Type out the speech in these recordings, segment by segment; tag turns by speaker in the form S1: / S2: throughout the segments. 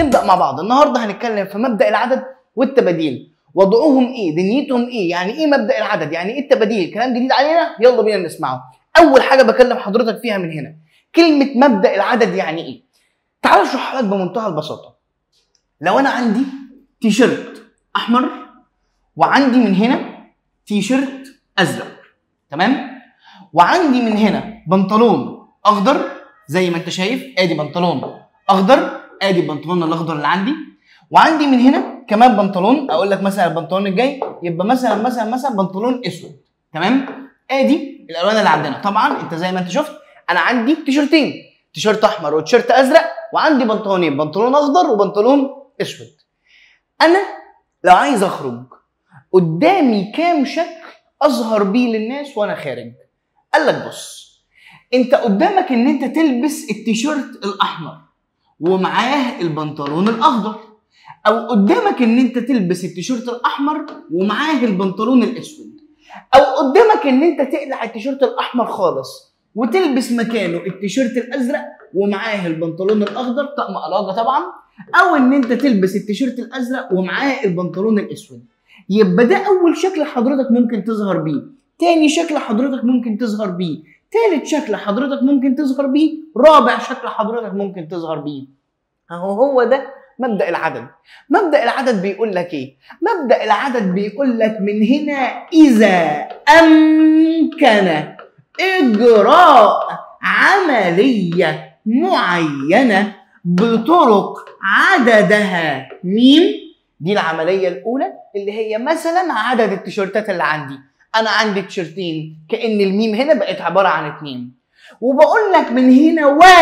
S1: نبدا مع بعض النهارده هنتكلم في مبدا العدد والتباديل وضعهم ايه دنيتهم ايه يعني ايه مبدا العدد يعني ايه التباديل كلام جديد علينا يلا بينا نسمعه اول حاجه بكلم حضرتك فيها من هنا كلمه مبدا العدد يعني ايه تعال اشرح لك بمنتهى البساطه لو انا عندي تيشيرت احمر وعندي من هنا تيشيرت ازرق تمام وعندي من هنا بنطلون اخضر زي ما انت شايف ادي بنطلون اخضر ادي البنطلون الاخضر اللي عندي وعندي من هنا كمان بنطلون اقول لك مثلا البنطلون الجاي يبقى مثلا مثلا مثلا بنطلون اسود تمام ادي الالوان اللي عندنا طبعا انت زي ما انت شفت انا عندي تيشرتين تيشرت احمر وتيشرت ازرق وعندي بنطلونين بنطلون اخضر وبنطلون اسود انا لو عايز اخرج قدامي كام شكل اظهر بيه للناس وانا خارج قال لك بص انت قدامك ان انت تلبس التيشيرت الاحمر ومعاه البنطلون الاخضر او قدامك ان انت تلبس التيشيرت الاحمر ومعاه البنطلون الاسود او قدامك ان انت تقلع التيشيرت الاحمر خالص وتلبس مكانه التيشيرت الازرق ومعاه البنطلون الاخضر طقم قلاجه طبعا او ان انت تلبس التيشيرت الازرق ومعاه البنطلون الاسود يبقى ده اول شكل حضرتك ممكن تظهر بيه تاني شكل حضرتك ممكن تظهر بيه تالت شكل حضرتك ممكن تظهر بيه رابع شكل حضرتك ممكن تظهر بيه اهو هو ده مبدا العدد مبدا العدد بيقول لك ايه مبدا العدد بيقول لك من هنا اذا امكن اجراء عمليه معينه بطرق عددها ميم دي العمليه الاولى اللي هي مثلا عدد التيشيرتات اللي عندي انا عندي تيشيرتين كان الميم هنا بقت عباره عن اتنين وبقول لك من هنا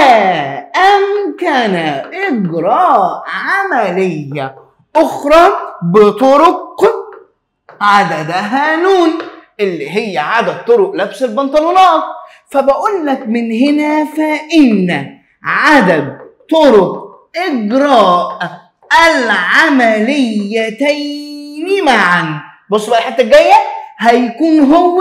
S1: وامكن اجراء عمليه اخرى بطرق عددها نون اللي هي عدد طرق لبس البنطلونات فبقول لك من هنا فان عدد طرق اجراء العمليتين معا بص بقى الحته الجايه هيكون هو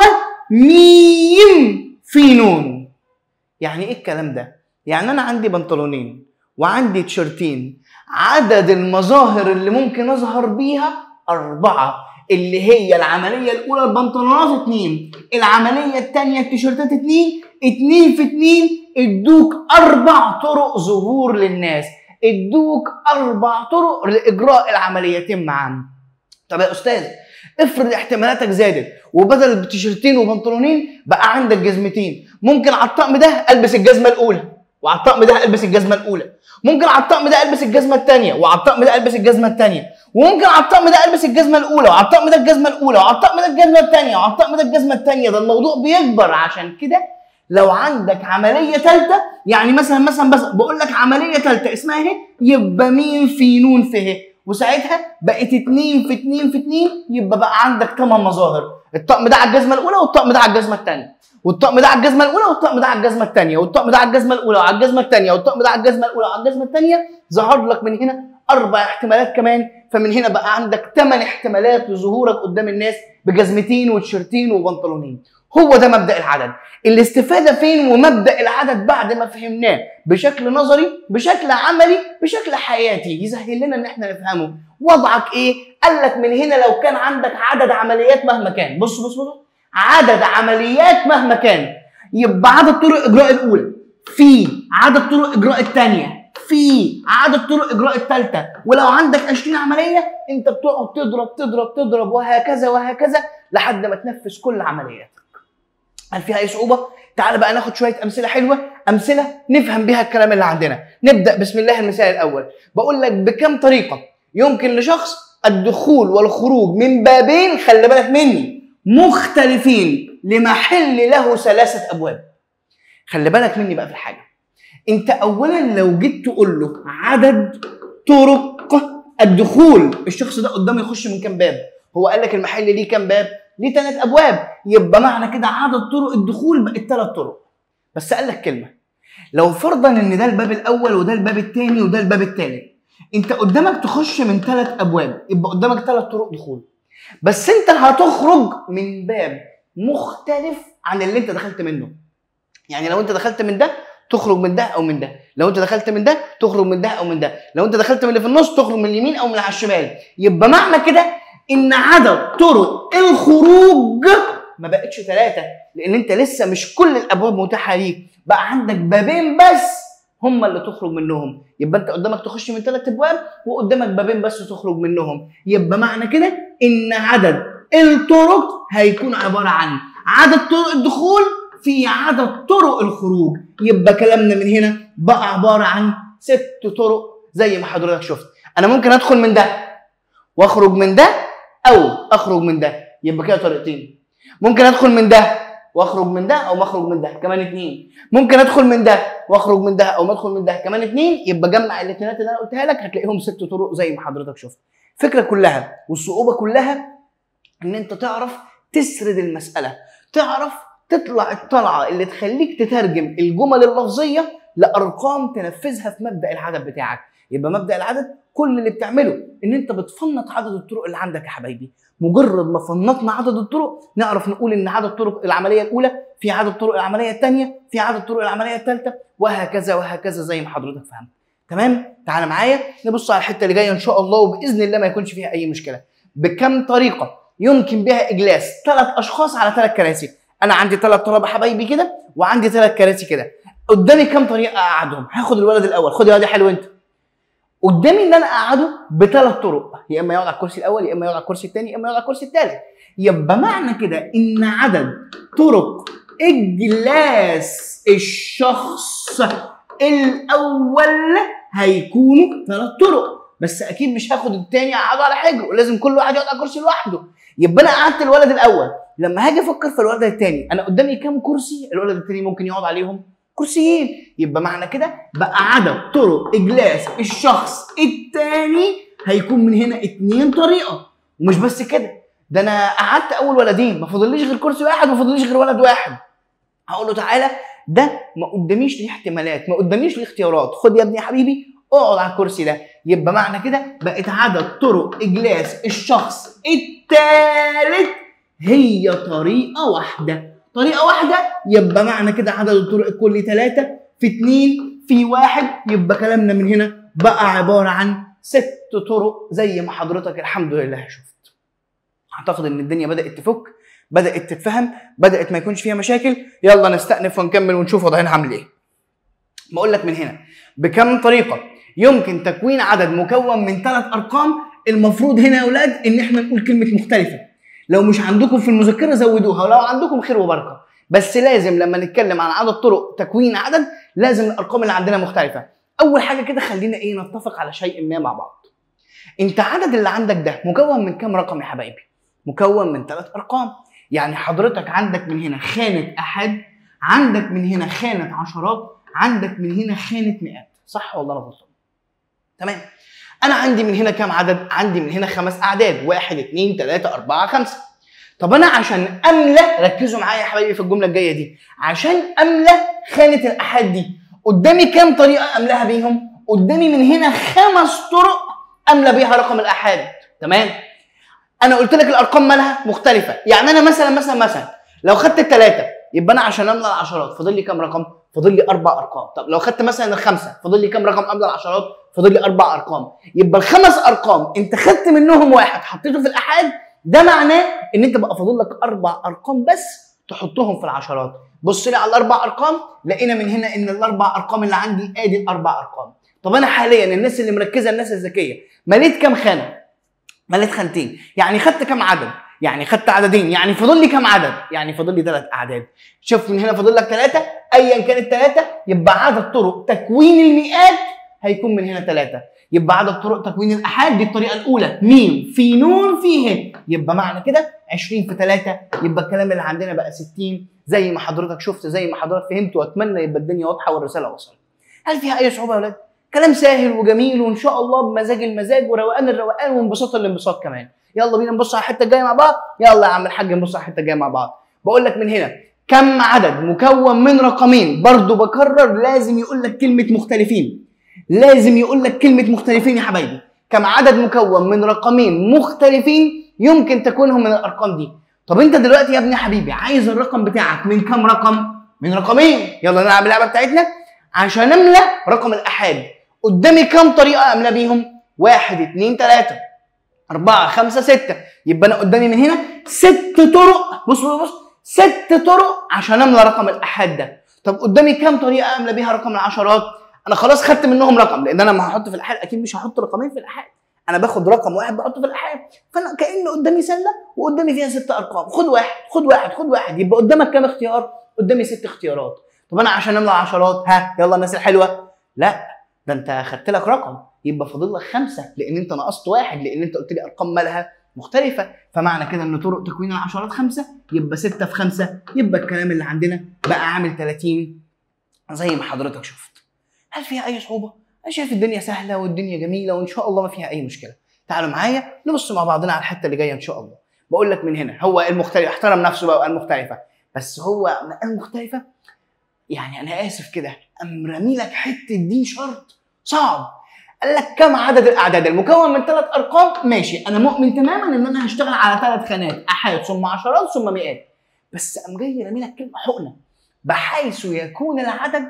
S1: ميم في نون يعني ايه الكلام ده يعني انا عندي بنطلونين وعندي تيشرتين عدد المظاهر اللي ممكن اظهر بيها اربعه اللي هي العمليه الاولى البنطلونات اتنين العمليه الثانيه التيشيرتات اتنين اتنين في اتنين ادوك اربع طرق ظهور للناس ادوك اربع طرق لاجراء العمليتين معا طب يا استاذ افرض احتمالاتك زادت وبدل تيشرتين وبنطلونين بقى عندك جزمتين ممكن على الطقم ده البس الجزمه الاولى وعلى الطقم ده البس الجزمه الاولى ممكن على الطقم ده البس الجزمه الثانيه وعلى الطقم ده البس الجزمه الثانيه وممكن على الطقم ده البس الجزمه الاولى وعلى الطقم ده الجزمه الاولى وعلى الطقم ده الجزمه الثانيه وعلى الطقم ده الجزمه الثانيه ده الموضوع بيكبر عشان كده لو عندك عمليه ثالثه يعني مثلا مثلا بس بقول لك عمليه ثالثه اسمها ايه يبقى مين في نون في ه وساعتها بقت اتنين في اتنين في اتنين يبقى بقى عندك ثمان مظاهر الطقم ده على الجزمه الاولى والطقم ده على الجزمه الثانيه والطقم ده على الجزمه الاولى والطقم ده على الجزمه الثانيه والطقم ده على الجزمه الاولى وعلى الجزمه الثانيه والطقم ده على الجزمه الاولى وعلى الجزمه الثانيه ظهر لك من هنا اربع احتمالات كمان فمن هنا بقى عندك ثمان احتمالات لظهورك قدام الناس بجزمتين وتيشرتين وبنطلونين هو ده مبدا العدد الاستفاده فين ومبدا العدد بعد ما فهمناه بشكل نظري بشكل عملي بشكل حياتي يسهل لنا ان احنا نفهمه وضعك ايه قال لك من هنا لو كان عندك عدد عمليات مهما كان بص بص بص عدد عمليات مهما كان يبقى عدد طرق اجراء الاولى في عدد طرق اجراء الثانيه في عدد طرق اجراء الثالثه ولو عندك 20 عمليه انت بتقعد تضرب تضرب تضرب وهكذا وهكذا لحد ما تنفذ كل عملياتك هل فيها اي صعوبه تعال بقى ناخد شويه امثله حلوه امثله نفهم بيها الكلام اللي عندنا نبدا بسم الله المثال الاول بقول لك بكم طريقه يمكن لشخص الدخول والخروج من بابين خلي بالك مني مختلفين لمحل له ثلاثه ابواب خلي بالك مني بقى في الحاجه انت اولا لو جيت تقول له عدد طرق الدخول الشخص ده قدامه يخش من كام باب هو قال لك المحل ليه كام باب ليه ثلاث ابواب يبقى معنى كده عدد طرق الدخول بقت ثلاث طرق بس قال لك كلمه لو فرضا ان ده الباب الاول وده الباب الثاني وده الباب الثالث انت قدامك تخش من ثلاث ابواب يبقى قدامك ثلاث طرق دخول بس انت هتخرج من باب مختلف عن اللي انت دخلت منه يعني لو انت دخلت من ده تخرج من ده او من ده لو انت دخلت من ده تخرج من ده او من ده لو انت دخلت من اللي في النص تخرج من اليمين او من على الشمال يبقى معنى كده ان عدد طرق الخروج ما بقتش ثلاثه لان انت لسه مش كل الابواب متاحه ليك بقى عندك بابين بس هم اللي تخرج منهم يبقى انت قدامك تخش من ثلاث ابواب وقدامك بابين بس تخرج منهم يبقى معنى كده ان عدد الطرق هيكون عباره عن عدد طرق الدخول في عدد طرق الخروج يبقى كلامنا من هنا بقى عباره عن ست طرق زي ما حضرتك شفت انا ممكن ادخل من ده واخرج من ده او اخرج من ده يبقى كده طريقتين ممكن ادخل من ده واخرج من ده او ما اخرج من ده كمان اتنين ممكن ادخل من ده واخرج من ده او ما ادخل من ده كمان اتنين يبقى جمع الاثنينات اللي انا قلتها لك هتلاقيهم ست طرق زي ما حضرتك شفت الفكره كلها والصعوبه كلها ان انت تعرف تسرد المساله تعرف تطلع الطلعه اللي تخليك تترجم الجمل اللفظيه لارقام تنفذها في مبدا العدد بتاعك يبقى مبدا العدد كل اللي بتعمله ان انت بتفنط عدد الطرق اللي عندك يا حبايبي مجرد ما فنطنا عدد الطرق نعرف نقول ان عدد الطرق العمليه الاولى في عدد الطرق العمليه الثانيه في عدد الطرق العمليه الثالثه وهكذا وهكذا زي ما حضرتك فهمت تمام تعال معايا نبص على الحته اللي جايه ان شاء الله وباذن الله ما يكونش فيها اي مشكله بكم طريقه يمكن بها اجلاس ثلاث اشخاص على ثلاث كراسي انا عندي ثلاث طلبه حبايبي كده وعندي ثلاث كراسي كده قدامي كم طريقه اقعدهم هاخد الولد الاول خد يا واد يا حلو انت قدامي ان انا اقعده بثلاث طرق يا اما يقعد على الكرسي الاول يا اما يقعد على الكرسي الثاني يا اما يقعد على الكرسي الثالث يبقى معنى كده ان عدد طرق اجلاس الشخص الاول هيكونوا ثلاث طرق بس اكيد مش هاخد الثاني اقعده على حجره لازم كل واحد يقعد على كرسي لوحده يبقى انا قعدت الولد الاول لما هاجي افكر في الولد الثاني انا قدامي كام كرسي الولد الثاني ممكن يقعد عليهم كرسيين يبقى معنى كده بقى عدد طرق اجلاس الشخص الثاني هيكون من هنا اتنين طريقه ومش بس كده ده انا قعدت اول ولدين ما فاضليش غير كرسي واحد ما فاضليش غير ولد واحد هقول له تعالى ده ما قداميش ليه احتمالات ما قداميش ليه اختيارات خد يا ابني يا حبيبي اقعد على الكرسي ده يبقى معنى كده بقت عدد طرق اجلاس الشخص الثالث هي طريقه واحده طريقه واحده يبقى معنى كده عدد الطرق الكلي ثلاثه في اثنين في واحد يبقى كلامنا من هنا بقى عباره عن ست طرق زي ما حضرتك الحمد لله شفت اعتقد ان الدنيا بدات تفك بدات تتفهم بدات ما يكونش فيها مشاكل يلا نستأنف ونكمل ونشوف وضعنا عامل ايه بقول لك من هنا بكم طريقه يمكن تكوين عدد مكون من ثلاث ارقام المفروض هنا يا اولاد ان احنا نقول كلمه مختلفه لو مش عندكم في المذكره زودوها ولو عندكم خير وبركه بس لازم لما نتكلم عن عدد طرق تكوين عدد لازم الارقام اللي عندنا مختلفه اول حاجه كده خلينا ايه نتفق على شيء ما مع بعض انت عدد اللي عندك ده مكون من كام رقم يا حبايبي مكون من ثلاث ارقام يعني حضرتك عندك من هنا خانه احد عندك من هنا خانه عشرات عندك من هنا خانه مئات صح ولا انا غلطان تمام انا عندي من هنا كام عدد عندي من هنا خمس اعداد واحد اتنين تلاته اربعه خمسه طب انا عشان املى ركزوا معايا يا حبايبي في الجمله الجايه دي عشان املى خانه الاحاد دي قدامي كام طريقه املاها بيهم قدامي من هنا خمس طرق املى بيها رقم الاحاد تمام انا قلت لك الارقام مالها مختلفه يعني انا مثلا مثلا مثلا لو خدت الثلاثه يبقى انا عشان املى العشرات فاضل لي كام رقم فاضل لي اربع ارقام طب لو خدت مثلا الخمسه فاضل لي كام رقم املى العشرات فاضل لي اربع ارقام يبقى الخمس ارقام انت خدت منهم واحد حطيته في الاحاد ده معناه ان انت بقى فاضل لك اربع ارقام بس تحطهم في العشرات بص لي على الاربع ارقام لقينا من هنا ان الاربع ارقام اللي عندي ادي الاربع ارقام طب انا حاليا الناس اللي مركزه الناس الذكيه مليت كام خانه مليت خانتين يعني خدت كام عدد يعني خدت عددين يعني فاضل لي كام عدد يعني فاضل لي ثلاث اعداد شوف من هنا فاضل لك ثلاثه ايا كان الثلاثه يبقى عدد طرق تكوين المئات هيكون من هنا ثلاثه يبقى عدد طرق تكوين الاحاد دي الطريقه الاولى ميم في نون في ه يبقى معنى كده 20 في 3 يبقى الكلام اللي عندنا بقى 60 زي ما حضرتك شفت زي ما حضرتك فهمت واتمنى يبقى الدنيا واضحه والرساله وصلت هل فيها اي صعوبه يا اولاد كلام سهل وجميل وان شاء الله بمزاج المزاج وروقان الروقان وانبساط الانبساط كمان يلا بينا نبص على الحته الجايه مع بعض يلا يا عم الحاج نبص على الحته الجايه مع بعض بقول لك من هنا كم عدد مكون من رقمين برضو بكرر لازم يقول لك كلمه مختلفين لازم يقول لك كلمه مختلفين يا حبايبي كم عدد مكون من رقمين مختلفين يمكن تكونهم من الارقام دي طب انت دلوقتي يا ابني حبيبي عايز الرقم بتاعك من كم رقم من رقمين يلا نلعب اللعبه بتاعتنا عشان املى رقم الاحاد قدامي كام طريقه املى بيهم واحد اتنين تلاته أربعة خمسة ستة يبقى أنا قدامي من هنا ست طرق بص بص بص ست طرق عشان أملى رقم الآحاد ده طب قدامي كام طريقة أملى بيها رقم العشرات أنا خلاص خدت منهم رقم لأن أنا لما هحط في الآحاد أكيد مش هحط رقمين في الآحاد أنا باخد رقم واحد بحطه في الآحاد فأنا كأن قدامي سلة وقدامي فيها ست أرقام خد واحد خد واحد خد واحد يبقى قدامك كام اختيار؟ قدامي ست اختيارات طب أنا عشان أملى عشرات ها يلا الناس الحلوة لا ده أنت خدت لك رقم يبقى فاضل لك خمسه لان انت نقصت واحد لان انت قلت لي ارقام مالها مختلفه فمعنى كده ان طرق تكوين العشرات خمسه يبقى سته في خمسه يبقى الكلام اللي عندنا بقى عامل 30 زي ما حضرتك شفت. هل فيها اي صعوبه؟ انا شايف الدنيا سهله والدنيا جميله وان شاء الله ما فيها اي مشكله. تعالوا معايا نبص مع بعضنا على الحته اللي جايه ان شاء الله. بقول لك من هنا هو المختلف احترم نفسه بقى وقال مختلفه بس هو قال مختلفه يعني انا اسف كده قام رامي لك حته دي شرط صعب قال لك كم عدد الاعداد المكون من ثلاث ارقام ماشي انا مؤمن تماما ان انا هشتغل على ثلاث خانات احاد ثم عشرات ثم مئات بس قام جاي رامي لك كلمه حقنه بحيث يكون العدد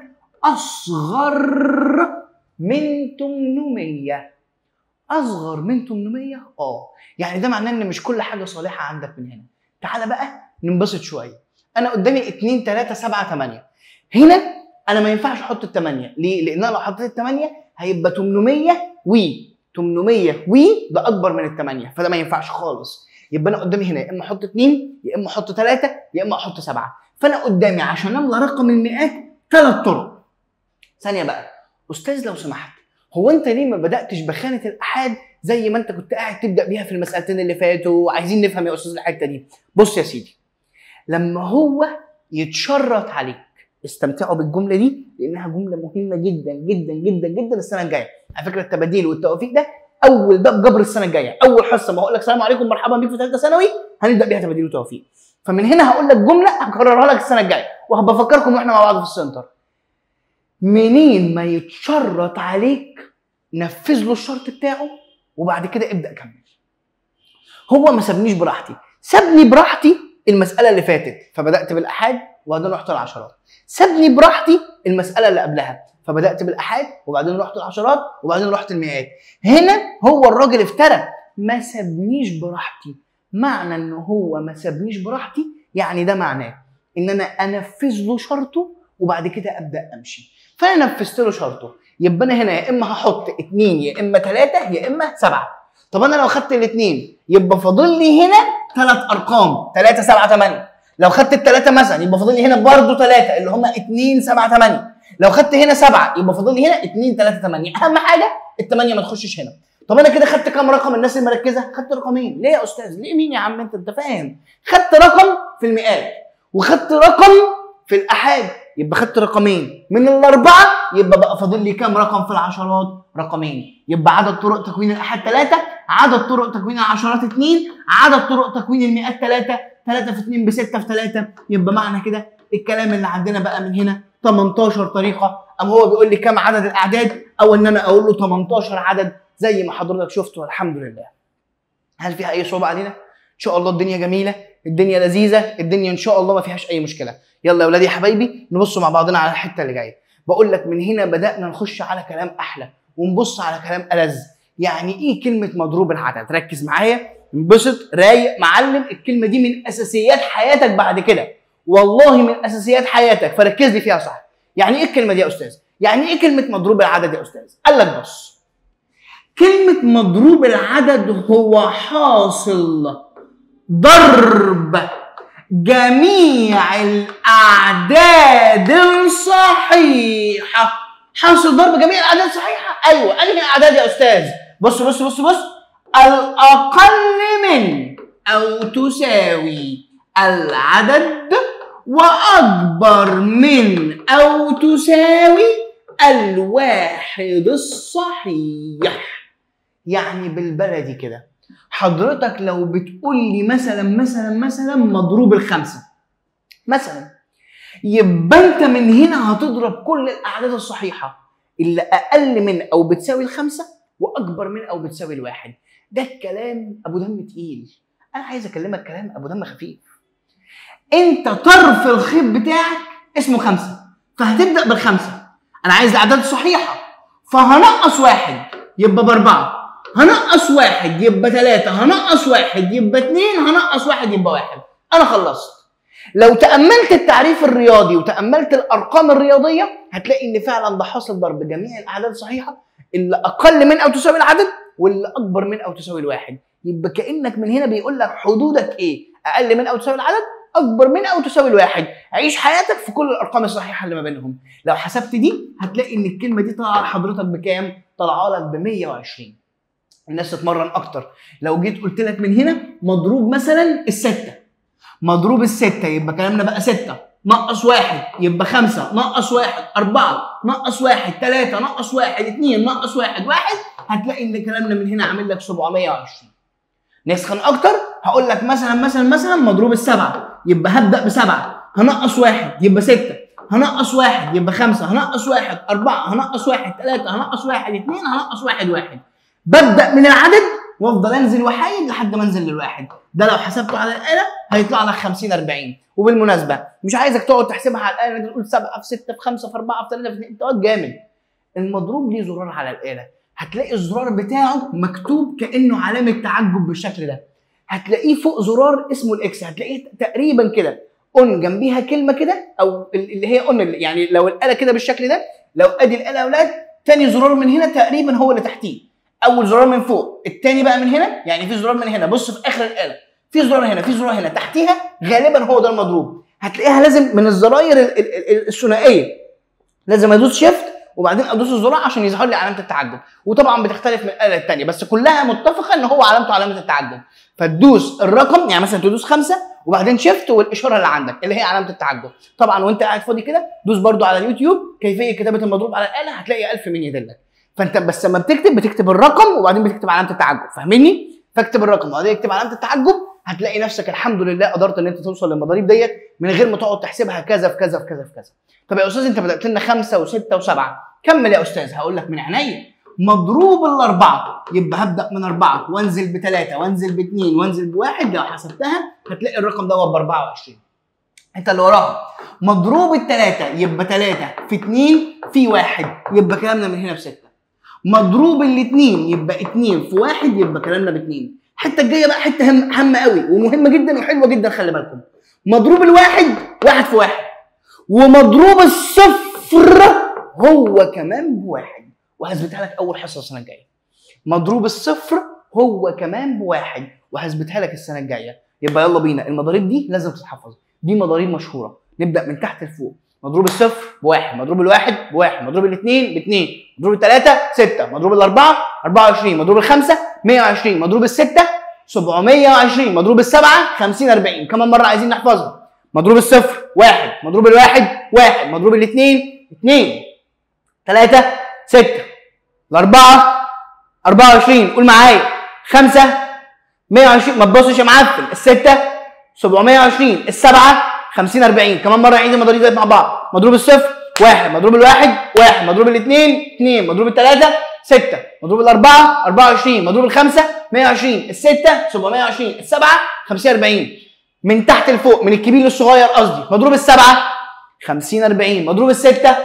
S1: اصغر من 800 اصغر من 800 اه يعني ده معناه ان مش كل حاجه صالحه عندك من هنا تعالى بقى ننبسط شويه انا قدامي 2 3 7 8 هنا انا ما ينفعش احط الثمانيه ليه لان انا لو حطيت الثمانيه هيبقى 800 و 800 و ده اكبر من الثمانيه فده ما ينفعش خالص يبقى انا قدامي هنا يا اما احط اثنين يا اما احط ثلاثه يا اما احط سبعه فانا قدامي عشان املى رقم المئات ثلاث طرق ثانيه بقى استاذ لو سمحت هو انت ليه ما بداتش بخانه الاحاد زي ما انت كنت قاعد تبدا بيها في المسالتين اللي فاتوا وعايزين نفهم يا استاذ الحته دي بص يا سيدي لما هو يتشرط عليك استمتعوا بالجمله دي لانها جمله مهمه جدا جدا جدا جدا السنه الجايه على فكره التباديل والتوافيق ده اول باب جبر السنه الجايه اول حصه ما هقول لك السلام عليكم مرحبا بيك في ثالثه ثانوي هنبدا بيها تباديل وتوافيق فمن هنا هقول لك جمله هكررها لك السنه الجايه وهبقى افكركم واحنا مع بعض في السنتر منين ما يتشرط عليك نفذ له الشرط بتاعه وبعد كده ابدا كمل هو ما سابنيش براحتي سابني براحتي المساله اللي فاتت فبدات بالاحاد وبعدين رحت العشرات سابني براحتي المساله اللي قبلها فبدات بالاحاد وبعدين رحت العشرات وبعدين رحت المئات هنا هو الراجل افترى ما سابنيش براحتي معنى ان هو ما سابنيش براحتي يعني ده معناه ان انا انفذ له شرطه وبعد كده ابدا امشي فانا نفذت له شرطه يبقى انا هنا يا اما هحط اثنين يا اما ثلاثه يا اما سبعه طب انا لو خدت الاثنين يبقى فاضل لي هنا ثلاث ارقام 3 7 8 لو خدت الثلاثه مثلا يبقى فاضل لي هنا برضه ثلاثه اللي هم 2 7 8 لو خدت هنا سبعه يبقى فاضل لي هنا 2 3 8 اهم حاجه الثمانيه ما تخشش هنا طب انا كده خدت كام رقم الناس المركزه خدت رقمين ليه يا استاذ ليه مين يا عم انت انت فاهم خدت رقم في المئات وخدت رقم في الاحاد يبقى خدت رقمين من الاربعه يبقى بقى فاضل لي كام رقم في العشرات رقمين يبقى عدد طرق تكوين الاحاد ثلاثه عدد طرق تكوين العشرات اثنين عدد طرق تكوين المئات ثلاثه ثلاثه في اثنين بسته في ثلاثه يبقى معنى كده الكلام اللي عندنا بقى من هنا 18 طريقه ام هو بيقول لي كام عدد الاعداد او ان انا اقول له 18 عدد زي ما حضرتك شفت والحمد لله هل فيها اي صعوبه علينا ان شاء الله الدنيا جميله الدنيا لذيذه الدنيا ان شاء الله ما فيهاش اي مشكله يلا يا ولادي يا حبايبي نبص مع بعضنا على الحته اللي جايه بقول لك من هنا بدانا نخش على كلام احلى ونبص على كلام ألذ يعني ايه كلمه مضروب العدد ركز معايا انبسط رايق معلم الكلمه دي من اساسيات حياتك بعد كده والله من اساسيات حياتك فركز لي فيها صح يعني ايه الكلمه دي يا استاذ يعني ايه كلمه مضروب العدد يا استاذ قال لك بص كلمه مضروب العدد هو حاصل ضرب جميع الأعداد الصحيحة حاصل ضرب جميع الأعداد الصحيحة أيوة أنهي أعداد يا أستاذ بص بص بص بص الأقل من أو تساوي العدد وأكبر من أو تساوي الواحد الصحيح يعني بالبلدي كده حضرتك لو بتقول لي مثلا مثلا مثلا مضروب الخمسه مثلا يبقى انت من هنا هتضرب كل الاعداد الصحيحه اللي اقل من او بتساوي الخمسه واكبر من او بتساوي الواحد ده الكلام ابو دم تقيل انا عايز اكلمك كلام ابو دم خفيف انت طرف الخيط بتاعك اسمه خمسه فهتبدا بالخمسه انا عايز الاعداد الصحيحه فهنقص واحد يبقى باربعه هنقص واحد يبقى ثلاثة هنقص واحد يبقى اثنين هنقص واحد يبقى واحد انا خلصت لو تأملت التعريف الرياضي وتأملت الأرقام الرياضية هتلاقي إن فعلا ده حاصل ضرب جميع الأعداد الصحيحة اللي أقل من أو تساوي العدد واللي أكبر من أو تساوي الواحد يبقى كأنك من هنا بيقول لك حدودك إيه أقل من أو تساوي العدد أكبر من أو تساوي الواحد عيش حياتك في كل الأرقام الصحيحة اللي ما بينهم لو حسبت دي هتلاقي إن الكلمة دي طالعة لحضرتك بكام؟ طالعة لك ب 120 الناس تتمرن أكتر لو جيت قلت لك من هنا مضروب مثلا الستة مضروب الستة يبقى كلامنا بقى ستة نقص واحد يبقى خمسة نقص واحد أربعة نقص واحد ثلاثة نقص واحد اثنين نقص واحد واحد هتلاقي إن كلامنا من هنا عامل لك 720 نسخن أكتر هقول لك مثلا مثلا مثلا مضروب السبعة يبقى هبدأ بسبعة هنقص واحد يبقى ستة هنقص واحد يبقى خمسة هنقص واحد أربعة هنقص واحد ثلاثة هنقص واحد اثنين هنقص واحد واحد ببدأ من العدد وافضل انزل وحيد لحد ما انزل للواحد ده لو حسبته على الاله هيطلع لك 50 40 وبالمناسبه مش عايزك تقعد تحسبها على الاله تقول 7 في 6 في 5 في 4 في 3 في 2 انت واد جامد المضروب ليه زرار على الاله هتلاقي الزرار بتاعه مكتوب كانه علامه تعجب بالشكل ده هتلاقيه فوق زرار اسمه الاكس هتلاقيه تقريبا كده اون جنبيها كلمه كده او اللي هي اون يعني لو الاله كده بالشكل ده لو ادي الاله يا اولاد تاني زرار من هنا تقريبا هو اللي تحتيه اول زرار من فوق التاني بقى من هنا يعني في زرار من هنا بص في اخر الاله في زرار هنا في زرار هنا تحتيها غالبا هو ده المضروب هتلاقيها لازم من الزراير ال- ال- ال- الثنائيه لازم ادوس شيفت وبعدين ادوس الزرار عشان يظهر لي علامه التعجب وطبعا بتختلف من الاله الثانيه بس كلها متفقه ان هو علامته علامه التعجب فتدوس الرقم يعني مثلا تدوس خمسه وبعدين شيفت والاشاره اللي عندك اللي هي علامه التعجب طبعا وانت قاعد فاضي كده دوس برده على اليوتيوب كيفيه كتابه المضروب على الاله هتلاقي 1000 مين يدلك فانت بس لما بتكتب بتكتب الرقم وبعدين بتكتب علامه التعجب فاهمني فاكتب الرقم وبعدين اكتب علامه التعجب هتلاقي نفسك الحمد لله قدرت ان انت توصل للمضاريب ديت من غير ما تقعد تحسبها كذا في كذا في كذا في كذا طب يا استاذ انت بدات لنا خمسه وسته وسبعه كمل يا استاذ هقول لك من عينيا مضروب الاربعه يبقى هبدا من اربعه وانزل بثلاثه وانزل باثنين وانزل بواحد لو حسبتها هتلاقي الرقم دوت ب 24 انت اللي وراها مضروب الثلاثه يبقى ثلاثه في اثنين في واحد يبقى كلامنا من هنا بسته مضروب الاثنين يبقى اثنين في واحد يبقى كلامنا باثنين الحته الجايه بقى حته هم هامه قوي ومهمه جدا وحلوه جدا خلي بالكم مضروب الواحد واحد في واحد ومضروب الصفر هو كمان بواحد وهثبتها لك اول حصه السنه الجايه مضروب الصفر هو كمان بواحد وهثبتها لك السنه الجايه يبقى يلا بينا المضاريب دي لازم تتحفظ دي مضاريب مشهوره نبدا من تحت لفوق مضروب الصفر بواحد مضروب الواحد بواحد مضروب الاثنين باثنين مضروب الثلاثة ستة مضروب الأربعة 24 مضروب الخمسة 120 مضروب الستة 720 مضروب السبعة 50 40 كمان مرة عايزين نحفظها مضروب الصفر واحد مضروب الواحد واحد مضروب الاثنين اثنين ثلاثة ستة الأربعة 24 قول معايا خمسة 120 ما تبصش يا معفن الستة 720 السبعة 50 40 كمان مرة عيد المضاريب ديت مع بعض مضروب الصفر واحد مضروب الواحد واحد مضروب الاثنين اثنين مضروب الثلاثة ستة مضروب الأربعة 24 مضروب الخمسة 120 الستة 720 السبعة 50 40 من تحت لفوق من الكبير للصغير قصدي مضروب السبعة 50 40 مضروب الستة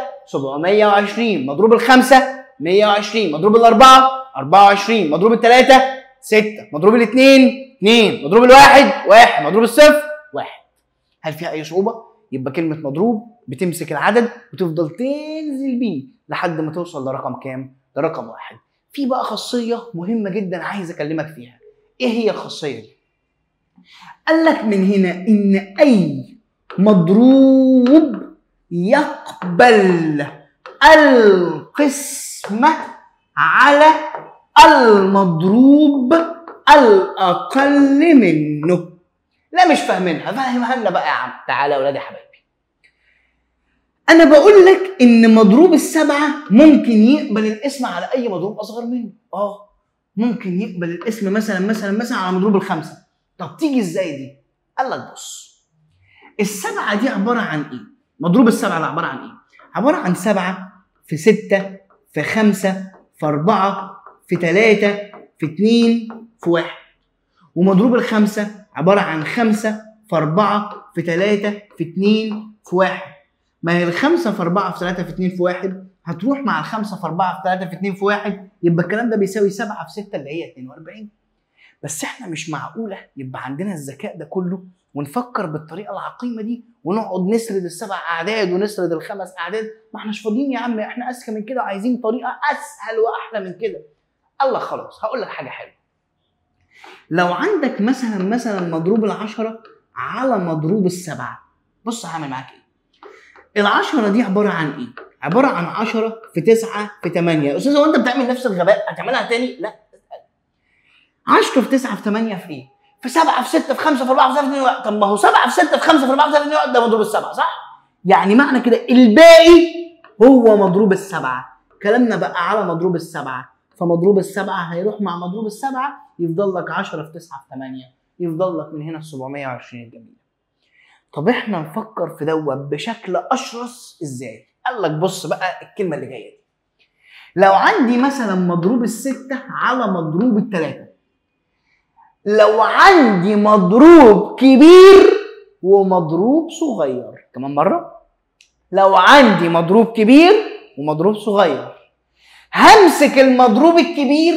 S1: 720 مضروب الخمسة 120 مضروب الأربعة 24 مضروب الثلاثة 6 مضروب الاثنين 2 مضروب الواحد واحد مضروب الصفر واحد هل فيها أي صعوبة؟ يبقى كلمة مضروب بتمسك العدد وتفضل تنزل بيه لحد ما توصل لرقم كام؟ لرقم واحد. في بقى خاصية مهمة جدا عايز أكلمك فيها. إيه هي الخاصية دي؟ قال لك من هنا إن أي مضروب يقبل القسمة على المضروب الأقل منه. لا مش فاهمينها فاهمها لنا بقى يا عم تعالى يا ولاد يا حبايبي انا بقول لك ان مضروب السبعه ممكن يقبل الاسم على اي مضروب اصغر منه اه ممكن يقبل الاسم مثلا مثلا مثلا على مضروب الخمسه طب تيجي ازاي دي قال لك بص السبعه دي عباره عن ايه مضروب السبعه ده عباره عن ايه عباره عن سبعه في سته في خمسه في اربعه في ثلاثه في اثنين في واحد ومضروب الخمسة عبارة عن خمسة في أربعة في ثلاثة في اتنين في واحد ما هي الخمسة في أربعة في ثلاثة في اتنين في واحد هتروح مع الخمسة في أربعة في ثلاثة في اتنين في واحد يبقى الكلام ده بيساوي سبعة في ستة اللي هي 42 بس احنا مش معقولة يبقى عندنا الذكاء ده كله ونفكر بالطريقة العقيمة دي ونقعد نسرد السبع أعداد ونسرد الخمس أعداد ما احناش فاضيين يا عم احنا أذكى من كده عايزين طريقة أسهل وأحلى من كده الله خلاص هقول لك حاجة حلوة لو عندك مثلا مثلا مضروب العشرة على مضروب السبعة بص هعمل معاك ايه العشرة دي عبارة عن ايه؟ عبارة عن 10 في 9 في 8 يا استاذ هو انت بتعمل نفس الغباء هتعملها تاني؟ لا 10 في 9 في 8 في ايه؟ في 7 في 6 في 5 في 4 في 3 في 2 طب ما هو 7 في 6 في 5 في 4 في 3 في 2 ده مضروب السبعة صح؟ يعني معنى كده الباقي هو مضروب السبعة كلامنا بقى على مضروب السبعة فمضروب السبعة هيروح مع مضروب السبعة يفضل لك 10 في 9 في 8 يفضل لك من هنا 720 الجميل طب احنا نفكر في دوت بشكل اشرس ازاي؟ قال لك بص بقى الكلمه اللي جايه دي. لو عندي مثلا مضروب الستة على مضروب التلاتة لو عندي مضروب كبير ومضروب صغير كمان مرة لو عندي مضروب كبير ومضروب صغير همسك المضروب الكبير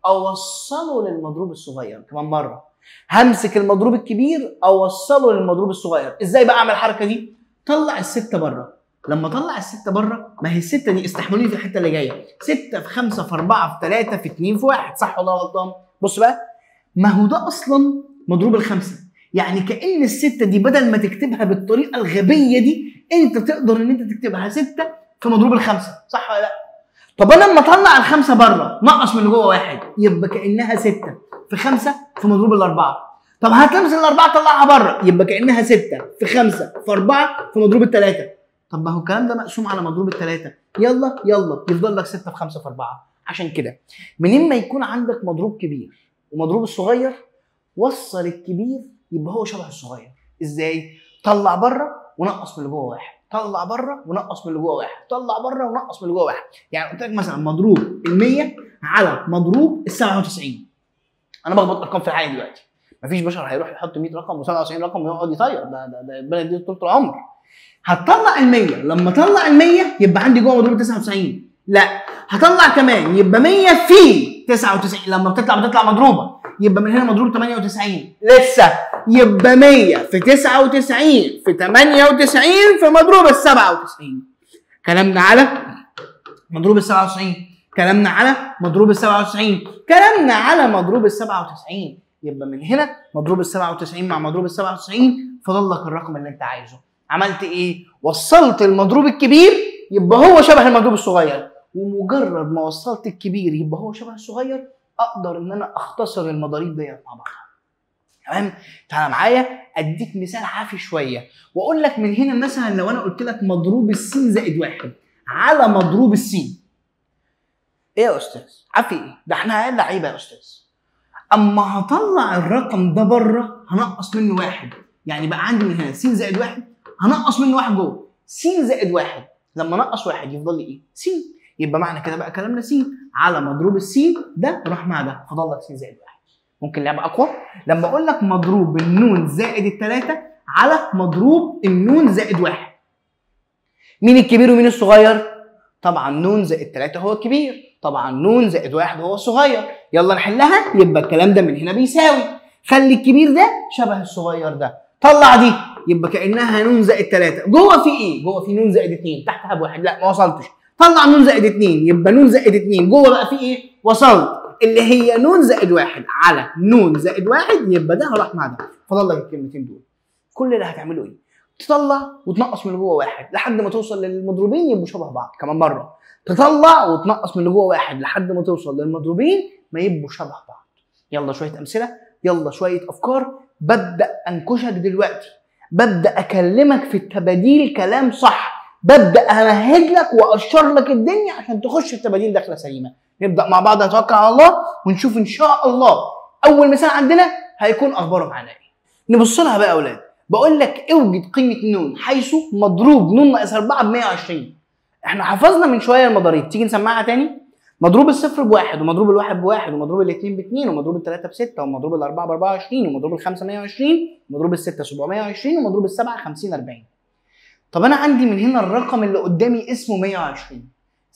S1: اوصله للمضروب الصغير كمان مرة همسك المضروب الكبير اوصله للمضروب الصغير ازاي بقى اعمل الحركه دي طلع الستة بره لما طلع الستة بره ما هي الستة دي استحملوني في الحتة اللي جاية ستة في خمسة في أربعة في ثلاثة في اتنين في واحد صح ولا غلطان؟ بص بقى ما هو ده أصلا مضروب الخمسة يعني كأن الستة دي بدل ما تكتبها بالطريقة الغبية دي أنت تقدر إن أنت تكتبها ستة في مضروب الخمسة صح ولا لا؟ طب أنا لما أطلع الخمسة بره نقص من اللي جوه واحد يبقى كأنها ستة في خمسة في مضروب الأربعة طب هتمسك الأربعة طلعها بره يبقى كأنها ستة في خمسة في أربعة في مضروب الثلاثة طب ما هو الكلام ده مقسوم على مضروب الثلاثة يلا يلا يفضل لك ستة في خمسة في أربعة عشان كده منين ما يكون عندك مضروب كبير ومضروب الصغير وصل الكبير يبقى هو شبه الصغير ازاي؟ طلع بره ونقص من اللي جوه واحد طلع بره ونقص من اللي جوه واحد طلع بره ونقص من اللي جوه واحد يعني قلت لك مثلا مضروب ال 100 على مضروب ال 97 انا بخبط ارقام في الحقيقه دلوقتي مفيش بشر هيروح يحط 100 رقم و97 رقم ويقعد يطير ده ده ده البلد دي طول العمر هتطلع ال 100 لما اطلع ال 100 يبقى عندي جوه مضروب 99 لا هطلع كمان يبقى 100 في 99 لما بتطلع بتطلع مضروبه يبقى من هنا مضروب 98 لسه يبقى 100 في 99 في 98 في مضروب ال 97 كلامنا على مضروب ال 97 كلامنا على مضروب ال 97 كلامنا على مضروب ال 97 يبقى من هنا مضروب ال 97 مع مضروب ال 97 فضل لك الرقم اللي انت عايزه عملت ايه وصلت المضروب الكبير يبقى هو شبه المضروب الصغير ومجرد ما وصلت الكبير يبقى هو شبه الصغير اقدر ان انا اختصر المضاريب ديت مع بعض تمام تعالى معايا اديك مثال عافي شويه واقول لك من هنا مثلا لو انا قلت لك مضروب السين زائد واحد على مضروب السين ايه يا استاذ عافي ايه ده احنا عيال لعيبه يا استاذ اما هطلع الرقم ده بره هنقص منه واحد يعني بقى عندي من هنا س زائد واحد هنقص منه واحد جوه س زائد واحد لما نقص واحد يفضل لي ايه؟ س يبقى معنى كده بقى كلامنا س على مضروب السين ده راح مع ده فضل لك س زائد واحد ممكن لعبه اقوى لما اقول لك مضروب النون زائد الثلاثه على مضروب النون زائد واحد مين الكبير ومين الصغير؟ طبعا نون زائد 3 هو الكبير طبعا نون زائد واحد هو الصغير يلا نحلها يبقى الكلام ده من هنا بيساوي خلي الكبير ده شبه الصغير ده طلع دي يبقى كانها نون زائد 3 جوه في ايه جوه في نون زائد 2 تحتها بواحد لا ما وصلتش طلع نون زائد 2 يبقى نون زائد 2 جوه بقى في ايه وصلت اللي هي نون زائد واحد على نون زائد واحد يبقى ده راح مع ده فضل لك الكلمتين دول كل اللي هتعمله ايه تطلع وتنقص من اللي جوه واحد لحد ما توصل للمضروبين يبقوا شبه بعض كمان مره تطلع وتنقص من اللي جوه واحد لحد ما توصل للمضروبين ما يبقوا شبه بعض يلا شويه امثله يلا شويه افكار ببدا انكشك دلوقتي ببدا اكلمك في التباديل كلام صح ببدا امهد لك واشر لك الدنيا عشان تخش التباديل داخله سليمه نبدا مع بعض نتوكل على الله ونشوف ان شاء الله اول مثال عندنا هيكون اخباره معانا ايه نبص لها بقى يا اولاد بقول لك اوجد قيمه نون حيث مضروب نون ناقص 4 ب 120 احنا حفظنا من شويه المضاريب تيجي نسمعها تاني مضروب الصفر بواحد ومضروب الواحد بواحد ومضروب الاثنين باثنين ومضروب الثلاثة بستة ومضروب الأربعة ب 24 ومضروب الخمسة 120 ومضروب الستة 720 ومضروب السبعة 50 40 طب أنا عندي من هنا الرقم اللي قدامي اسمه 120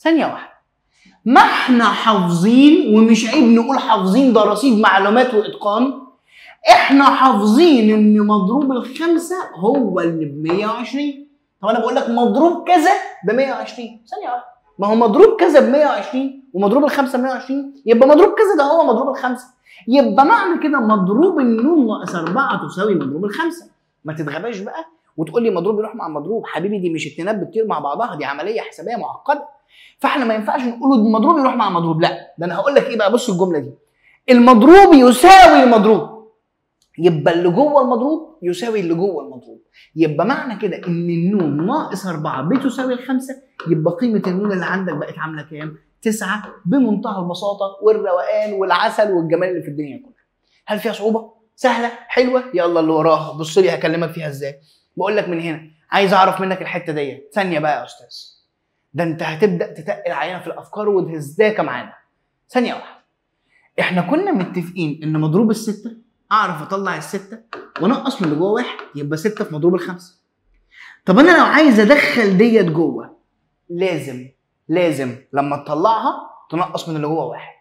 S1: ثانيه واحده ما احنا حافظين ومش عيب نقول حافظين ده رصيد معلومات واتقان احنا حافظين ان مضروب الخمسه هو اللي ب 120 طب انا بقول لك مضروب كذا ب 120 ثانيه واحده ما هو مضروب كذا ب 120 ومضروب الخمسه ب 120 يبقى مضروب كذا ده هو مضروب الخمسه يبقى معنى كده مضروب النون ناقص 4 تساوي مضروب الخمسه ما تتغباش بقى وتقول لي مضروب يروح مع مضروب حبيبي دي مش اتنينات بتطير مع بعضها دي عمليه حسابيه معقده فاحنا ما ينفعش نقول المضروب يروح مع مضروب لا ده انا هقول لك ايه بقى بص الجمله دي المضروب يساوي المضروب يبقى اللي جوه المضروب يساوي اللي جوه المضروب يبقى معنى كده ان النون ناقص 4 بتساوي الخمسة يبقى قيمة النون اللي عندك بقت عاملة كام؟ 9 بمنتهى البساطة والروقان والعسل والجمال اللي في الدنيا كلها. هل فيها صعوبة؟ سهلة؟ حلوة؟ يلا اللي وراها بص لي هكلمك فيها ازاي؟ بقول لك من هنا عايز اعرف منك الحتة ديت ثانية بقى يا استاذ. ده انت هتبدأ تتقل علينا في الافكار وتهزاكة معانا. ثانية واحدة. احنا كنا متفقين ان مضروب الستة اعرف اطلع الستة وانقص من اللي جوه واحد يبقى ستة في مضروب الخمسة. طب انا لو عايز ادخل ديت جوه لازم لازم لما تطلعها تنقص من اللي جوه واحد.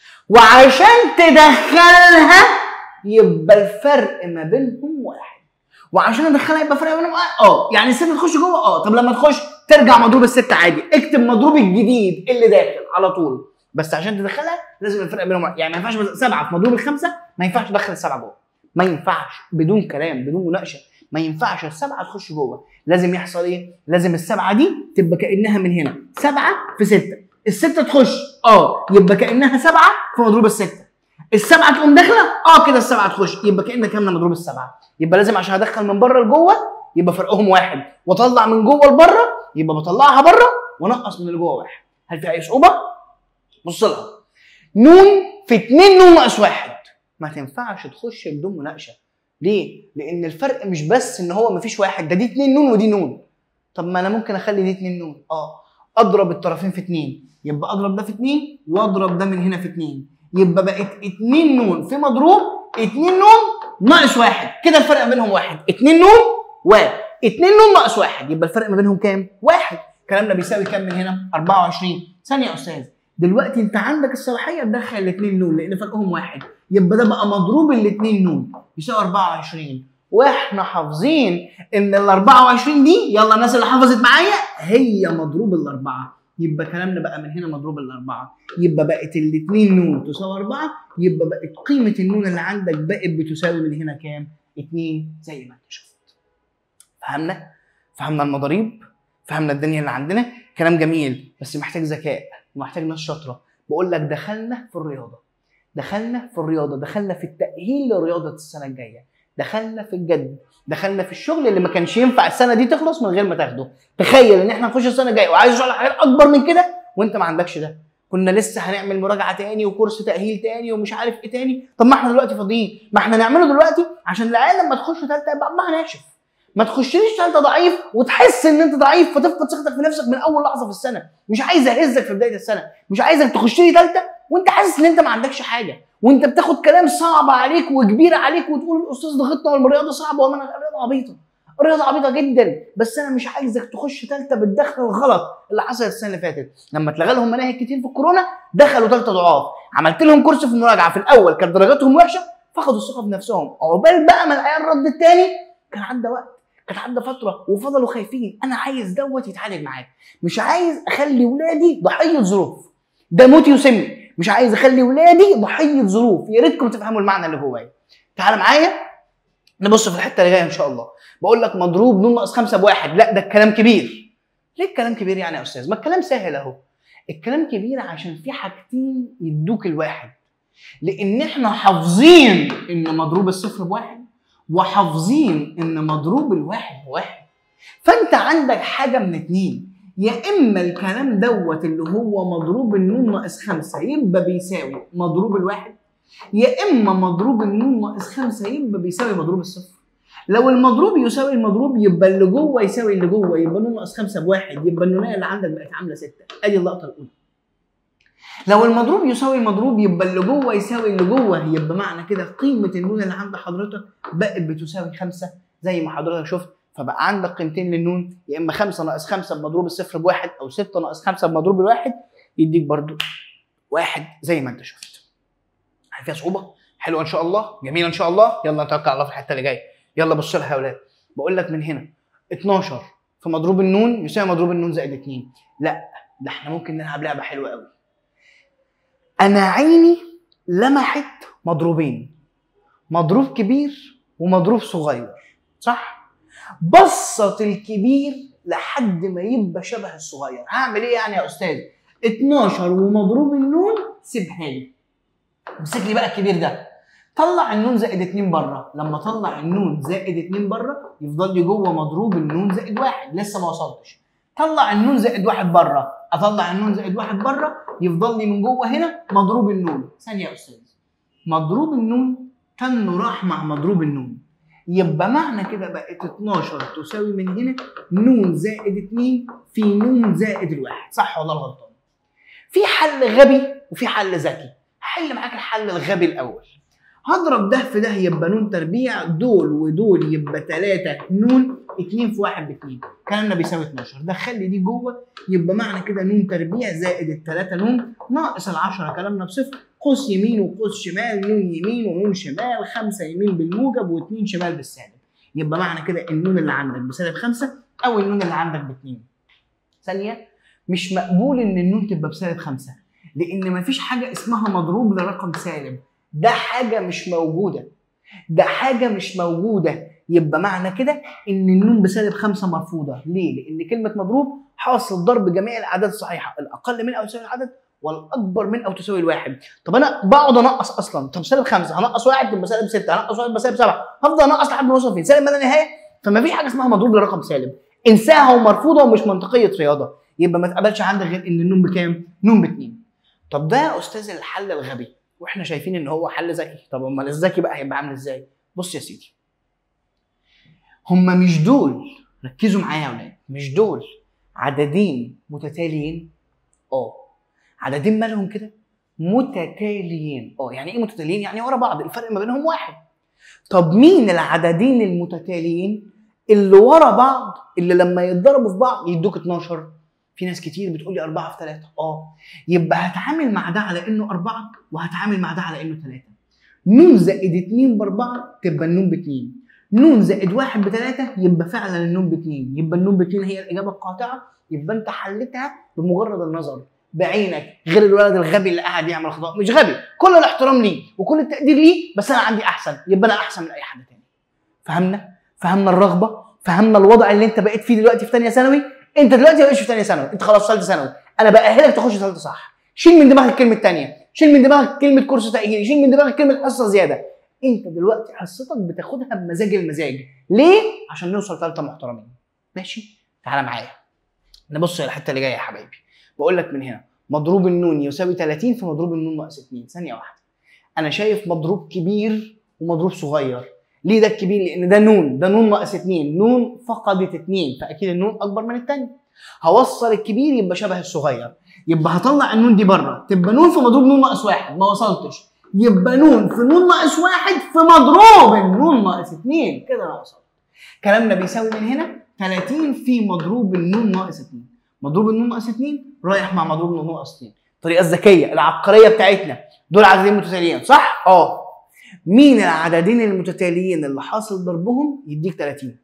S1: وعشان تدخلها يبقى الفرق ما بينهم واحد. وعشان ادخلها يبقى فرق بينهم واحد اه يعني الستة تخش جوه اه طب لما تخش ترجع مضروب الستة عادي اكتب مضروب الجديد اللي داخل على طول بس عشان تدخلها لازم الفرق بينهم واحد. يعني ما ينفعش بس- سبعة في مضروب الخمسة ما ينفعش تدخل السبعة جوه. ما ينفعش بدون كلام بدون مناقشه ما ينفعش السبعه تخش جوه لازم يحصل ايه لازم السبعه دي تبقى كانها من هنا سبعه في سته السته تخش اه يبقى كانها سبعه في مضروب السته السبعه تقوم داخله اه كده السبعه تخش يبقى كان كامله مضروب السبعه يبقى لازم عشان ادخل من بره لجوه يبقى فرقهم واحد واطلع من جوه لبره يبقى بطلعها بره وانقص من اللي جوه واحد هل في اي صعوبه بص لها نون في 2 نون ناقص واحد ما تنفعش تخش بدون مناقشه ليه؟ لان الفرق مش بس ان هو مفيش واحد ده دي 2 نون ودي نون طب ما انا ممكن اخلي دي 2 نون اه اضرب الطرفين في 2 يبقى اضرب ده في 2 واضرب ده من هنا في 2 يبقى بقت 2 نون في مضروب 2 نون ناقص واحد كده الفرق بينهم واحد 2 نون و 2 نون ناقص واحد يبقى الفرق ما بينهم كام؟ واحد كلامنا بيساوي كام من هنا؟ 24 ثانيه يا استاذ دلوقتي انت عندك الصلاحيه تدخل الاثنين نون لان فرقهم واحد يبقى ده بقى مضروب الاثنين نون يساوي 24 واحنا حافظين ان ال 24 دي يلا الناس اللي حفظت معايا هي مضروب الاربعه يبقى كلامنا بقى من هنا مضروب الاربعه يبقى بقت الاثنين نون تساوي اربعه يبقى بقت قيمه النون اللي عندك بقت بتساوي من هنا كام؟ 2 زي ما انت شفت. فهمنا؟ فهمنا المضاريب؟ فهمنا الدنيا اللي عندنا؟ كلام جميل بس محتاج ذكاء ومحتاج ناس شاطره بقول لك دخلنا في الرياضه دخلنا في الرياضه دخلنا في التاهيل لرياضه السنه الجايه دخلنا في الجد دخلنا في الشغل اللي ما كانش ينفع السنه دي تخلص من غير ما تاخده تخيل ان احنا نخش السنه الجايه وعايز اشرح لك حاجات اكبر من كده وانت ما عندكش ده كنا لسه هنعمل مراجعه تاني وكورس تاهيل تاني ومش عارف ايه تاني طب ما احنا دلوقتي فاضيين ما احنا نعمله دلوقتي عشان العيال لما تخش ثالثه يبقى عمها ناشف ما تخشليش ثالثه ضعيف وتحس ان انت ضعيف فتفقد ثقتك في نفسك من اول لحظه في السنه مش عايز اهزك في بدايه السنه مش عايزك تخش لي ثالثه وانت حاسس ان انت ما عندكش حاجه وانت بتاخد كلام صعب عليك وكبير عليك وتقول الاستاذ ضغطنا والرياضه صعبه وما انا الرياضه عبيطه الرياضه عبيطه جدا بس انا مش عايزك تخش ثالثه بالدخل الغلط اللي حصل السنه اللي فاتت لما اتلغى لهم مناهج كتير في الكورونا دخلوا ثالثه ضعاف عملت لهم كورس في المراجعه في الاول كانت درجاتهم وحشه فقدوا الثقه في نفسهم عقبال بقى ما العيال ردت تاني كان عدى وقت كانت عدى فتره وفضلوا خايفين انا عايز دوت يتعالج معاك مش عايز اخلي ولادي ضحيه ظروف ده موت يسمي مش عايز اخلي ولادي ضحيه ظروف يا ريتكم تفهموا المعنى اللي جوايا تعال معايا نبص في الحته اللي جايه ان شاء الله بقول لك مضروب نون ناقص خمسه بواحد لا ده الكلام كبير ليه الكلام كبير يعني يا استاذ ما الكلام سهل اهو الكلام كبير عشان في حاجتين يدوك الواحد لان احنا حافظين ان مضروب الصفر بواحد وحافظين ان مضروب الواحد بواحد فانت عندك حاجه من اتنين يا اما الكلام دوت اللي هو مضروب النون ناقص خمسه يبقى بيساوي مضروب الواحد يا اما مضروب النون ناقص خمسه يبقى بيساوي مضروب الصفر لو المضروب يساوي المضروب يبقى اللي جوه يساوي اللي جوه يبقى نون ناقص خمسه بواحد يبقى النونيه اللي عندك بقت عامله سته ادي اللقطه الاولى لو المضروب يساوي المضروب يبقى اللي جوه يساوي اللي جوه يبقى معنى كده قيمه النون اللي عند حضرتك بقت بتساوي خمسه زي ما حضرتك شفت فبقى عندك قيمتين للنون يا اما 5 ناقص 5 بمضروب الصفر بواحد او 6 ناقص 5 بمضروب الواحد يديك برضو واحد زي ما انت شفت هل فيها صعوبه حلوه ان شاء الله جميله ان شاء الله يلا نتوكل على الله في الحته اللي جايه يلا بص لها يا اولاد بقول لك من هنا 12 في مضروب النون يساوي مضروب النون زائد 2 لا ده احنا ممكن نلعب لعبه حلوه قوي انا عيني لمحت مضروبين مضروب كبير ومضروب صغير صح بسط الكبير لحد ما يبقى شبه الصغير هعمل ايه يعني يا استاذ 12 ومضروب النون سيبها لي امسك لي بقى الكبير ده طلع النون زائد 2 بره لما طلع النون زائد 2 بره يفضل لي جوه مضروب النون زائد واحد لسه ما وصلتش طلع النون زائد واحد بره اطلع النون زائد واحد بره يفضل لي من جوه هنا مضروب النون ثانيه يا استاذ مضروب النون كانه راح مع مضروب النون يبقى معنى كده بقت 12 تساوي من هنا نون زائد 2 في نون زائد الواحد صح ولا غلطان في حل غبي وفي حل ذكي هحل معاك الحل الغبي الاول هضرب ده في ده يبقى نون تربيع دول ودول يبقى 3 نون 2 في 1 ب 2 كلامنا بيساوي 12 دخل لي دي جوه يبقى معنى كده نون تربيع زائد الثلاثه نون ناقص ال 10 كلامنا بصفر قوس يمين وقوس شمال نون يمين ونون شمال خمسه يمين بالموجب واثنين شمال بالسالب يبقى معنى كده النون اللي عندك بسالب خمسه او النون اللي عندك باثنين ثانيه مش مقبول ان النون تبقى بسالب خمسه لان مفيش حاجه اسمها مضروب لرقم سالب ده حاجه مش موجوده ده حاجه مش موجوده يبقى معنى كده ان النون بسالب خمسه مرفوضه ليه لان كلمه مضروب حاصل ضرب جميع الاعداد الصحيحه الاقل من او يساوي العدد والاكبر من او تساوي الواحد طب انا بقعد انقص اصلا طب سالب خمسه هنقص واحد تبقى سالب سته هنقص واحد يبقى سالب سبعه هفضل انقص لحد ما اوصل فين سالب ما لا نهايه فما فيش حاجه اسمها مضروب لرقم سالب انساها ومرفوضه ومش منطقيه رياضه يبقى ما تقبلش عندك غير ان النون بكام؟ نون باتنين طب ده يا استاذ الحل الغبي واحنا شايفين ان هو حل ذكي طب امال الذكي بقى هيبقى عامل ازاي؟ بص يا سيدي هما مش دول ركزوا معايا يا ولاد مش دول عددين متتاليين اه عددين مالهم كده متتاليين اه يعني ايه متتاليين يعني ورا بعض الفرق ما بينهم واحد طب مين العددين المتتاليين اللي ورا بعض اللي لما يتضربوا في بعض يدوك 12 في ناس كتير بتقول لي 4 في 3 اه يبقى هتعامل مع ده على انه 4 وهتعامل مع ده على انه 3 نون زائد 2 ب 4 تبقى النون ب 2 نون زائد 1 ب 3 يبقى فعلا النون ب 2 يبقى النون ب 2 هي الاجابه القاطعه يبقى انت حلتها بمجرد النظر بعينك غير الولد الغبي اللي قاعد يعمل خطأ مش غبي كل الاحترام ليه وكل التقدير ليه بس انا عندي احسن يبقى انا احسن من اي حد تاني فهمنا فهمنا الرغبه فهمنا الوضع اللي انت بقيت فيه دلوقتي في ثانيه ثانوي انت دلوقتي ما بقيتش في ثانيه ثانوي انت خلاص ثالثه ثانوي انا باهلك تخش ثالثه صح شيل من دماغك الكلمه الثانيه شيل من دماغك كلمه كورس تاهيلي شيل من دماغك كلمه حصه زياده انت دلوقتي حصتك بتاخدها بمزاج المزاج ليه عشان نوصل ثالثه محترمين ماشي تعالى معايا نبص الحته اللي جايه يا حبايبي بقول لك من هنا مضروب النون يساوي 30 في مضروب النون ناقص 2 ثانيه واحده انا شايف مضروب كبير ومضروب صغير ليه ده الكبير لان ده نون ده نون ناقص 2 نون فقدت 2 فاكيد النون اكبر من الثاني هوصل الكبير يبقى شبه الصغير يبقى هطلع النون دي بره تبقى نون في مضروب نون ناقص واحد ما وصلتش يبقى نون في نون ناقص واحد في مضروب النون ناقص 2 كده انا وصلت كلامنا بيساوي من هنا 30 في مضروب النون ناقص 2 مضروب النون ناقص 2 رايح مع مضروب النون ناقص 2 الطريقه الذكيه العبقريه بتاعتنا دول عددين متتاليين صح اه مين العددين المتتاليين اللي حاصل ضربهم يديك 30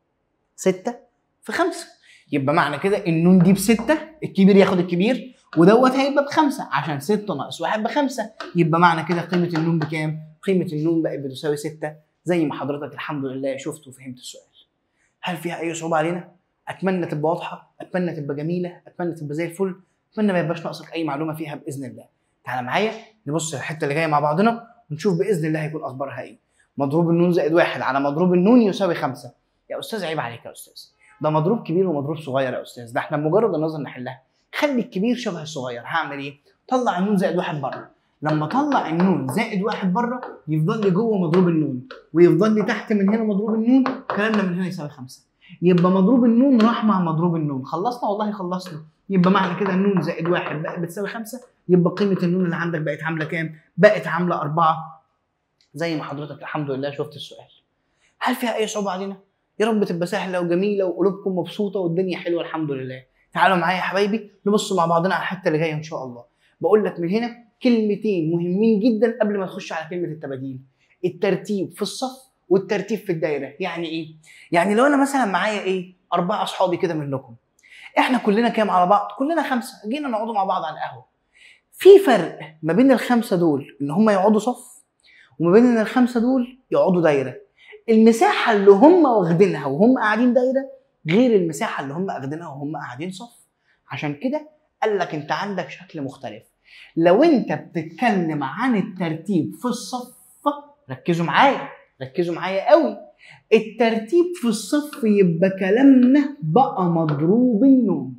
S1: 6 في 5 يبقى معنى كده النون دي بستة الكبير ياخد الكبير ودوت هيبقى بخمسة عشان 6 ناقص 1 بخمسة يبقى معنى كده قيمة النون بكام؟ قيمة النون بقت بتساوي 6 زي ما حضرتك الحمد لله شفت وفهمت السؤال. هل فيها أي صعوبة علينا؟ أتمنى تبقى واضحة، أتمنى تبقى جميلة، أتمنى تبقى زي الفل، أتمنى ما يبقاش ناقصك أي معلومة فيها بإذن الله. تعالى معايا نبص الحتة اللي جاية مع بعضنا ونشوف بإذن الله هيكون أخبارها إيه. مضروب النون زائد واحد على مضروب النون يساوي خمسة. يا أستاذ عيب عليك يا أستاذ. ده مضروب كبير ومضروب صغير يا أستاذ، ده إحنا بمجرد النظر نحلها. خلي الكبير شبه الصغير، هعمل إيه؟ طلع النون زائد واحد بره. لما اطلع النون زائد واحد بره يفضل لي جوه مضروب النون ويفضل لي تحت من هنا مضروب النون كلامنا من هنا يساوي خمسه يبقى مضروب النون راح مع مضروب النون خلصنا والله خلصنا يبقى معنى كده النون زائد واحد بقت بتساوي خمسه يبقى قيمه النون اللي عندك بقت عامله كام؟ بقت عامله اربعه زي ما حضرتك الحمد لله شفت السؤال. هل فيها اي صعوبه علينا؟ يا رب تبقى سهله وجميله وقلوبكم مبسوطه والدنيا حلوه الحمد لله تعالوا معايا يا حبايبي نبص مع بعضنا على الحته اللي جايه ان شاء الله بقول لك من هنا كلمتين مهمين جدا قبل ما تخش على كلمه التباديل الترتيب في الصف والترتيب في الدايره يعني ايه يعني لو انا مثلا معايا ايه اربعه اصحابي كده منكم احنا كلنا كام على بعض كلنا خمسه جينا نقعدوا مع بعض على القهوه في فرق ما بين الخمسه دول ان هم يقعدوا صف وما بين ان الخمسه دول يقعدوا دايره المساحه اللي هم واخدينها وهم قاعدين دايره غير المساحه اللي هم اخدينها وهم قاعدين صف عشان كده قال لك انت عندك شكل مختلف لو انت بتتكلم عن الترتيب في الصف ركزوا معايا ركزوا معايا قوي الترتيب في الصف يبقى كلامنا بقى مضروب النون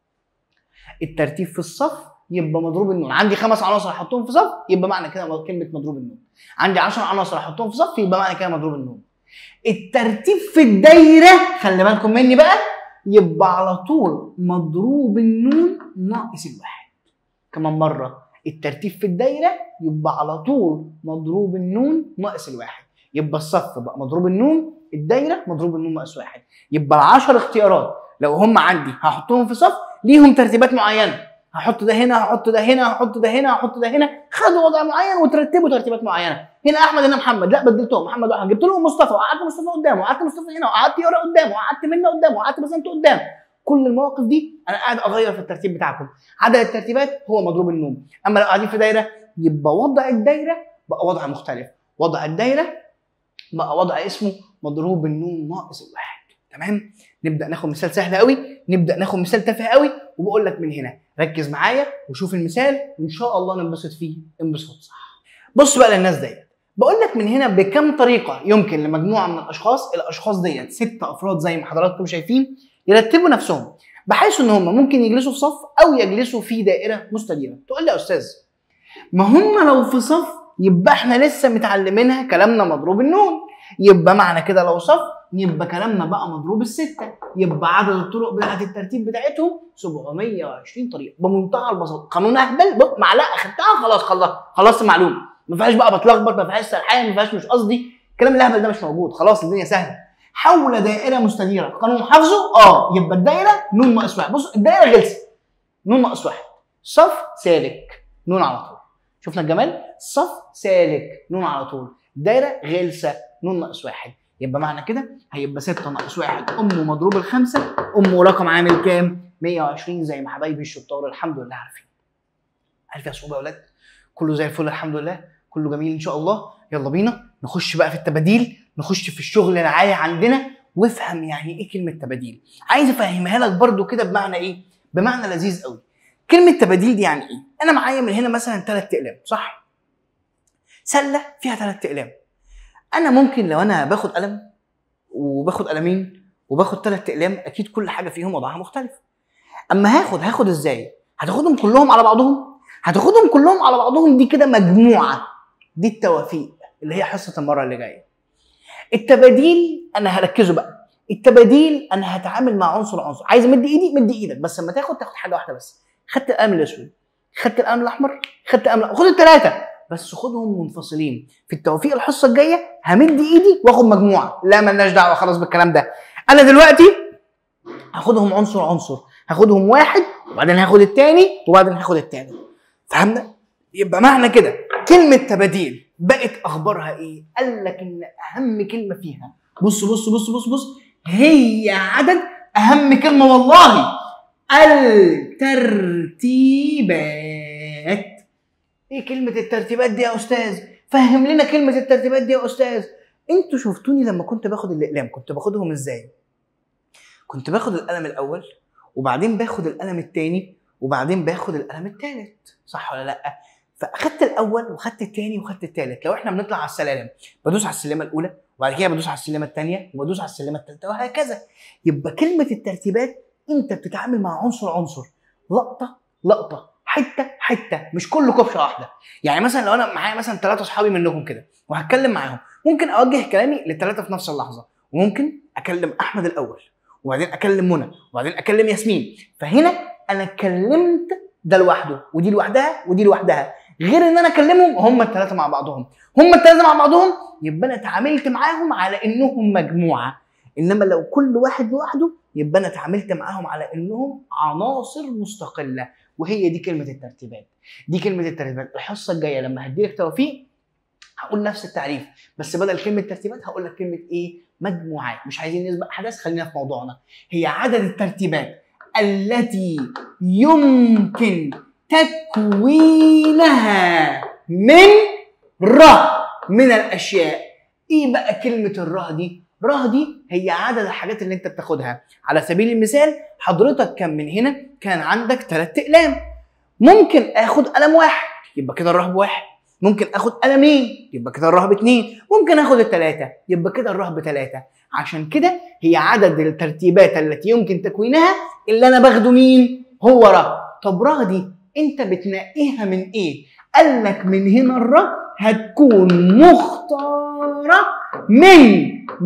S1: الترتيب في الصف يبقى مضروب النون عندي خمس عناصر احطهم في صف يبقى معنى كده كلمه مضروب النون عندي 10 عناصر احطهم في صف يبقى معنى كده مضروب النون الترتيب في الدايره خلي بالكم مني بقى يبقى على طول مضروب النون ناقص الواحد كمان مره الترتيب في الدايره يبقى على طول مضروب النون ناقص الواحد يبقى الصف بقى مضروب النون الدايره مضروب النون ناقص واحد يبقى العشر اختيارات لو هم عندي هحطهم في صف ليهم ترتيبات معينه هحط ده هنا هحط ده هنا هحط ده هنا هحط ده هنا خدوا وضع معين وترتبوا ترتيبات معينه هنا احمد هنا محمد لا بدلتهم محمد واحد جبت لهم مصطفى وقعدت مصطفى قدامه وقعدت مصطفى هنا وقعدت يورا قدامه وقعدت منى قدامه وقعدت بسنت قدام كل المواقف دي انا قاعد اغير في الترتيب بتاعكم عدد الترتيبات هو مضروب النوم اما لو قاعدين في دايره يبقى وضع الدايره بقى وضع مختلف وضع الدايره بقى وضع اسمه مضروب النون ناقص الواحد تمام نبدا ناخد مثال سهل قوي نبدا ناخد مثال تافه قوي وبقول لك من هنا ركز معايا وشوف المثال وان شاء الله ننبسط فيه انبساط صح بص بقى للناس ديت بقول لك من هنا بكم طريقه يمكن لمجموعه من الاشخاص الاشخاص ديت ست افراد زي ما حضراتكم شايفين يرتبوا نفسهم بحيث ان هم ممكن يجلسوا في صف او يجلسوا في دائره مستديره تقول لي يا استاذ ما هم لو في صف يبقى احنا لسه متعلمينها كلامنا مضروب النون يبقى معنى كده لو صف يبقى كلامنا بقى مضروب الستة يبقى عدد الطرق بتاعت الترتيب بتاعتهم 720 طريقة بمنتهى البساطة قانون اهبل بص معلقة خدتها خلاص خلاص خلصت المعلومة ما فيهاش بقى بتلخبط ما فيهاش سرحان ما فيهاش مش قصدي الكلام الاهبل ده مش موجود خلاص الدنيا سهلة حول دائرة مستديرة قانون حافظه اه يبقى الدايرة نون ناقص واحد بص الدايرة غلسة نون ناقص واحد صف سالك نون على طول شفنا الجمال صف سالك نون على طول دايرة غلسة نون ناقص واحد يبقى معنى كده هيبقى 6 ناقص 1 امه مضروب الخمسه امه رقم عامل كام؟ 120 زي ما حبايبي الشطار الحمد لله عارفين. عارف يا صحابه يا اولاد؟ كله زي الفل الحمد لله، كله جميل ان شاء الله، يلا بينا نخش بقى في التباديل، نخش في الشغل العالي عندنا وافهم يعني ايه كلمه تباديل. عايز افهمها لك برده كده بمعنى ايه؟ بمعنى لذيذ قوي. كلمه تباديل دي يعني ايه؟ انا معايا من هنا مثلا ثلاث اقلام صح؟ سله فيها ثلاث اقلام. انا ممكن لو انا باخد قلم وباخد قلمين وباخد ثلاث اقلام اكيد كل حاجه فيهم وضعها مختلف اما هاخد هاخد ازاي هتاخدهم كلهم على بعضهم هتاخدهم كلهم على بعضهم دي كده مجموعه دي التوافيق اللي هي حصه المره اللي جايه التباديل انا هركزه بقى التباديل انا هتعامل مع عنصر عنصر عايز امد ايدي مد ايدك بس لما تاخد تاخد حاجه واحده بس خدت القلم الاسود خدت القلم الاحمر خدت القلم خد الثلاثه بس خدهم منفصلين في التوفيق الحصه الجايه همد ايدي واخد مجموعه لا ملناش دعوه خلاص بالكلام ده انا دلوقتي هاخدهم عنصر عنصر هاخدهم واحد وبعدين هاخد التاني وبعدين هاخد التالت فهمنا يبقى معنى كده كلمه تباديل بقت اخبارها ايه قال لك ان اهم كلمه فيها بص بص بص بص بص هي عدد اهم كلمه والله الترتيبات ايه كلمة الترتيبات دي يا استاذ؟ فهم لنا كلمة الترتيبات دي يا استاذ. انتوا شفتوني لما كنت باخد الاقلام كنت باخدهم ازاي؟ كنت باخد القلم الاول وبعدين باخد القلم الثاني وبعدين باخد القلم الثالث صح ولا لا؟ فاخدت الاول وخدت الثاني وخدت الثالث لو احنا بنطلع على السلالم بدوس على السلمه الاولى وبعد كده بدوس على السلمه الثانيه وبدوس على السلمه الثالثه وهكذا يبقى كلمه الترتيبات انت بتتعامل مع عنصر عنصر لقطه لقطه حته حته مش كله كبشه واحده يعني مثلا لو انا معايا مثلا ثلاثه اصحابي منكم كده وهتكلم معاهم ممكن اوجه كلامي للثلاثه في نفس اللحظه وممكن اكلم احمد الاول وبعدين اكلم منى وبعدين اكلم ياسمين فهنا انا كلمت ده لوحده ودي لوحدها ودي لوحدها غير ان انا اكلمهم هم الثلاثه مع بعضهم هم الثلاثه مع بعضهم يبقى انا اتعاملت معاهم على انهم مجموعه انما لو كل واحد لوحده يبقى انا اتعاملت معاهم على انهم عناصر مستقله وهي دي كلمه الترتيبات دي كلمه الترتيبات الحصه الجايه لما هديلك توفيق هقول نفس التعريف بس بدل كلمه ترتيبات هقول لك كلمه ايه مجموعات مش عايزين نسبق احداث خلينا في موضوعنا هي عدد الترتيبات التي يمكن تكوينها من ر من الاشياء ايه بقى كلمه الره دي ره دي هي عدد الحاجات اللي انت بتاخدها على سبيل المثال حضرتك كان من هنا كان عندك ثلاث اقلام ممكن اخد قلم واحد يبقى كده الره بواحد ممكن اخد قلمين يبقى كده الره باتنين ممكن اخد الثلاثه يبقى كده الره بثلاثه عشان كده هي عدد الترتيبات التي يمكن تكوينها اللي انا باخده مين هو ره طب ره دي انت بتنقيها من ايه قال لك من هنا الره هتكون مختاره من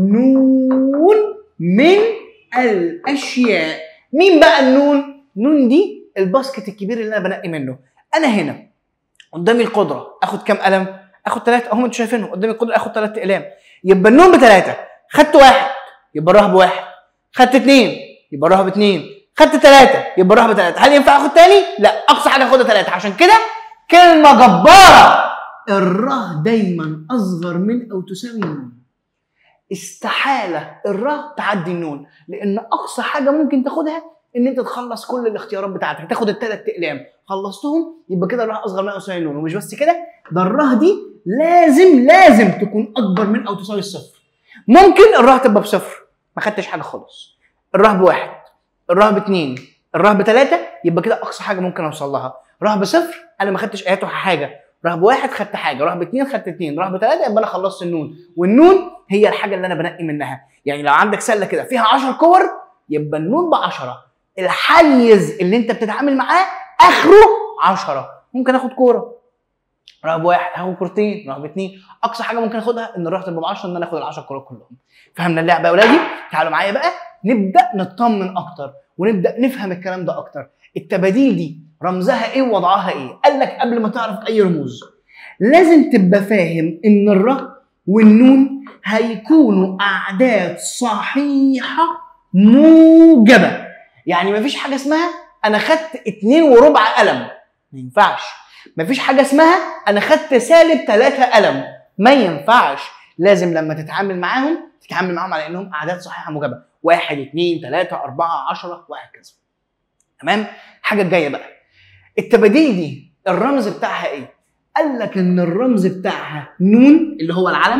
S1: نون من الاشياء مين بقى النون نون دي الباسكت الكبير اللي انا بنقي منه انا هنا قدامي القدره اخد كام قلم اخد ثلاثه اهم انتوا شايفينهم قدامي القدره اخد ثلاث اقلام يبقى النون بثلاثه خدت واحد يبقى الرهب واحد خدت اثنين يبقى الرهب اثنين خدت ثلاثه يبقى الرهب ثلاثه هل ينفع اخد تاني لا اقصى حاجه اخدها ثلاثه عشان كده كلمه جباره الره دايما اصغر من او تساوي النون استحاله الره تعدي النون لان اقصى حاجه ممكن تاخدها ان انت تخلص كل الاختيارات بتاعتك تاخد الثلاث اقلام خلصتهم يبقى كده الره اصغر من او تساوي النون ومش بس كده ده الره دي لازم لازم تكون اكبر من او تساوي الصفر ممكن الره تبقى بصفر ما خدتش حاجه خالص الره بواحد الره باثنين الره بثلاثه يبقى كده اقصى حاجه ممكن اوصل لها ره بصفر انا ما خدتش اياته حاجه ره بواحد خدت حاجه ره باثنين خدت اثنين ره بثلاثه يبقى انا خلصت النون والنون هي الحاجه اللي انا بنقي منها يعني لو عندك سله كده فيها 10 كور يبقى النون ب 10 الحيز اللي انت بتتعامل معاه اخره 10 ممكن اخد كوره رهب واحد هاخد كورتين رهب اثنين اقصى حاجه ممكن اخدها ان الرهب تبقى ب 10 ان انا اخد ال 10 كورات كلهم فهمنا اللعبه يا اولادي تعالوا معايا بقى نبدا نطمن اكتر ونبدا نفهم الكلام ده اكتر التباديل دي رمزها ايه ووضعها ايه قال لك قبل ما تعرف اي رموز لازم تبقى فاهم ان الره والنون هيكونوا اعداد صحيحه موجبه يعني مفيش حاجه اسمها انا خدت اتنين وربع قلم ما ينفعش مفيش حاجه اسمها انا خدت سالب ثلاثة قلم ما ينفعش لازم لما تتعامل معاهم تتعامل معاهم على انهم اعداد صحيحه موجبه واحد اثنين ثلاثة أربعة عشرة وهكذا تمام الحاجة الجاية بقى التباديل دي الرمز بتاعها ايه؟ قال لك ان الرمز بتاعها نون اللي هو العلم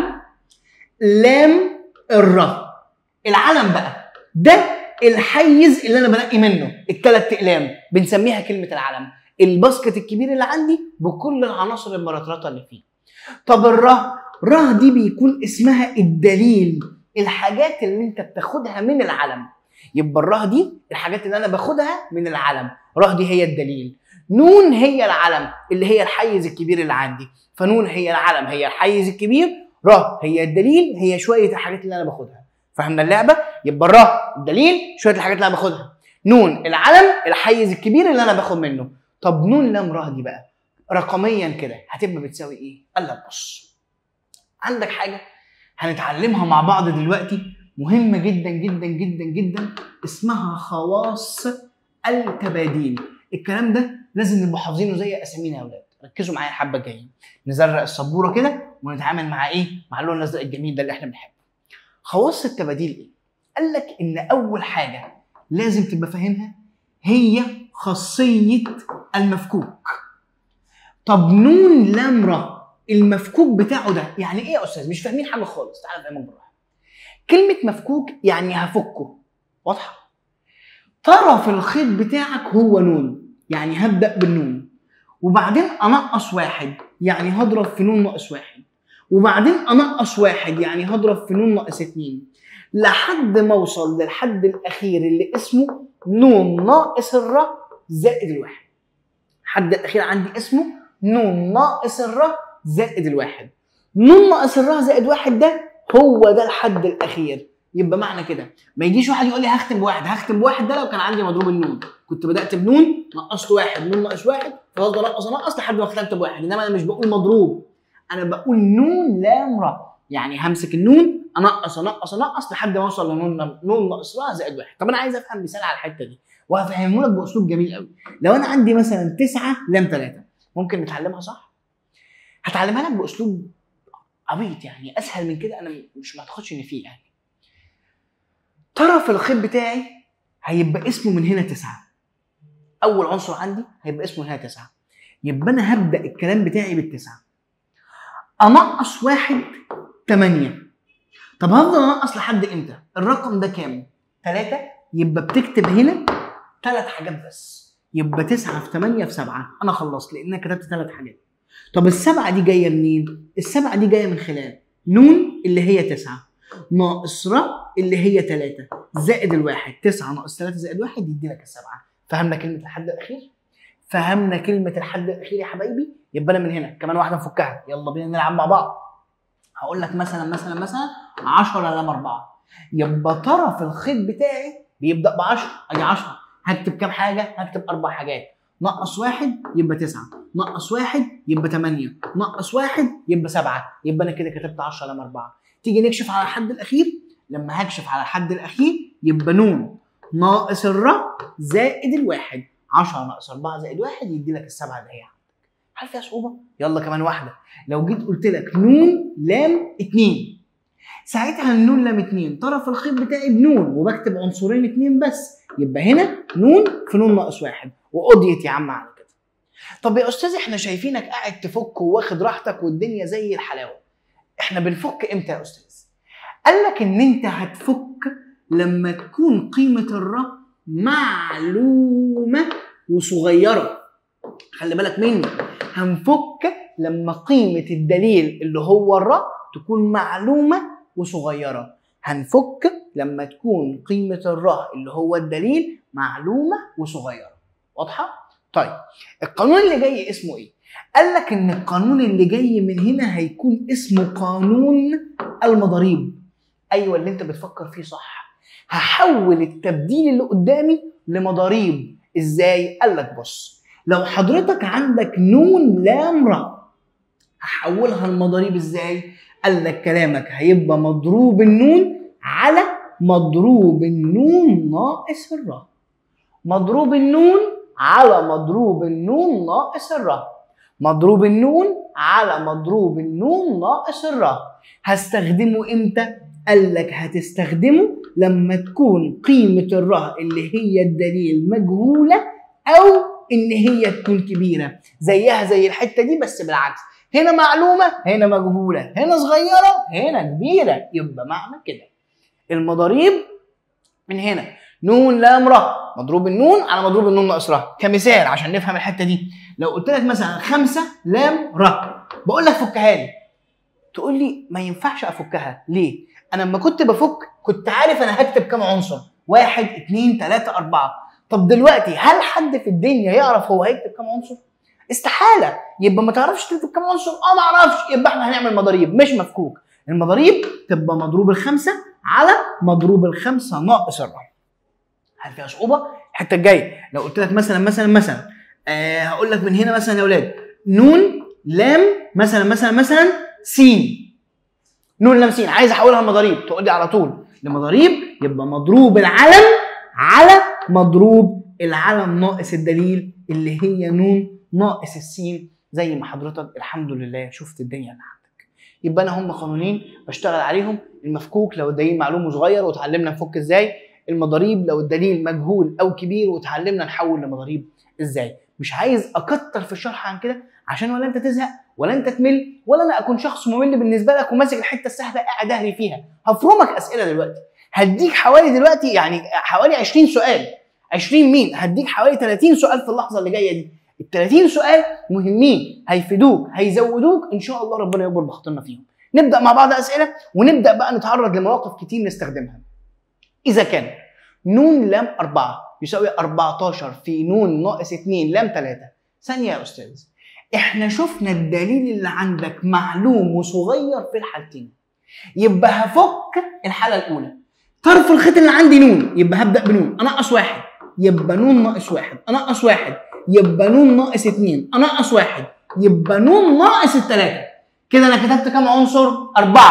S1: لام الراء العلم بقى ده الحيز اللي انا بنقي منه الثلاث اقلام بنسميها كلمه العلم الباسكت الكبير اللي عندي بكل العناصر المرطرطه اللي فيه طب الره ره دي بيكون اسمها الدليل الحاجات اللي انت بتاخدها من العلم يبقى الره دي الحاجات اللي انا باخدها من العلم ره دي هي الدليل نون هي العلم اللي هي الحيز الكبير اللي عندي فنون هي العلم هي الحيز الكبير ره هي الدليل هي شويه الحاجات اللي انا باخدها فهمنا اللعبه يبقى الره الدليل شويه الحاجات اللي انا باخدها نون العلم الحيز الكبير اللي انا باخد منه طب نون لام ره دي بقى رقميا كده هتبقى بتساوي ايه قال لك بص عندك حاجه هنتعلمها مع بعض دلوقتي مهمه جدا جدا جدا جدا اسمها خواص التباديل الكلام ده لازم نبقى حافظينه زي اسامينا يا اولاد ركزوا معايا الحبه الجايين نزرق السبوره كده ونتعامل مع ايه مع اللون الازرق الجميل ده اللي احنا بنحبه خواص التباديل ايه قال لك ان اول حاجه لازم تبقى فاهمها هي خاصيه المفكوك طب نون لام را المفكوك بتاعه ده يعني ايه يا استاذ مش فاهمين حاجه خالص تعالى افهمك بالراحه كلمه مفكوك يعني هفكه واضحه طرف الخيط بتاعك هو نون يعني هبدا بالنون وبعدين انقص واحد يعني هضرب في نون ناقص واحد وبعدين انقص واحد يعني هضرب في نون ناقص اتنين لحد ما اوصل للحد الاخير اللي اسمه نون ناقص الرا زائد الواحد الحد الاخير عندي اسمه نون ناقص الرا زائد الواحد نون ناقص الرا زائد واحد ده هو ده الحد الاخير يبقى معنى كده ما يجيش واحد يقول لي هختم بواحد هختم بواحد ده لو كان عندي مضروب النون كنت بدات بنون نقصت واحد نون ناقص واحد فضلت انقص انقص لحد ما ختمت بواحد انما انا مش بقول مضروب انا بقول نون لام را يعني همسك النون انقص انقص انقص لحد ما اوصل لنون نون ناقص را زائد واحد طب انا عايز افهم مثال على الحته دي وهفهمه لك باسلوب جميل قوي لو انا عندي مثلا 9 لام 3 ممكن نتعلمها صح هتعلمها لك باسلوب عبيط يعني اسهل من كده انا مش ما اعتقدش ان فيه يعني طرف الخيط بتاعي هيبقى اسمه من هنا تسعة اول عنصر عندي هيبقى اسمه من هنا تسعة يبقى انا هبدا الكلام بتاعي بالتسعه انقص واحد تمانية طب هفضل انقص لحد امتى الرقم ده كام ثلاثة يبقى بتكتب هنا ثلاث حاجات بس يبقى تسعة في ثمانية في سبعة أنا خلصت لأن أنا كتبت ثلاث حاجات طب السبعة دي جاية منين؟ السبعة دي جاية من خلال نون اللي هي تسعة ناقص ر اللي هي ثلاثة زائد الواحد تسعة ناقص ثلاثة زائد واحد يدي لك السبعة فهمنا كلمة الحد الأخير؟ فهمنا كلمة الحد الأخير يا حبايبي؟ يبقى أنا من هنا كمان واحدة نفكها يلا بينا نلعب مع بعض هقول لك مثلا مثلا مثلا 10 لام 4 يبقى طرف الخيط بتاعي بيبدا ب 10 ادي 10 هكتب كام حاجه؟ هكتب اربع حاجات نقص واحد يبقى تسعة نقص واحد يبقى 8 نقص واحد يبقى سبعة يبقى انا كده كتبت 10 لام 4 تيجي نكشف على الحد الاخير لما هكشف على الحد الاخير يبقى نون ناقص الر زائد الواحد 10 ناقص 4 زائد واحد يدي لك السبعه اللي هي عندك هل فيها صعوبه؟ يلا كمان واحده لو جيت قلت لك نون لام 2 ساعتها النون لام 2 طرف الخيط بتاعي بنون وبكتب عنصرين اتنين بس يبقى هنا نون في نون ناقص واحد وقضيت يا عم على كده طب يا استاذ احنا شايفينك قاعد تفك وواخد راحتك والدنيا زي الحلاوه احنا بنفك امتى يا استاذ قال لك ان انت هتفك لما تكون قيمه الر معلومه وصغيره خلي بالك مني هنفك لما قيمه الدليل اللي هو الر تكون معلومه وصغيره هنفك لما تكون قيمه الر اللي هو الدليل معلومه وصغيره واضحه طيب القانون اللي جاي اسمه ايه قال لك ان القانون اللي جاي من هنا هيكون اسمه قانون المضاريب ايوه اللي انت بتفكر فيه صح هحول التبديل اللي قدامي لمضاريب ازاي قال لك بص لو حضرتك عندك نون لام را هحولها لمضاريب ازاي قال لك كلامك هيبقى مضروب النون على مضروب النون ناقص الرا مضروب النون على مضروب النون ناقص الرا مضروب النون على مضروب النون ناقص الرا هستخدمه امتى قال لك هتستخدمه لما تكون قيمة الره اللي هي الدليل مجهولة أو إن هي تكون كبيرة زيها زي الحتة دي بس بالعكس هنا معلومة هنا مجهولة هنا صغيرة هنا كبيرة يبقى معنى كده المضاريب من هنا نون لام را مضروب النون على مضروب النون ناقص را كمثال عشان نفهم الحته دي لو قلت لك مثلا خمسة لام را بقول لك فكها لي تقول لي ما ينفعش افكها ليه انا لما كنت بفك كنت عارف انا هكتب كام عنصر واحد اتنين تلاتة اربعة طب دلوقتي هل حد في الدنيا يعرف هو هيكتب كام عنصر استحالة يبقى ما تعرفش تكتب كام عنصر اه ما اعرفش يبقى احنا هنعمل مضاريب مش مفكوك المضاريب تبقى مضروب الخمسة على مضروب الخمسة ناقص الرقم هل فيها صعوبة؟ الحتة الجاية لو قلت لك مثلا مثلا مثلا آه هقول لك من هنا مثلا يا اولاد نون لام مثلا مثلا مثلا سين نون لام سين عايز احولها لمضاريب تقول لي على طول لمضاريب يبقى مضروب العلم على مضروب العلم ناقص الدليل اللي هي نون ناقص السين زي ما حضرتك الحمد لله شفت الدنيا اللي عندك يبقى انا هم قانونين بشتغل عليهم المفكوك لو الدليل معلوم وصغير وتعلمنا نفك ازاي المضاريب لو الدليل مجهول او كبير وتعلمنا نحول لمضاريب ازاي مش عايز اكتر في الشرح عن كده عشان ولا انت تزهق ولا انت تمل ولا انا اكون شخص ممل بالنسبه لك وماسك الحته السهله قاعد اهري فيها هفرمك اسئله دلوقتي هديك حوالي دلوقتي يعني حوالي 20 سؤال 20 مين هديك حوالي 30 سؤال في اللحظه اللي جايه دي ال 30 سؤال مهمين هيفيدوك هيزودوك ان شاء الله ربنا يكبر بخاطرنا فيهم نبدا مع بعض اسئله ونبدا بقى نتعرض لمواقف كتير نستخدمها اذا كان نون لام 4 يساوي 14 في نون ناقص 2 لام 3 ثانيه يا استاذ احنا شفنا الدليل اللي عندك معلوم وصغير في الحالتين يبقى هفك الحاله الاولى طرف الخيط اللي عندي نون يبقى هبدا بنون انقص واحد يبقى نون ناقص واحد انقص واحد يبقى نون ناقص اتنين انقص واحد يبقى نون ناقص التلاته كده انا كتبت كام عنصر؟ اربعه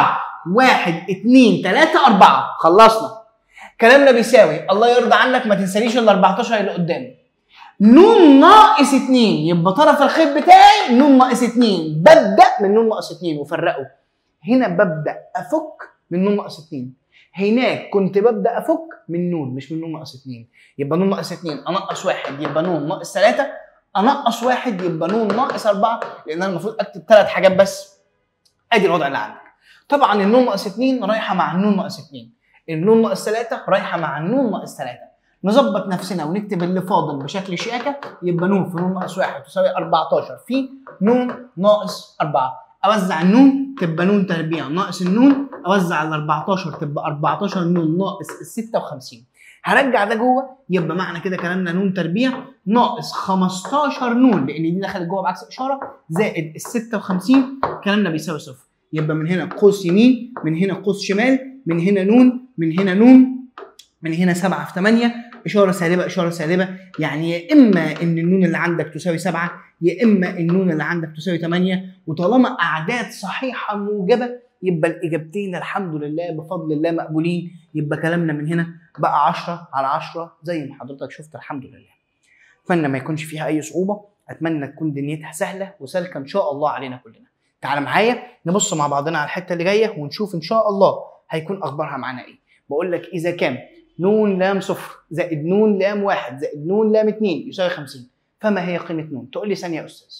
S1: واحد اتنين تلاته اربعه خلصنا كلامنا بيساوي الله يرضى عنك ما تنساليش ال 14 اللي قدام نون ناقص 2 يبقى طرف الخيط بتاعي نون ناقص 2 ببدا من نون ناقص 2 وفرقه هنا ببدا افك من نون ناقص 2 هناك كنت ببدا افك من نون مش من نون ناقص 2 يبقى نون ناقص 2 انقص واحد يبقى نون ناقص 3 انقص واحد يبقى نون ناقص 4 لان انا المفروض اكتب ثلاث حاجات بس ادي الوضع اللي عندك طبعا النون ناقص 2 رايحه مع النون ناقص 2 النون ناقص 3 رايحه مع النون ناقص 3 نظبط نفسنا ونكتب اللي فاضل بشكل شياكه يبقى نون في نون ناقص 1 تساوي 14 في نون ناقص 4 اوزع النون تبقى نون تربيع ناقص النون اوزع ال 14 تبقى 14 نون ناقص ال 56 هرجع ده جوه يبقى معنى كده كلامنا نون تربيع ناقص 15 نون لان دي دخلت جوه بعكس اشاره زائد ال 56 كلامنا بيساوي صفر يبقى من هنا قوس يمين من هنا قوس شمال من هنا نون من هنا نون من هنا 7 في 8 اشاره سالبه اشاره سالبه يعني يا اما ان النون اللي عندك تساوي 7 يا اما النون اللي عندك تساوي 8 وطالما اعداد صحيحه موجبه يبقى الاجابتين الحمد لله بفضل الله مقبولين يبقى كلامنا من هنا بقى 10 على 10 زي ما حضرتك شفت الحمد لله اتمنى ما يكونش فيها اي صعوبه اتمنى تكون دنيتها سهله وسالكه ان شاء الله علينا كلنا تعال معايا نبص مع بعضنا على الحته اللي جايه ونشوف ان شاء الله هيكون اخبارها معانا ايه بقول لك اذا كان نون لام صفر زائد نون لام واحد زائد نون لام اتنين يساوي 50 فما هي قيمه نون تقول لي ثانيه يا استاذ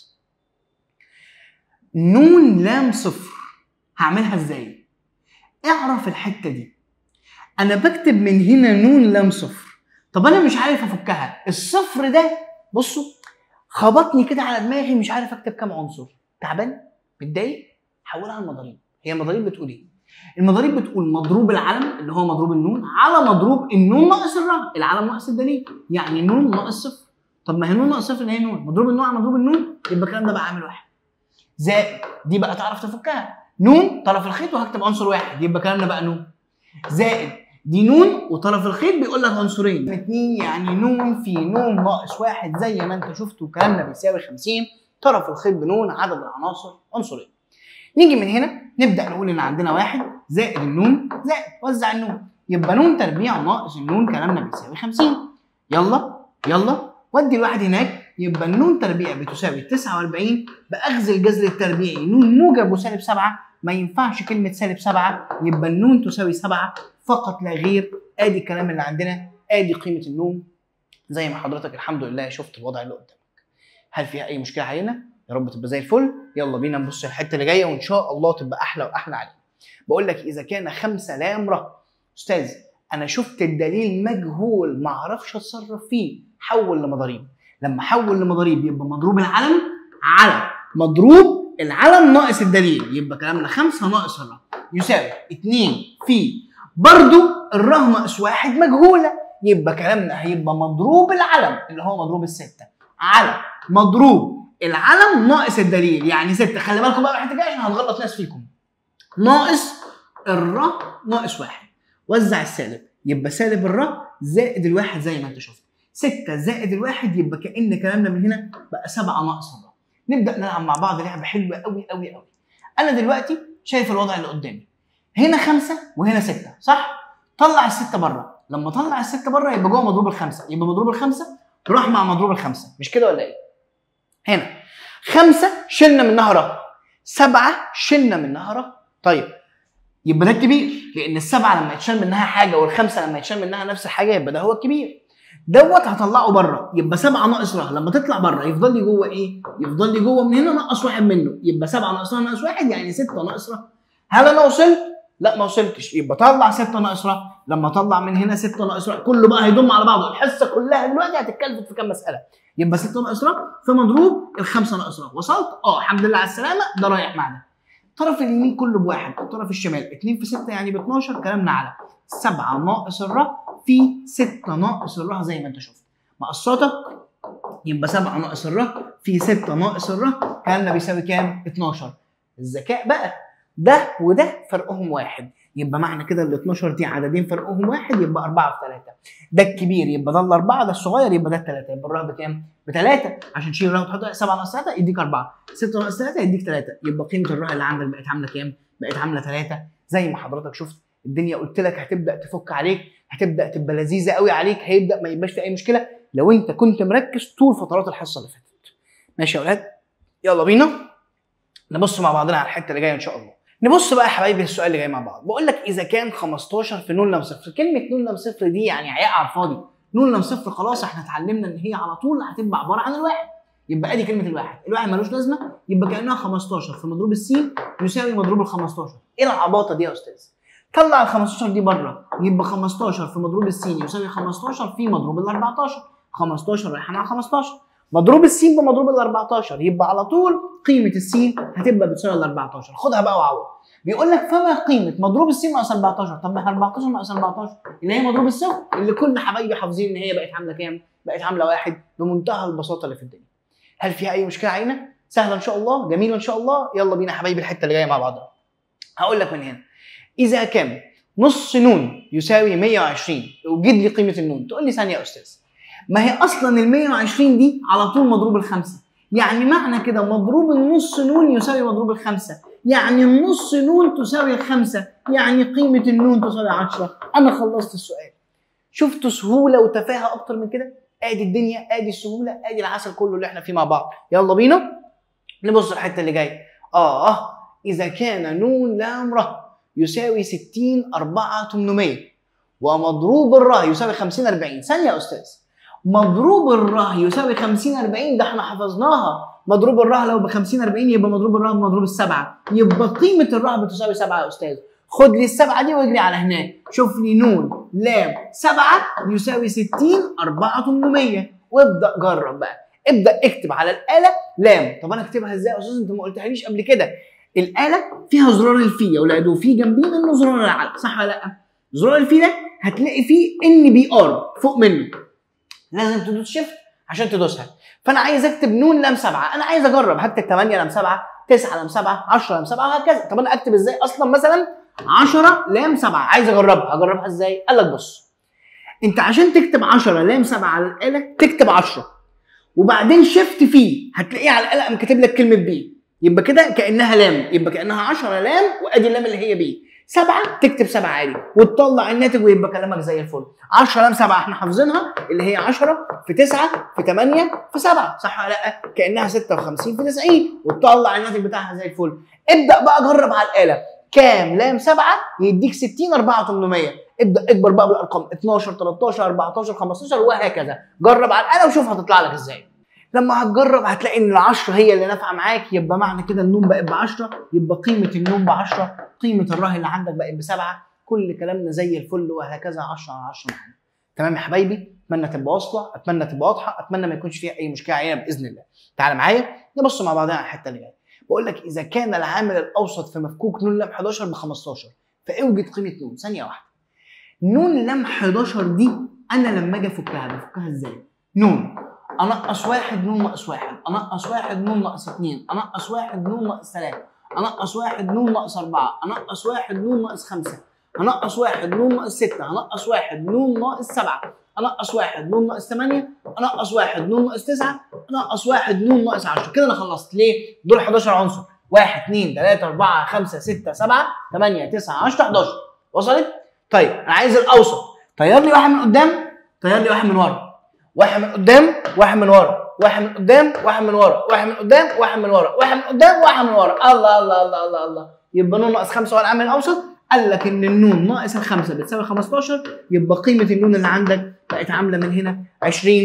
S1: نون لام صفر هعملها ازاي اعرف الحته دي انا بكتب من هنا نون لام صفر طب انا مش عارف افكها الصفر ده بصوا خبطني كده على دماغي مش عارف اكتب كام عنصر تعبان متضايق حولها لمضاريب هي المضاريب بتقول ايه المضاريب بتقول مضروب العلم اللي هو مضروب النون على مضروب النون ناقص الرقم العلم ناقص الدليل يعني نون ناقص صفر طب ما هي نون ناقص صفر اللي هي نون مضروب النون على مضروب النون يبقى الكلام ده بقى عامل واحد زائد دي بقى تعرف تفكها نون طرف الخيط وهكتب عنصر واحد يبقى كلامنا بقى نون زائد دي نون وطرف الخيط بيقول لك عنصرين اتنين يعني نون في نون ناقص واحد زي ما انت شفت وكلامنا بيساوي 50 طرف الخيط بنون عدد العناصر عنصرين نيجي من هنا نبدا نقول ان عندنا واحد زائد النون زائد وزع النون يبقى نون تربيع ناقص النون كلامنا بيساوي 50 يلا يلا ودي الواحد هناك يبقى النون تربيع بتساوي 49 باخذ الجذر التربيعي نون موجب وسالب 7 ما ينفعش كلمه سالب 7 يبقى النون تساوي 7 فقط لا غير ادي الكلام اللي عندنا ادي قيمه النون زي ما حضرتك الحمد لله شفت الوضع اللي قدامك هل فيها اي مشكله علينا يا رب تبقى زي الفل يلا بينا نبص الحته اللي جايه وان شاء الله تبقى احلى واحلى علينا بقول لك اذا كان خمسة لام ر استاذ انا شفت الدليل مجهول ما اعرفش اتصرف فيه حول لمضاريب لما حول لمضاريب يبقى مضروب العلم على مضروب العلم ناقص الدليل يبقى كلامنا خمسة ناقص الر يساوي 2 في برضو الره ناقص واحد مجهوله يبقى كلامنا هيبقى مضروب العلم اللي هو مضروب الستة على مضروب العلم ناقص الدليل يعني ستة خلي بالكم بقى الحته الجايه عشان هتغلط ناس فيكم ناقص الر ناقص واحد وزع السالب يبقى سالب الر زائد الواحد زي ما انت شفت 6 زائد الواحد يبقى كأن كلامنا من هنا بقى 7 ناقص الر نبدا نلعب مع بعض لعبه حلوه قوي قوي قوي انا دلوقتي شايف الوضع اللي قدامي هنا خمسة وهنا ستة صح؟ طلع الستة بره لما طلع الستة بره يبقى جوه مضروب الخمسة يبقى مضروب الخمسة راح مع مضروب الخمسة مش كده ولا ايه؟ هنا خمسة شلنا منها ر سبعة شلنا منها ر طيب يبقى ده الكبير لأن السبعة لما يتشال منها حاجة والخمسة لما يتشال منها نفس الحاجة يبقى ده هو الكبير دوت هطلعه بره يبقى سبعة ناقص ر لما تطلع بره يفضل لي جوه ايه؟ يفضل لي جوه من هنا نقص واحد منه يبقى سبعة ناقص ر ناقص واحد يعني ستة ناقص ر هل انا وصلت؟ لا ما وصلتش يبقى طلع 6 ناقص ر لما اطلع من هنا 6 ناقص ر كله بقى هيضم على بعضه الحصه كلها دلوقتي هتتكلف في كام مساله يبقى 6 ناقص ر في مضروب الخمسه ناقص ر وصلت اه الحمد لله على السلامه ده رايح معنا الطرف اليمين كله بواحد الطرف الشمال 2 في 6 يعني ب 12 كلامنا على 7 ناقص الر في 6 ناقص الر زي ما انت شفت مقصاتك يبقى 7 ناقص الر في 6 ناقص الر كلامنا بيساوي كام 12 الذكاء بقى ده وده فرقهم واحد يبقى معنى كده ال 12 دي عددين فرقهم واحد يبقى 4 في 3 ده الكبير يبقى ده الاربعه ده الصغير يبقى ده الثلاثه يبقى الره بكام؟ بثلاثه عشان تشيل الره وتحط 7 ناقص 3 يديك 4 6 ناقص 3 يديك 3 يبقى قيمه الره اللي عندك بقت عامله كام؟ بقت عامله 3 زي ما حضرتك شفت الدنيا قلت لك هتبدا تفك عليك هتبدا تبقى لذيذه قوي عليك هيبدا ما يبقاش في اي مشكله لو انت كنت مركز طول فترات الحصه اللي فاتت ماشي يا اولاد يلا بينا نبص مع بعضنا على الحته اللي جايه ان شاء الله نبص بقى يا حبايبي السؤال اللي جاي مع بعض بقول لك اذا كان 15 في نون لام صفر كلمه نون لام صفر دي يعني عياء على الفاضي نون لام صفر خلاص احنا اتعلمنا ان هي على طول هتبقى عباره عن الواحد يبقى ادي كلمه الواحد الواحد ملوش لازمه يبقى كانها 15 في مضروب السين يساوي مضروب ال 15 ايه العباطه دي يا استاذ طلع ال 15 دي بره يبقى 15 في مضروب السين يساوي 15 في مضروب ال 14 15 رايحه مع 15 مضروب السين بمضروب ال 14 يبقى على طول قيمه السين هتبقى بتساوي ال 14 خدها بقى وعوض بيقول لك فما قيمه مضروب السين ناقص 14 طب ما 14 ناقص 14 اللي هي مضروب الصفر اللي كل حبايبي حافظين ان هي بقت عامله كام؟ بقت عامله واحد بمنتهى البساطه اللي في الدنيا. هل فيها اي مشكله علينا؟ سهله ان شاء الله، جميله ان شاء الله، يلا بينا يا حبايبي الحته اللي جايه مع بعضها. هقول لك من هنا اذا كان نص نون يساوي 120 وجد لي قيمه النون تقول لي ثانيه يا استاذ ما هي اصلا ال 120 دي على طول مضروب الخمسه يعني معنى كده مضروب النص نون يساوي مضروب الخمسه يعني النص نون تساوي الخمسه يعني قيمه النون تساوي 10 انا خلصت السؤال شفتوا سهوله وتفاهه اكتر من كده ادي الدنيا ادي السهوله ادي العسل كله اللي احنا فيه مع بعض يلا بينا نبص الحته اللي جايه اه اذا كان نون لام ر يساوي 60 4 800 ومضروب الره يساوي 50 40 ثانيه يا استاذ مضروب الره يساوي 50 40 ده احنا حفظناها مضروب الره لو ب 50 40 يبقى مضروب الره بمضروب السبعه يبقى قيمه الره بتساوي 7 يا استاذ خد لي السبعه دي واجري على هناك شوف لي نون لام 7 يساوي 60 4 800 وابدا جرب بقى ابدا اكتب على الاله لام طب انا اكتبها ازاي يا استاذ انت ما قلتهاليش قبل كده الاله فيها زرار الفي يا اولاد وفي جنبيه منه زرار العلى صح ولا لا زرار الفي ده هتلاقي فيه ان بي ار فوق منه لازم تدوس شيفت عشان تدوسها فانا عايز اكتب نون لام 7 انا عايز اجرب هكتب 8 لام 7 9 لام 7 10 لام 7 وهكذا طب انا اكتب ازاي اصلا مثلا 10 لام 7 عايز اجربها اجربها ازاي قال لك بص انت عشان تكتب 10 لام 7 على الاله تكتب 10 وبعدين شيفت فيه هتلاقيه على الاله قام كاتب لك كلمه بي يبقى كده كانها لام يبقى كانها 10 لام وادي اللام اللي هي بي سبعة تكتب سبعة عادي وتطلع الناتج ويبقى كلامك زي الفل 10 لام سبعة احنا حافظينها اللي هي 10 في 9 في 8 في 7 صح ولا لا كانها 56 في 90 وتطلع الناتج بتاعها زي الفل ابدا بقى جرب على الاله كام لام 7 يديك 60 4 800 ابدا اكبر بقى بالارقام 12 13 14 15 وهكذا جرب على الاله وشوف هتطلع لك ازاي لما هتجرب هتلاقي ان ال10 هي اللي نافعه معاك يبقى معنى كده النون بقت ب 10 يبقى قيمه النون ب 10 قيمه الره اللي عندك بقت بسبعه كل كلامنا زي الفل وهكذا 10 على 10 معانا تمام يا حبايبي اتمنى تبقى واصله اتمنى تبقى واضحه اتمنى ما يكونش فيها اي مشكله علينا باذن الله تعال معايا نبص مع بعضنا على الحته اللي جايه بقول لك اذا كان العامل الاوسط في مفكوك نون لام 11 ب 15 فاوجد قيمه نون ثانيه واحده نون لام 11 دي انا لما اجي افكها بفكها ازاي نون انقص واحد نون ناقص واحد انقص واحد نون ناقص اثنين انقص واحد نون ناقص ثلاثة انقص واحد نون ناقص أربعة انقص واحد نون ناقص خمسة انقص واحد نون ناقص ستة انقص واحد نون ناقص سبعة انقص واحد نون ناقص ثمانية انقص واحد نون ناقص تسعة انقص واحد نون ناقص 10 كده انا خلصت ليه؟ دول 11 عنصر واحد اثنين ثلاثة أربعة خمسة ستة سبعة ثمانية تسعة 10 11 وصلت؟ طيب أنا عايز الأوسط طير لي واحد من قدام طير لي واحد من ورا واحد من قدام واحد من ورا واحد من قدام واحد من ورا واحد من قدام واحد من ورا واحد من قدام واحد من ورا الله الله الله الله الله يبقى نون ناقص خمسة هو العامل الأوسط قال لك إن النون ناقص الخمسة بتساوي 15 يبقى قيمة النون اللي عندك بقت عاملة من هنا 20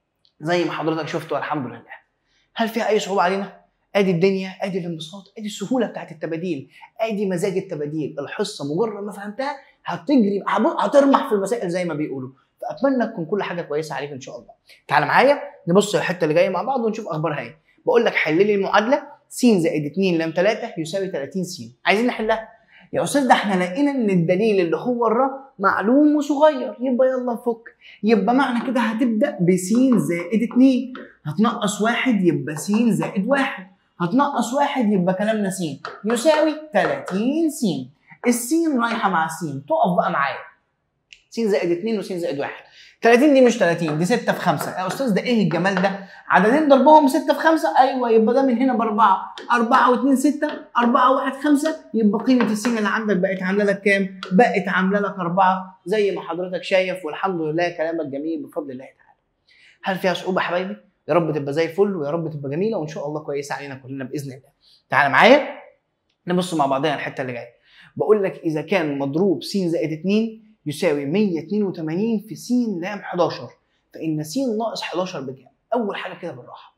S1: زي ما حضرتك شفت والحمد لله هل فيها أي صعوبة علينا؟ ادي الدنيا ادي الانبساط ادي السهوله بتاعت التباديل ادي مزاج التباديل الحصه مجرد ما فهمتها هتجري هترمح في المسائل زي ما بيقولوا فاتمنى تكون كل حاجه كويسه عليك ان شاء الله تعال معايا نبص الحته اللي جايه مع بعض ونشوف اخبارها ايه بقول لك حل لي المعادله س زائد 2 لام 3 يساوي 30 س عايزين نحلها يا استاذ ده احنا لقينا ان الدليل اللي هو الر معلوم وصغير يبقى يلا نفك يبقى معنى كده هتبدا بس زائد 2 هتنقص واحد يبقى س زائد واحد هتنقص واحد يبقى كلامنا س يساوي 30 س السين رايحه مع السين تقف بقى معايا س س زائد 2 وس زائد 1 30 دي مش 30 دي 6 في 5 يا استاذ ده ايه الجمال ده عددين ضربهم 6 في 5 ايوه يبقى ده من هنا باربعه 4 و2 6 4 و1 5 يبقى قيمه السين اللي عندك بقت عامله لك كام؟ بقت عامله لك 4 زي ما حضرتك شايف والحمد لله كلامك جميل بفضل الله تعالى. هل فيها صعوبه يا حبايبي؟ يا رب تبقى زي الفل ويا رب تبقى جميله وان شاء الله كويسه علينا كلنا باذن الله. تعالى معايا نبص مع بعضنا الحته اللي جايه. بقول لك اذا كان مضروب س زائد 2 يساوي 182 في س لام 11 فان س ناقص 11 بكام؟ اول حاجه كده بالراحه.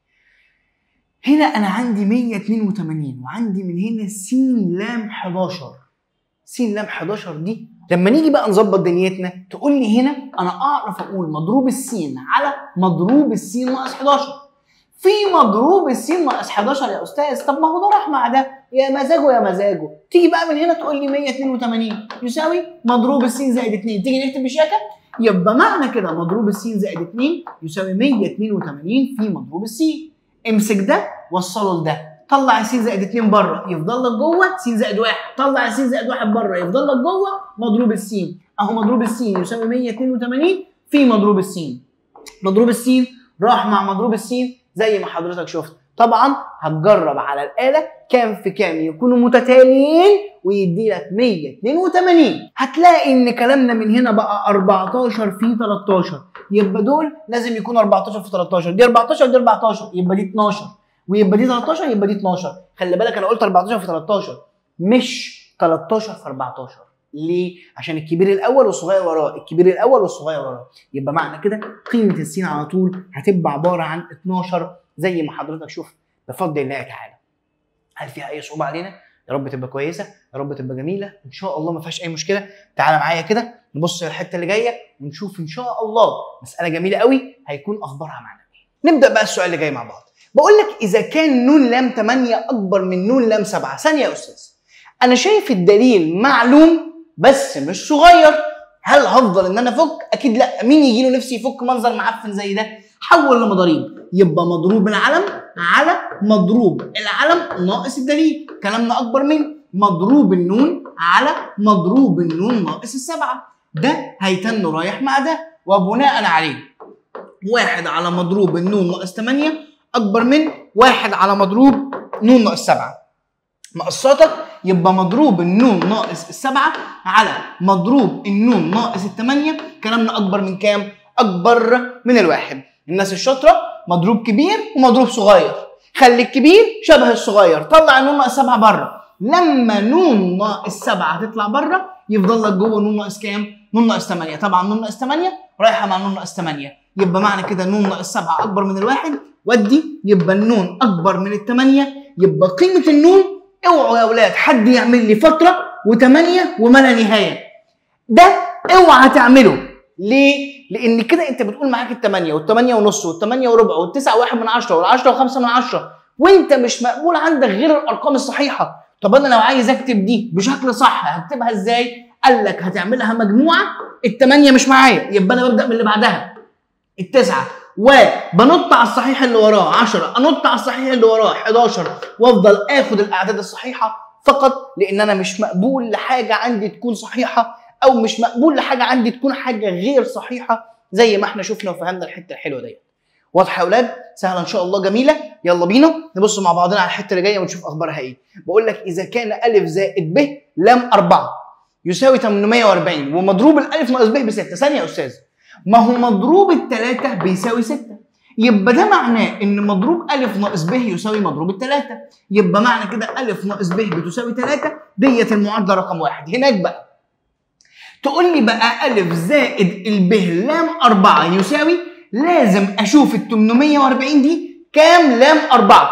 S1: هنا انا عندي 182 وعندي من هنا س لام 11 س لام 11 دي لما نيجي بقى نظبط دنيتنا تقول لي هنا انا اعرف اقول مضروب السين على مضروب السين ناقص 11 في مضروب السين ناقص 11 يا استاذ طب ما هو ده راح مع ده يا مزاجه يا مزاجه تيجي بقى من هنا تقول لي 182 يساوي مضروب السين زائد 2 تيجي نكتب بشياكه يبقى معنى كده مضروب السين زائد 2 يساوي 182 في مضروب السين امسك ده وصله لده طلع السين زائد 2 بره يفضل لك جوه س زائد 1 طلع السين زائد 1 بره يفضل لك جوه مضروب السين اهو مضروب السين يساوي 182 في مضروب السين مضروب السين راح مع مضروب السين زي ما حضرتك شفت طبعا هتجرب على الاله كام في كام يكونوا متتاليين ويدي لك 182 هتلاقي ان كلامنا من هنا بقى 14 في 13 يبقى دول لازم يكونوا 14 في 13 دي 14 دي 14 يبقى دي 12 ويبقى دي 13 يبقى دي 12 خلي بالك انا قلت 14 في 13 مش 13 في 14 ليه؟ عشان الكبير الاول والصغير وراه، الكبير الاول والصغير وراه، يبقى معنى كده قيمه السين على طول هتبقى عباره عن 12 زي ما حضرتك شفت بفضل الله تعالى. هل فيها اي صعوبه علينا؟ يا رب تبقى كويسه، يا رب تبقى جميله، ان شاء الله ما فيهاش اي مشكله، تعالى معايا كده نبص للحته اللي جايه ونشوف ان شاء الله مساله جميله قوي هيكون اخبارها معانا ايه. نبدا بقى السؤال اللي جاي مع بعض. بقول لك اذا كان نون لام 8 اكبر من نون لام 7 ثانيه يا استاذ انا شايف الدليل معلوم بس مش صغير هل هفضل ان انا افك اكيد لا مين يجي له نفسي يفك منظر معفن زي ده حول لمضاريب يبقى مضروب العلم على مضروب العلم ناقص الدليل كلامنا اكبر من مضروب النون على مضروب النون ناقص السبعه ده هيتن رايح مع ده وبناء عليه واحد على مضروب النون ناقص 8 اكبر من واحد على مضروب نون ناقص 7 مقصاتك يبقى مضروب النون ناقص السبعة على مضروب النون ناقص الثمانية كلامنا أكبر من كام؟ أكبر من الواحد الناس الشاطرة مضروب كبير ومضروب صغير خلي الكبير شبه الصغير طلع النون ناقص سبعة بره لما نون ناقص سبعة تطلع بره يفضل لك جوه نون ناقص كام؟ نون ناقص 8 طبعا نون ناقص 8 رايحة مع نون ناقص 8 يبقى معنى كده نون ناقص 7 أكبر من الواحد ودي يبقى النون أكبر من الثمانية يبقى قيمة النون اوعوا يا اولاد حد يعمل لي فتره وثمانيه وما لا نهايه ده اوعى تعمله ليه؟ لان كده انت بتقول معاك الثمانيه والثمانيه ونص والثمانيه وربع والتسعه واحد من عشره والعشره وخمسه من عشره وانت مش مقبول عندك غير الارقام الصحيحه طب انا لو عايز اكتب دي بشكل صح هكتبها ازاي؟ قال لك هتعملها مجموعه الثمانيه مش معايا يبقى انا ببدا من اللي بعدها التسعه وبنط على الصحيح اللي وراه 10 انط على الصحيح اللي وراه 11 وافضل اخد الاعداد الصحيحه فقط لان انا مش مقبول لحاجه عندي تكون صحيحه او مش مقبول لحاجه عندي تكون حاجه غير صحيحه زي ما احنا شفنا وفهمنا الحته الحلوه ديت واضحه يا اولاد سهله ان شاء الله جميله يلا بينا نبص مع بعضنا على الحته اللي جايه ونشوف اخبارها ايه بقول لك اذا كان الف زائد ب لام 4 يساوي 840 ومضروب الالف ناقص ب ب 6 ثانيه يا استاذ ما هو مضروب الثلاثة بيساوي ستة يبقى ده معناه ان مضروب ألف ناقص ب يساوي مضروب الثلاثة يبقى معنى كده ألف ناقص ب بتساوي ثلاثة ديت المعادلة رقم واحد هناك بقى تقول لي بقى ألف زائد الب لام أربعة يساوي لازم أشوف ال 840 دي كام لام أربعة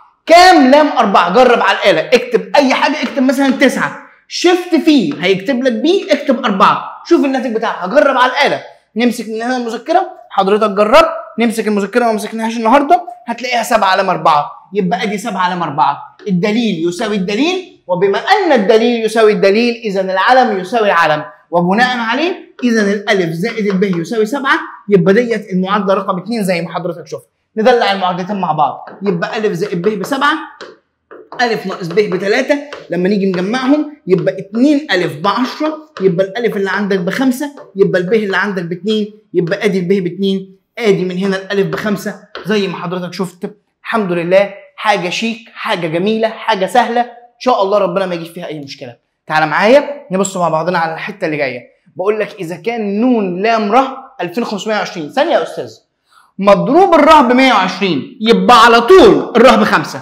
S1: كام لام أربعة جرب على الآلة اكتب أي حاجة اكتب مثلا تسعة شفت فيه هيكتب لك بي اكتب أربعة شوف الناتج بتاعها جرب على الآلة نمسك من هنا المذكره حضرتك جرب نمسك المذكره ما مسكناهاش النهارده هتلاقيها 7 علامه 4 يبقى ادي 7 علامه 4 الدليل يساوي الدليل وبما ان الدليل يساوي الدليل اذا العلم يساوي العلم وبناء عليه اذا الالف زائد الب يساوي 7 يبقى ديت المعادله رقم 2 زي ما حضرتك شفت ندلع المعادلتين مع بعض يبقى الف زائد ب ب 7 ألف ناقص ب بتلاتة لما نيجي نجمعهم يبقى 2 ألف ب 10 يبقى الألف اللي عندك بخمسة يبقى الب اللي عندك باتنين يبقى أدي الب باتنين أدي من هنا الألف بخمسة زي ما حضرتك شفت الحمد لله حاجة شيك حاجة جميلة حاجة سهلة إن شاء الله ربنا ما يجيش فيها أي مشكلة تعالى معايا نبص مع بعضنا على الحتة اللي جاية بقول لك إذا كان نون لام ر 2520 ثانية يا أستاذ مضروب الره ب 120 يبقى على طول الره بخمسة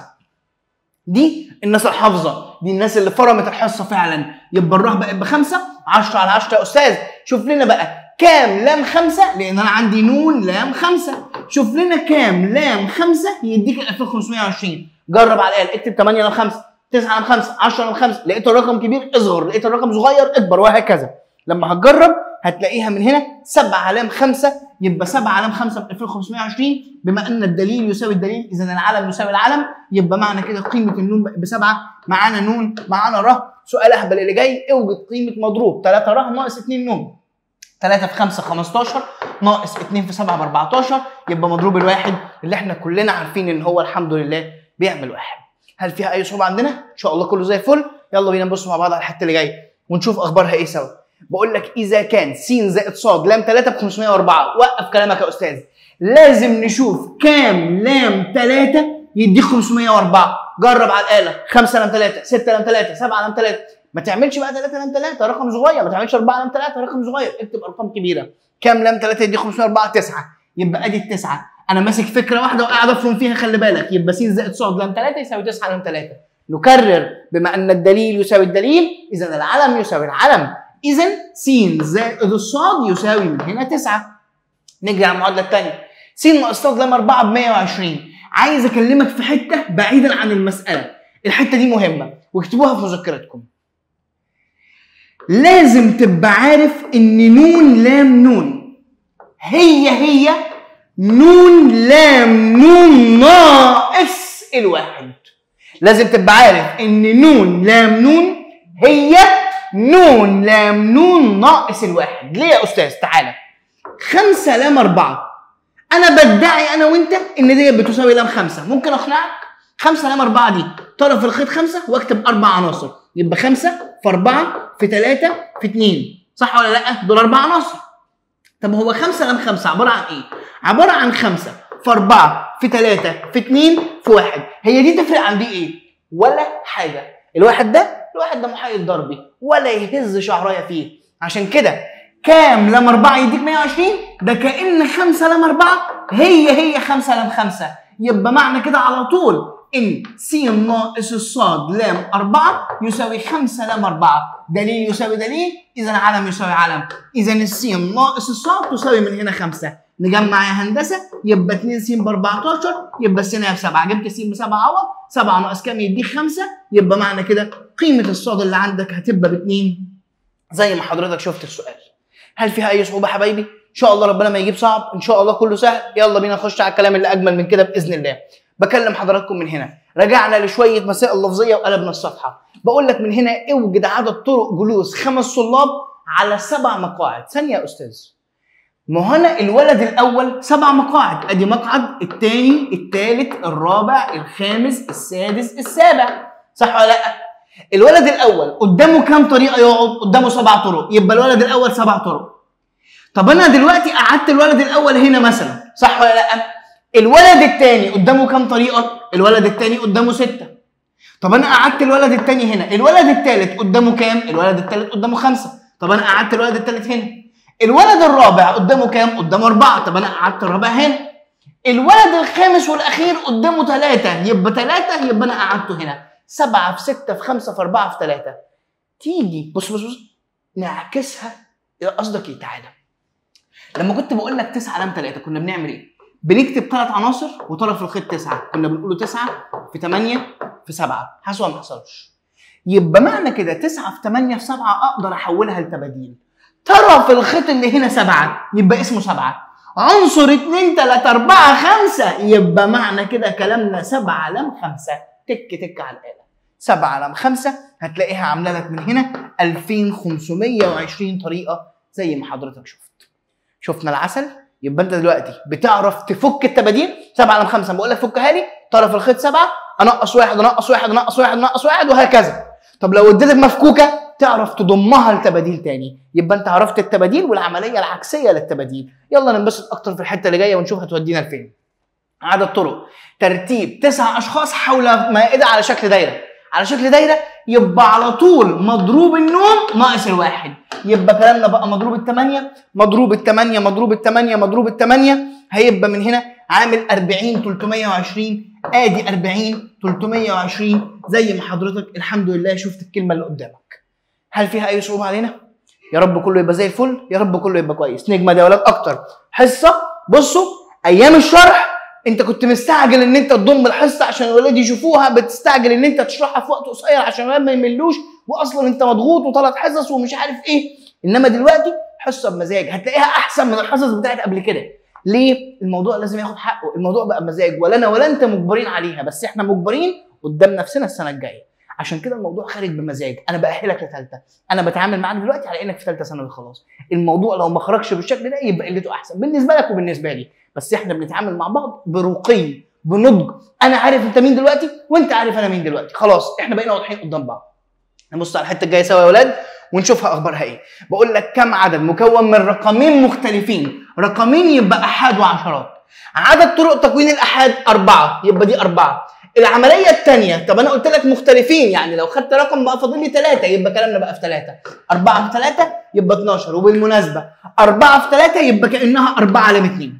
S1: دي الناس الحافظه دي الناس اللي فرمت الحصه فعلا يبقى الره بقت بخمسه 10 على 10 يا استاذ شوف لنا بقى كام لام خمسه لان انا عندي نون لام خمسه شوف لنا كام لام خمسه يديك ال 2520 جرب على الاقل اكتب 8 لام 5 9 لام 5 10 لام 5 لقيت الرقم كبير اصغر لقيت الرقم صغير اكبر وهكذا لما هتجرب هتلاقيها من هنا 7 لام 5 يبقى 7 لام 5 ب 2520 بما ان الدليل يساوي الدليل اذا العلم يساوي العلم يبقى معنى كده قيمه النون بسبعه معانا نون معانا ره سؤال اهبل اللي جاي اوجد قيمه مضروب 3 ره ناقص 2 نون 3 في 5 15 ناقص 2 في 7 ب 14 يبقى مضروب الواحد اللي احنا كلنا عارفين ان هو الحمد لله بيعمل واحد هل فيها اي صعوبه عندنا ان شاء الله كله زي الفل يلا بينا نبص مع بعض على الحته اللي جايه ونشوف اخبارها ايه سوا بقول لك اذا كان س زائد ص لام 3 ب 504 وقف كلامك يا استاذ لازم نشوف كام لام 3 يديك 504 جرب على الاله 5 لام 3 6 لام 3 7 لام 3 ما تعملش بقى 3 لام 3 رقم صغير ما تعملش 4 لام 3 رقم صغير اكتب ارقام كبيره كام لام 3 يديك 504 9 يبقى ادي التسعه انا ماسك فكره واحده وقاعد افرم فيها خلي بالك يبقى س زائد ص لام 3 يساوي 9 لام 3 نكرر بما ان الدليل يساوي الدليل اذا العلم يساوي العلم اذا س زائد الصاد يساوي من هنا 9 نجري على المعادله الثانيه س ناقص صاد لام 4 ب 120 عايز اكلمك في حته بعيدا عن المساله الحته دي مهمه واكتبوها في مذكرتكم لازم تبقى عارف ان نون لام نون هي هي نون لام نون ناقص الواحد لازم تبقى عارف ان نون لام نون هي نون لام نون ناقص الواحد ليه يا استاذ تعالى خمسة لام أربعة أنا بدعي أنا وأنت إن دي بتساوي لام خمسة ممكن أقنعك خمسة لام أربعة دي طرف الخيط خمسة واكتب أربع عناصر يبقى خمسة في أربعة في ثلاثة في اتنين صح ولا لأ؟ دول أربع عناصر طب هو خمسة لام خمسة عبارة عن إيه؟ عبارة عن خمسة في أربعة في ثلاثة في اتنين في واحد هي دي تفرق عن دي إيه؟ ولا حاجة الواحد ده الواحد ده محايد ضربي ولا يهز شعرايه فيه عشان كده كام لام 4 يديك 120 ده كأن 5 لام 4 هي هي 5 لام 5 يبقى معنى كده على طول ان س ناقص الصاد لام 4 يساوي 5 لام 4 دليل يساوي دليل اذا علم يساوي علم اذا السين ناقص الصاد تساوي من هنا 5 نجمع يا هندسه يبقى 2 س ب 14 يبقى الس هنا ب 7 جبت س ب 7 عوض 7 ناقص كام يديك 5 يبقى معنى كده قيمه الصاد اللي عندك هتبقى ب 2 زي ما حضرتك شفت السؤال هل فيها اي صعوبه حبايبي ان شاء الله ربنا ما يجيب صعب ان شاء الله كله سهل يلا بينا نخش على الكلام اللي اجمل من كده باذن الله بكلم حضراتكم من هنا رجعنا لشويه مسائل لفظيه وقلبنا الصفحه بقول لك من هنا اوجد عدد طرق جلوس خمس طلاب على سبع مقاعد ثانيه يا استاذ ما هنا الولد الاول سبع مقاعد ادي مقعد الثاني الثالث الرابع الخامس السادس السابع صح ولا لا الولد الاول قدامه كام طريقه يقعد قدامه سبع طرق يبقى الولد الاول سبع طرق طب انا دلوقتي قعدت الولد الاول هنا مثلا صح ولا لا الولد الثاني قدامه كام طريقه الولد الثاني قدامه سته طب انا قعدت الولد الثاني هنا الولد الثالث قدامه كام الولد الثالث قدامه خمسه طب انا قعدت الولد الثالث هنا الولد الرابع قدامه كام قدامه اربعه طب انا قعدت الرابع هنا الولد الخامس والاخير قدامه ثلاثه يبقى ثلاثه يبقى انا قعدته هنا سبعه في سته في خمسه في اربعه في ثلاثه تيجي بص بص بص نعكسها قصدك ايه تعالى لما كنت بقول لك 9 لام 3 كنا بنعمل ايه؟ بنكتب ثلاث عناصر وطرف الخيط 9 كنا بنقوله 9 في 8 في 7 حسوا ما حصلش يبقى معنى كده 9 في 8 في 7 اقدر احولها لتباديل طرف الخيط اللي هنا 7 يبقى اسمه 7 عنصر 2 3 4 5 يبقى معنى كده كلامنا 7 لام 5 تك تك على الاله 7 لام 5 هتلاقيها عامله لك من هنا 2520 طريقه زي ما حضرتك شفت شفنا العسل يبقى انت دلوقتي بتعرف تفك التباديل 7 على 5 بقول لك فكها لي طرف الخيط سبعه انقص واحد انقص واحد انقص واحد انقص واحد وهكذا طب لو اديتك مفكوكه تعرف تضمها لتباديل تاني يبقى انت عرفت التباديل والعمليه العكسيه للتباديل يلا ننبسط اكتر في الحته اللي جايه ونشوف هتودينا لفين عدد طرق ترتيب تسع اشخاص حول مائده على شكل دايره على شكل دايره يبقى على طول مضروب النوم ناقص الواحد يبقى كلامنا بقى مضروب الثمانيه مضروب الثمانيه مضروب الثمانيه مضروب الثمانيه هيبقى من هنا عامل 40 320 ادي 40 320 زي ما حضرتك الحمد لله شفت الكلمه اللي قدامك هل فيها اي صعوبه علينا يا رب كله يبقى زي الفل يا رب كله يبقى كويس نجمد يا ولاد اكتر حصه بصوا ايام الشرح انت كنت مستعجل ان انت تضم الحصه عشان الولاد يشوفوها بتستعجل ان انت تشرحها في وقت قصير عشان الولاد ما يملوش واصلا انت مضغوط وثلاث حصص ومش عارف ايه انما دلوقتي حصه بمزاج هتلاقيها احسن من الحصص بتاعت قبل كده ليه الموضوع لازم ياخد حقه الموضوع بقى مزاج ولا انا ولا انت مجبرين عليها بس احنا مجبرين قدام نفسنا السنه الجايه عشان كده الموضوع خارج بمزاج انا باهلك لثالثه انا بتعامل معاك دلوقتي على انك في ثالثه ثانوي خلاص الموضوع لو ما خرجش بالشكل ده يبقى قلته احسن بالنسبه لك وبالنسبه لي بس احنا بنتعامل مع بعض برقي بنضج انا عارف انت مين دلوقتي وانت عارف انا مين دلوقتي خلاص احنا بقينا واضحين قدام بعض نبص على الحته الجايه سوا يا اولاد ونشوفها اخبارها ايه بقول لك كم عدد مكون من رقمين مختلفين رقمين يبقى احاد وعشرات عدد طرق تكوين الاحاد اربعه يبقى دي اربعه العمليه الثانيه طب انا قلت لك مختلفين يعني لو خدت رقم بقى فاضل لي ثلاثه يبقى كلامنا بقى في ثلاثه اربعه في ثلاثه يبقى 12 وبالمناسبه اربعه في ثلاثه يبقى كانها اربعه على اثنين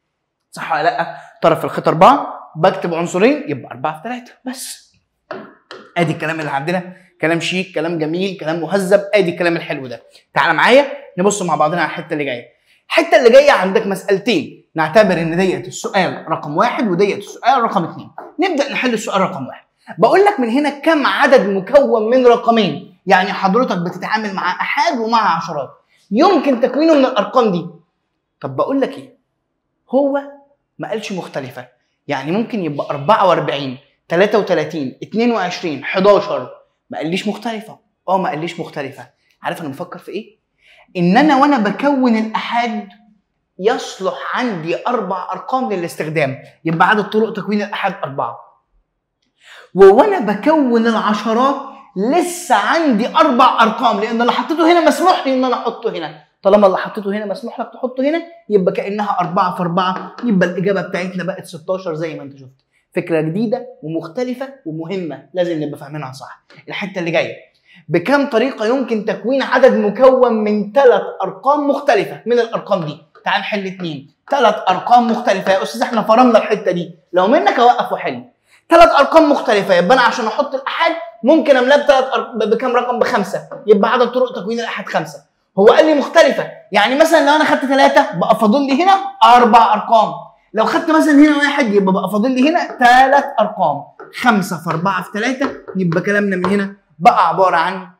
S1: صح ولا لا طرف الخيط اربعه بكتب عنصرين يبقى اربعه في ثلاثه بس ادي الكلام اللي عندنا كلام شيك كلام جميل كلام مهذب ادي الكلام الحلو ده تعال معايا نبص مع بعضنا على الحته اللي جايه الحته اللي جايه عندك مسالتين نعتبر ان ديت السؤال رقم واحد وديت السؤال رقم اثنين نبدا نحل السؤال رقم واحد بقول لك من هنا كم عدد مكون من رقمين يعني حضرتك بتتعامل مع احاد ومع عشرات يمكن تكوينه من الارقام دي طب بقول لك ايه هو ما قالش مختلفه يعني ممكن يبقى 44 33 22 11 ما قاليش مختلفه اه ما قاليش مختلفه عارف انا بفكر في ايه ان انا وانا بكون الاحاد يصلح عندي اربع ارقام للاستخدام يبقى عدد طرق تكوين الاحاد اربعه ووانا بكون العشرات لسه عندي اربع ارقام لان اللي حطيته هنا مسموح لي ان انا احطه هنا طالما اللي حطيته هنا مسموح لك تحطه هنا يبقى كانها أربعة في أربعة يبقى الاجابه بتاعتنا بقت 16 زي ما انت شفت فكره جديده ومختلفه ومهمه لازم نبقى فاهمينها صح الحته اللي جايه بكم طريقه يمكن تكوين عدد مكون من ثلاث ارقام مختلفه من الارقام دي تعال نحل اثنين ثلاث ارقام مختلفه يا استاذ احنا فرمنا الحته دي لو منك اوقف واحل ثلاث ارقام مختلفه يبقى انا عشان احط الاحاد ممكن املاه بثلاث أر... بكم رقم بخمسه يبقى عدد طرق تكوين الاحاد خمسه هو قال لي مختلفه يعني مثلا لو انا خدت ثلاثه بقى فاضل لي هنا اربع ارقام لو خدت مثلا هنا واحد يبقى بقى فاضل لي هنا ثلاث ارقام خمسه في اربعه في ثلاثه يبقى كلامنا من هنا بقى عباره عن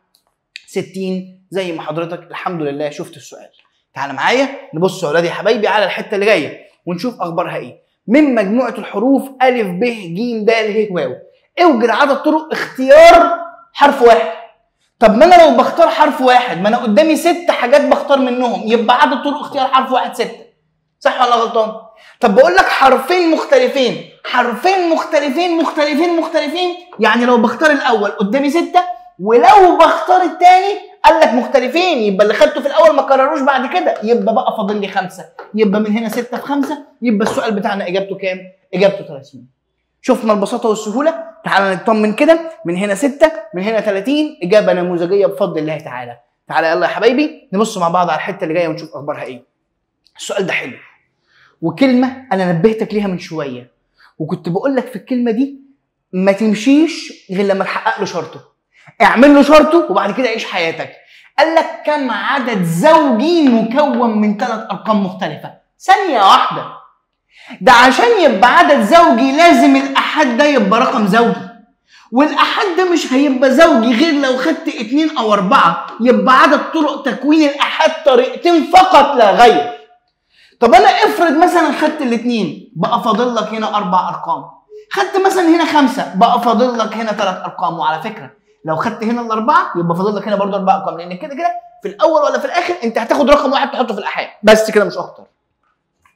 S1: 60 زي ما حضرتك الحمد لله شفت السؤال تعال معايا نبص يا ولادي يا حبايبي على الحته اللي جايه ونشوف اخبارها ايه من مجموعه الحروف ا ب ج د ه واو اوجد عدد طرق اختيار حرف واحد طب ما انا لو بختار حرف واحد ما انا قدامي ست حاجات بختار منهم يبقى عدد طرق اختيار حرف واحد ستة صح ولا غلطان طب بقول لك حرفين مختلفين حرفين مختلفين مختلفين مختلفين يعني لو بختار الاول قدامي ستة ولو بختار الثاني قال لك مختلفين يبقى اللي خدته في الاول ما كرروش بعد كده يبقى بقى فاضل لي خمسه يبقى من هنا سته في خمسه يبقى السؤال بتاعنا اجابته كام؟ اجابته 30 شفنا البساطه والسهوله تعالى نطمن كده من هنا سته من هنا 30 اجابه نموذجيه بفضل الله تعالى تعالى يلا يا حبايبي نبص مع بعض على الحته اللي جايه ونشوف اخبارها ايه السؤال ده حلو وكلمه انا نبهتك ليها من شويه وكنت بقول لك في الكلمه دي ما تمشيش غير لما تحقق له شرطه اعمل له شرطه وبعد كده عيش حياتك قال لك كم عدد زوجي مكون من ثلاث ارقام مختلفه ثانيه واحده ده عشان يبقى عدد زوجي لازم الاحاد ده يبقى رقم زوجي والاحاد ده مش هيبقى زوجي غير لو خدت اتنين او اربعه يبقى عدد طرق تكوين الاحاد طريقتين فقط لا غير طب انا افرض مثلا خدت الاثنين بقى فاضل لك هنا اربع ارقام خدت مثلا هنا خمسه بقى فاضل لك هنا ثلاث ارقام وعلى فكره لو خدت هنا الاربعه يبقى فاضل لك هنا برضه اربع ارقام لان كده كده في الاول ولا في الاخر انت هتاخد رقم واحد تحطه في الاحاد بس كده مش اكتر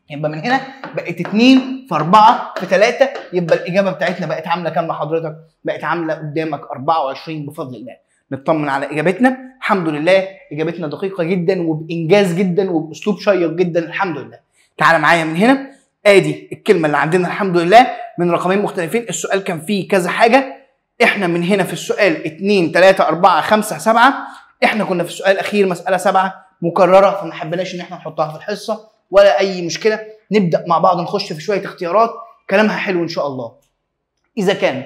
S1: يبقى من هنا بقت 2 في 4 في 3 يبقى الاجابه بتاعتنا بقت عامله كام لحضرتك؟ بقت عامله قدامك 24 بفضل الله. نطمن على اجابتنا الحمد لله اجابتنا دقيقه جدا وبانجاز جدا وباسلوب شيق جدا الحمد لله. تعال معايا من هنا ادي الكلمه اللي عندنا الحمد لله من رقمين مختلفين السؤال كان فيه كذا حاجه احنا من هنا في السؤال 2 3 4 5 7 احنا كنا في السؤال الاخير مساله 7 مكرره فما حبيناش ان احنا نحطها في الحصه ولا اي مشكله نبدا مع بعض نخش في شويه اختيارات كلامها حلو ان شاء الله اذا كان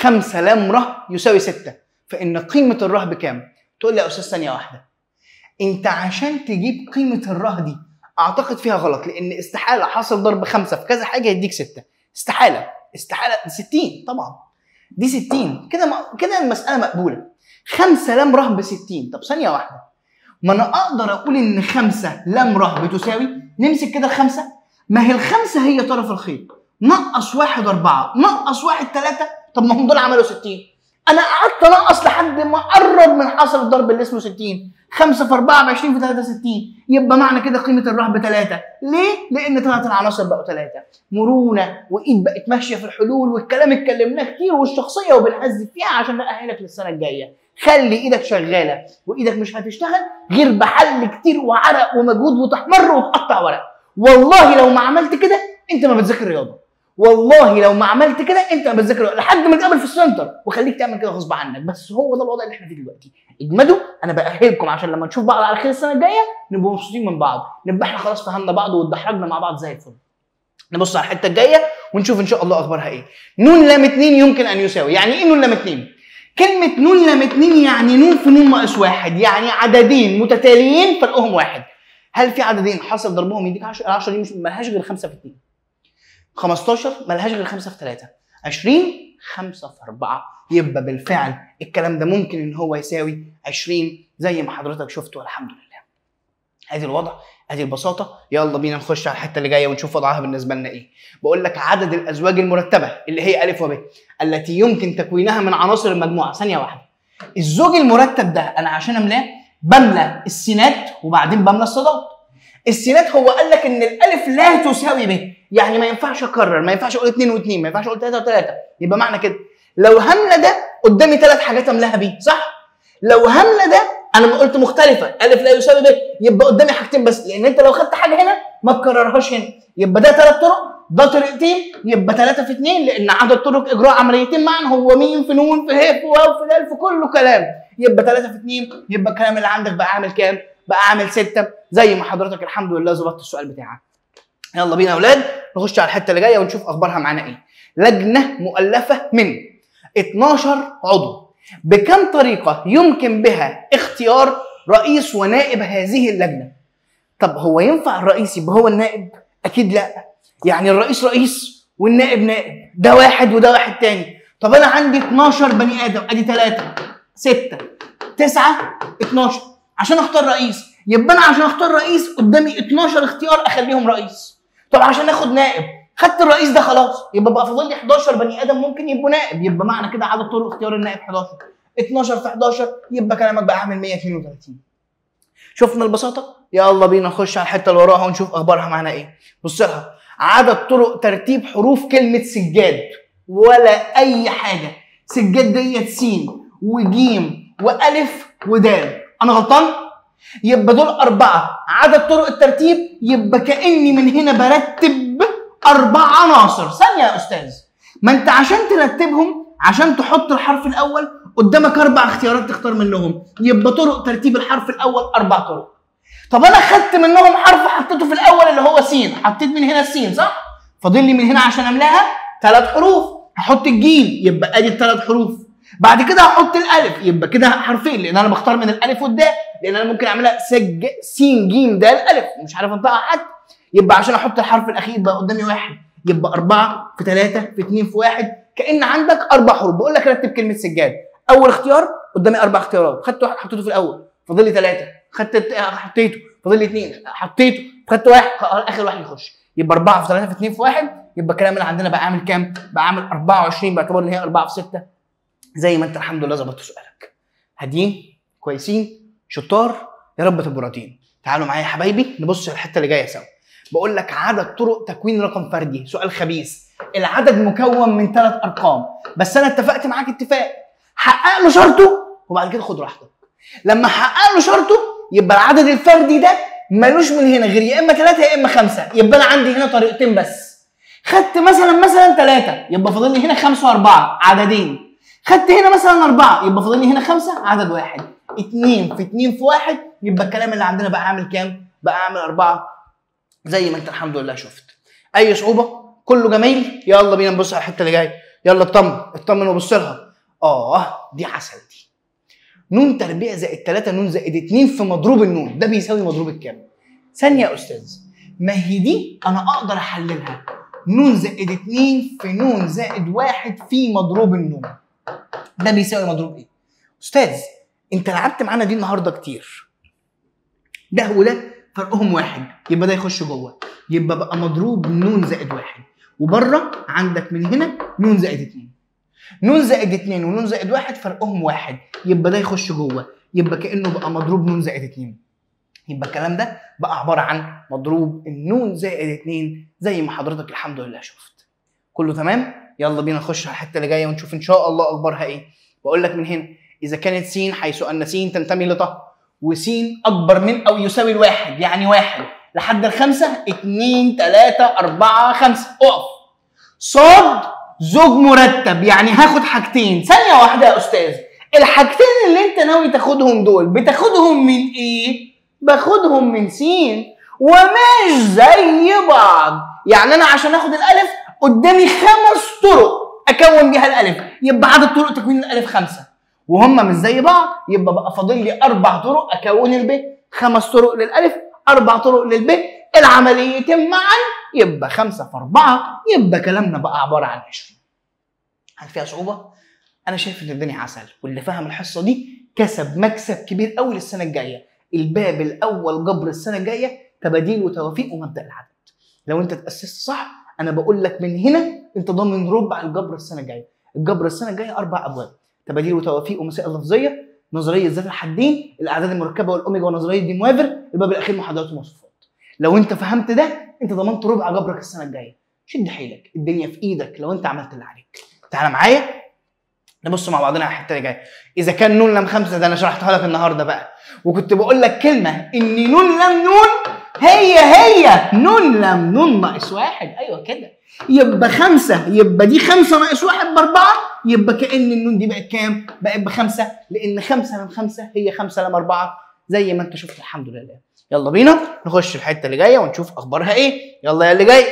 S1: 5 لام ره يساوي 6 فان قيمه الره بكام تقول لي يا استاذ ثانيه واحده انت عشان تجيب قيمه الره دي اعتقد فيها غلط لان استحاله حصل ضرب خمسه في كذا حاجه يديك سته استحاله استحاله 60 طبعا دي 60 كده م... كده المساله مقبوله خمسه لام ره ب 60 طب ثانيه واحده ما انا اقدر اقول ان خمسه لام ره بتساوي نمسك كده الخمسه ما هي الخمسه هي طرف الخيط نقص واحد اربعه نقص واحد ثلاثه طب ما هم دول عملوا 60 انا قعدت انقص لحد ما قرب من حاصل الضرب اللي اسمه 60 5 في 4 ب 20 في 63 يبقى معنى كده قيمه الره بثلاثه ليه؟ لان ثلاث العناصر بقوا ثلاثه مرونه وايد بقت ماشيه في الحلول والكلام اتكلمناه كتير والشخصيه وبنحذف فيها عشان نأهلك للسنه الجايه خلي ايدك شغاله وايدك مش هتشتغل غير بحل كتير وعرق ومجهود وتحمر وتقطع ورق والله لو ما عملت كده انت ما بتذاكر رياضه والله لو ما عملت كده انت ما بتذاكر لحد ما نتقابل في السنتر وخليك تعمل كده غصب عنك بس هو ده الوضع اللي احنا فيه دلوقتي اجمدوا انا باهلكم عشان لما نشوف بعض على خير السنه الجايه نبقى مبسوطين من بعض نبقى احنا خلاص فهمنا بعض واتدحرجنا مع بعض زي الفل نبص على الحته الجايه ونشوف ان شاء الله اخبارها ايه نون لام 2 يمكن ان يساوي يعني ايه نون لام 2 كلمة نون لام 2 يعني نون في نون ناقص واحد يعني عددين متتاليين فرقهم واحد هل في عددين حصل ضربهم يديك 10 10 دي مش ملهاش غير 5 في 2 15 ملهاش غير 5 في 3 20 5 في 4 يبقى بالفعل الكلام ده ممكن ان هو يساوي 20 زي ما حضرتك شفت والحمد لله ادي الوضع ادي البساطه يلا بينا نخش على الحته اللي جايه ونشوف وضعها بالنسبه لنا ايه بقول لك عدد الازواج المرتبه اللي هي الف وب التي يمكن تكوينها من عناصر المجموعه ثانيه واحده الزوج المرتب ده انا عشان املاه بملى السينات وبعدين بملى الصادات السينات هو قال لك ان الالف لا تساوي ب يعني ما ينفعش اكرر ما ينفعش اقول 2 و2 ما ينفعش اقول 3 و3 يبقى معنى كده لو همله ده قدامي ثلاث حاجات املاها بيه صح لو همله ده انا ما قلت مختلفه الف لا يساوي ب يبقى قدامي حاجتين بس لان انت لو خدت حاجه هنا ما تكررهاش هنا يبقى ده ثلاث طرق ده طريقتين يبقى ثلاثة في اثنين لأن عدد طرق إجراء عمليتين معا هو مين في نون في ه في واو في دال في كله كلام يبقى ثلاثة في اثنين يبقى الكلام اللي عندك بقى عامل كام؟ بقى عامل ستة زي ما حضرتك الحمد لله ظبطت السؤال بتاعك. يلا بينا يا أولاد نخش على الحتة اللي جاية ونشوف أخبارها معانا إيه. لجنة مؤلفة من 12 عضو بكم طريقة يمكن بها اختيار رئيس ونائب هذه اللجنة؟ طب هو ينفع الرئيس يبقى هو النائب؟ أكيد لا. يعني الرئيس رئيس والنائب نائب ده واحد وده واحد تاني طب انا عندي 12 بني ادم ادي 3 6 9 12 عشان اختار رئيس يبقى انا عشان اختار رئيس قدامي 12 اختيار اخليهم رئيس طب عشان اخد نائب خدت الرئيس ده خلاص يبقى بقى فاضل لي 11 بني ادم ممكن يبقوا نائب يبقى معنى كده عدد طرق اختيار النائب 11 12 في 11 يبقى كلامك بقى عامل 132 شفنا البساطه يلا بينا نخش على الحته اللي وراها ونشوف اخبارها معانا ايه بص لها عدد طرق ترتيب حروف كلمة سجاد ولا أي حاجة سجاد ديت سين وجيم وألف ودال أنا غلطان؟ يبقى دول أربعة عدد طرق الترتيب يبقى كأني من هنا برتب أربع عناصر ثانية يا أستاذ ما أنت عشان ترتبهم عشان تحط الحرف الأول قدامك أربع اختيارات تختار منهم يبقى طرق ترتيب الحرف الأول أربع طرق طب انا خدت منهم حرف حطيته في الاول اللي هو سين حطيت من هنا السين صح فاضل لي من هنا عشان املاها ثلاث حروف هحط الجيم يبقى ادي الثلاث حروف بعد كده هحط الالف يبقى كده حرفين لان انا بختار من الالف والدال لان انا ممكن اعملها سج سين جيم دال الف مش عارف انطقها حتى يبقى عشان احط الحرف الاخير بقى قدامي واحد يبقى أربعة في ثلاثة في اثنين في واحد كأن عندك أربع حروف بقول لك رتب كلمة سجاد أول اختيار قدامي أربع اختيارات خدت واحد حطيته في الأول فاضل لي ثلاثة خدت حطيته فاضل لي اثنين حطيته خدت واحد اخر واحد يخش يبقى 4 في 3 في 2 في 1 يبقى الكلام اللي عندنا بقى عامل كام؟ بقى عامل 24 باعتبار ان هي 4 في 6 زي ما انت الحمد لله ظبطت سؤالك. هاديين كويسين شطار يا رب تبقوا راضيين. تعالوا معايا يا حبايبي نبص على الحته اللي جايه سوا. بقول لك عدد طرق تكوين رقم فردي سؤال خبيث العدد مكون من ثلاث ارقام بس انا اتفقت معاك اتفاق حقق له شرطه وبعد كده خد راحتك لما حقق له شرطه يبقى العدد الفردي ده ملوش من هنا غير يا اما ثلاثه يا اما خمسه يبقى انا عندي هنا طريقتين بس خدت مثلا مثلا ثلاثه يبقى فاضل لي هنا خمسه واربعه عددين خدت هنا مثلا اربعه يبقى فاضل لي هنا خمسه عدد واحد اتنين في اتنين في واحد يبقى الكلام اللي عندنا بقى عامل كام؟ بقى عامل اربعه زي ما انت الحمد لله شفت اي صعوبه كله جميل يلا بينا نبص على الحته اللي جايه يلا اطمن اطمن وبص لها اه دي عسل دي نون تربيع زائد 3 نون زائد 2 في مضروب النون ده بيساوي مضروب الكام ثانيه يا استاذ ما هي دي انا اقدر احللها نون زائد 2 في نون زائد 1 في مضروب النون ده بيساوي مضروب ايه استاذ انت لعبت معانا دي النهارده كتير ده وده فرقهم واحد يبقى ده يخش جوه يبقى بقى مضروب نون زائد واحد وبره عندك من هنا نون زائد اتنين نون زائد اتنين ونون زائد واحد فرقهم واحد يبقى ده يخش جوه يبقى كانه بقى مضروب نون زائد اتنين يبقى الكلام ده بقى عباره عن مضروب النون زائد اتنين زي ما حضرتك الحمد لله شفت كله تمام يلا بينا نخش على الحته اللي جايه ونشوف ان شاء الله اخبارها ايه بقول لك من هنا اذا كانت س حيث ان س تنتمي لط وس اكبر من او يساوي الواحد يعني واحد لحد الخمسه اتنين تلاته اربعه خمسه اقف صاد زوج مرتب يعني هاخد حاجتين ثانيه واحده يا استاذ الحاجتين اللي انت ناوي تاخدهم دول بتاخدهم من ايه باخدهم من س ومش زي بعض يعني انا عشان اخد الالف قدامي خمس طرق اكون بيها الالف يبقى عدد طرق تكوين الالف خمسه وهم مش زي بعض يبقى بقى فاضل لي اربع طرق اكون الب خمس طرق للالف اربع طرق للب العمليتين معا يبقى خمسه في اربعه يبقى كلامنا بقى عباره عن 20 هل فيها صعوبه؟ انا شايف ان الدنيا عسل واللي فهم الحصه دي كسب مكسب كبير قوي للسنه الجايه الباب الاول جبر السنه الجايه تباديل وتوافيق ومبدا العدد لو انت تاسست صح انا بقول لك من هنا انت ضامن ربع الجبر السنه الجايه الجبر السنه الجايه اربع ابواب تباديل وتوافيق ومسائل لفظيه نظريه ذات الحدين الاعداد المركبه والاوميجا ونظريه دي موافر الباب الاخير محاضرات ومواصفات لو انت فهمت ده انت ضمنت ربع جبرك السنه الجايه شد حيلك الدنيا في ايدك لو انت عملت اللي عليك تعالى معايا نبص مع بعضنا على الحته اللي جايه اذا كان نون لام خمسه ده انا شرحتها لك النهارده بقى وكنت بقول لك كلمه ان نون لام نون هي هي نون لام نون ناقص واحد ايوه كده يبقى خمسه يبقى دي خمسه ناقص واحد باربعه يبقى كان النون دي بقت كام؟ بقت بخمسه لان خمسه لام خمسه هي خمسه لام اربعه زي ما انت شفت الحمد لله يلا بينا نخش الحته اللي جايه ونشوف اخبارها ايه يلا يا اللي جاي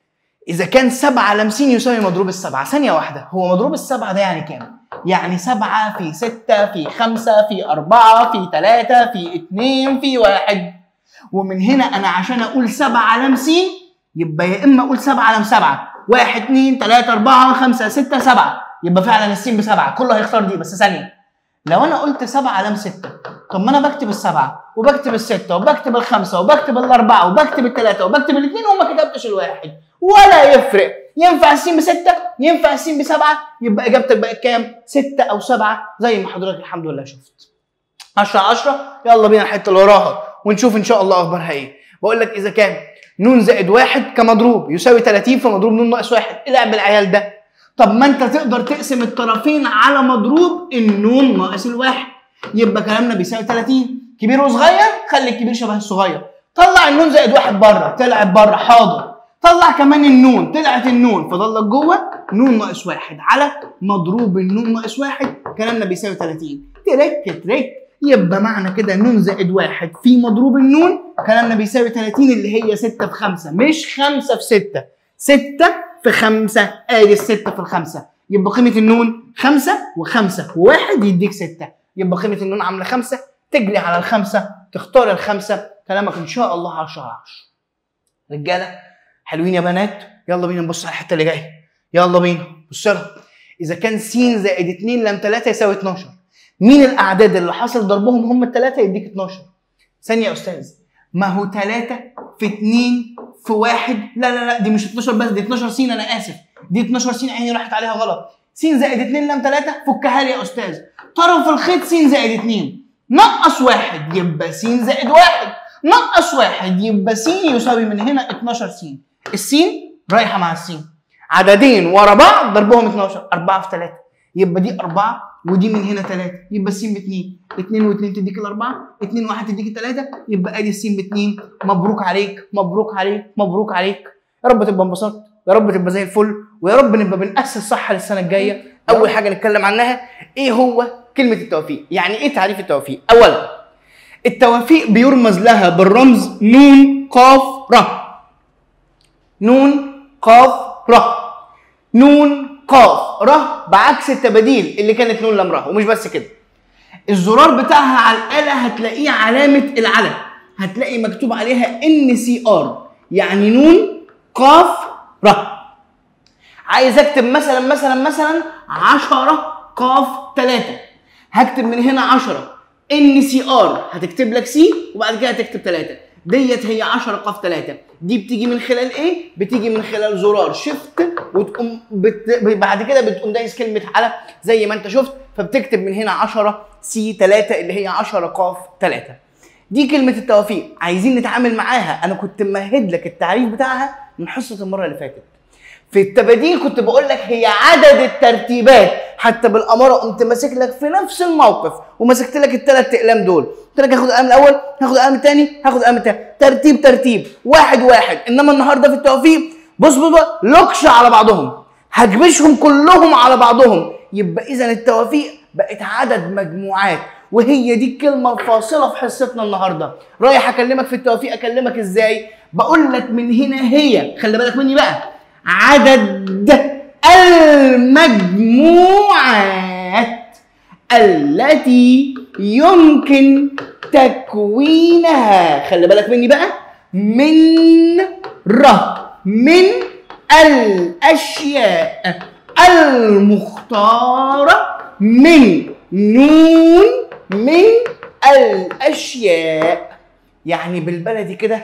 S1: اذا كان سبعة لامسين يساوي مضروب السبعة ثانية واحدة هو مضروب السبعة ده يعني كام؟ يعني سبعة في ستة في خمسة في أربعة في ثلاثة في اتنين في واحد ومن هنا أنا عشان أقول سبعة لامسين يبقى يا إما أقول سبعة لام سبعة واحد اتنين تلاتة أربعة خمسة ستة سبعة يبقى فعلا السين بسبعة كله هيختار دي بس ثانية لو أنا قلت سبعة لام ستة طب ما أنا بكتب السبعة وبكتب الستة وبكتب الخمسة وبكتب الأربعة وبكتب الثلاثة وبكتب الاثنين وما كتبتش الواحد ولا يفرق ينفع السين بستة ينفع السين بسبعة يبقى إجابتك بقت كام؟ ستة أو سبعة زي ما حضرتك الحمد لله شفت 10 10 يلا بينا الحتة اللي وراها ونشوف إن شاء الله أخبارها إيه بقول لك إذا كان نون زائد واحد كمضروب يساوي 30 فمضروب نون ناقص واحد العب بالعيال ده طب ما انت تقدر تقسم الطرفين على مضروب النون ناقص الواحد يبقى كلامنا بيساوي 30 كبير وصغير خلي الكبير شبه الصغير طلع النون زائد واحد بره طلعت بره حاضر طلع كمان النون طلعت النون فضلت جوه نون ناقص واحد على مضروب النون ناقص واحد كلامنا بيساوي 30 ترك ترك يبقى معنى كده نون زائد واحد في مضروب النون كلامنا بيساوي 30 اللي هي 6 في 5 مش 5 في 6 6 في 5 ادي الستة في الخمسة يبقى قيمة النون 5 و5 و1 يديك 6 يبقى قيمة النون عاملة 5 تجري على الخمسة تختار الخمسة كلامك ان شاء الله 10 على 10 رجالة حلوين يا بنات يلا بينا نبص على الحتة اللي جاية يلا بينا بص لها إذا كان س زائد 2 لام 3 يساوي 12 مين الأعداد اللي حصل ضربهم هم الثلاثة يديك 12 ثانية يا أستاذ ما هو 3 في 2 في 1 لا لا لا دي مش 12 بس دي 12 س أنا آسف دي 12 س عيني راحت عليها غلط س زائد 2 لام 3 فكها لي يا أستاذ طرف الخيط س زائد 2 نقص واحد يبقى س زائد واحد نقص واحد يبقى س يساوي من هنا 12 س السين رايحه مع السين عددين ورا بعض ضربهم 12 4 في 3 يبقى دي 4 ودي من هنا 3 يبقى السين ب 2 2 و2 تديك الاربعه 2 و1 تديك الثلاثه يبقى ادي السين ب 2 مبروك عليك مبروك عليك مبروك عليك يا رب تبقى انبسطت يا رب تبقى زي الفل ويا رب نبقى بنأسس صح للسنه الجايه اول حاجه نتكلم عنها ايه هو كلمه التوفيق يعني ايه تعريف التوفيق اولا التوفيق بيرمز لها بالرمز نون قاف ر نون قاف ر نون قاف ر بعكس التباديل اللي كانت نون لام ر ومش بس كده الزرار بتاعها على الاله هتلاقيه علامه العلم هتلاقي مكتوب عليها ان سي ار يعني نون قاف ر عايز اكتب مثلا مثلا مثلا 10 قاف 3 هكتب من هنا 10 ان سي ار هتكتب لك سي وبعد كده هتكتب 3 ديت هي 10 قاف 3 دي بتيجي من خلال ايه؟ بتيجي من خلال زرار شيفت وتقوم بت... بعد كده بتقوم دايس كلمه على زي ما انت شفت فبتكتب من هنا 10 سي 3 اللي هي 10 قاف 3 دي كلمه التوافيق عايزين نتعامل معاها انا كنت ممهد لك التعريف بتاعها من حصه المره اللي فاتت في التباديل كنت بقول لك هي عدد الترتيبات حتى بالاماره قمت ماسك لك في نفس الموقف ومسكت لك الثلاث اقلام دول قلت لك هاخد القلم الاول هاخد القلم الثاني هاخد القلم الثاني ترتيب ترتيب واحد واحد انما النهارده في التوفيق بص بص بص لوكش على بعضهم هكبشهم كلهم على بعضهم يبقى اذا التوافيق بقت عدد مجموعات وهي دي الكلمة الفاصلة في حصتنا النهاردة رايح أكلمك في التوفيق أكلمك إزاي بقول لك من هنا هي خلي بالك مني بقى عدد المجموعات التي يمكن تكوينها خلي بالك مني بقى من ر من الاشياء المختاره من نون من الاشياء يعني بالبلدي كده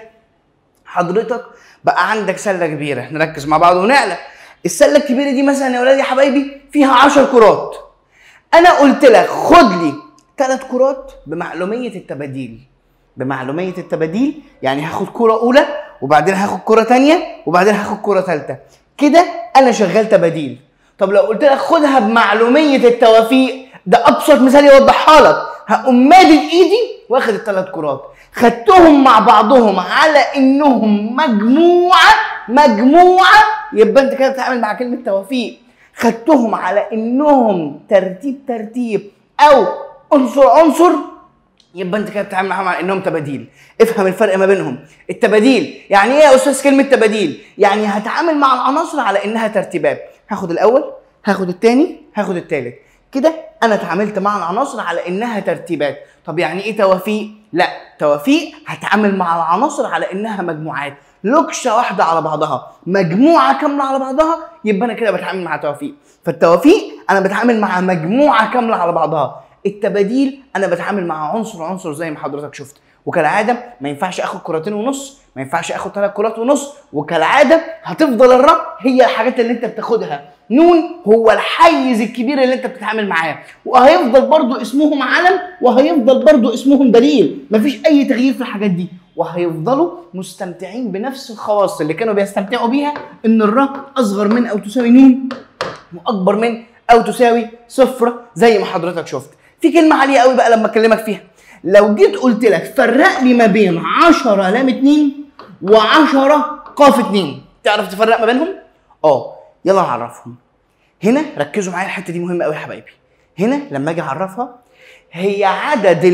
S1: حضرتك بقى عندك سله كبيره نركز مع بعض ونعلى السله الكبيره دي مثلا يا ولاد يا حبايبي فيها 10 كرات انا قلت لك خد لي ثلاث كرات بمعلوميه التباديل بمعلوميه التباديل يعني هاخد كره اولى وبعدين هاخد كره ثانيه وبعدين هاخد كره ثالثه كده انا شغال تباديل طب لو قلت لك خدها بمعلوميه التوافيق ده ابسط مثال يوضحها لك هقوم مادد ايدي واخد الثلاث كرات خدتهم مع بعضهم على انهم مجموعه مجموعه يبقى انت كده بتتعامل مع كلمه توافيق خدتهم على انهم ترتيب ترتيب او عنصر عنصر يبقى انت كده بتتعامل معاهم على انهم تباديل افهم الفرق ما بينهم التباديل يعني ايه يا استاذ كلمه تباديل يعني هتعامل مع العناصر على انها ترتيبات هاخد الاول هاخد الثاني هاخد الثالث كده انا اتعاملت مع العناصر على انها ترتيبات طب يعني ايه توافيق لا توافيق هتعامل مع العناصر على انها مجموعات لوكشه واحده على بعضها مجموعه كامله على بعضها يبقى انا كده بتعامل مع توافيق فالتوافيق انا بتعامل مع مجموعه كامله على بعضها التباديل انا بتعامل مع عنصر عنصر زي ما حضرتك شفت وكالعاده ما ينفعش اخد كرتين ونص ما ينفعش اخد ثلاث كرات ونص وكالعاده هتفضل الر هي الحاجات اللي انت بتاخدها نون هو الحيز الكبير اللي انت بتتعامل معاه وهيفضل برضو اسمهم علم وهيفضل برضو اسمهم دليل مفيش اي تغيير في الحاجات دي وهيفضلوا مستمتعين بنفس الخواص اللي كانوا بيستمتعوا بيها ان الر اصغر من او تساوي نون واكبر من او تساوي صفر زي ما حضرتك شفت في كلمه عاليه قوي بقى لما اكلمك فيها لو جيت قلت لك فرق لي ما بين 10 لام 2 و10 قاف 2 تعرف تفرق ما بينهم اه يلا نعرفهم هنا ركزوا معايا الحته دي مهمه قوي يا حبايبي هنا لما اجي اعرفها هي عدد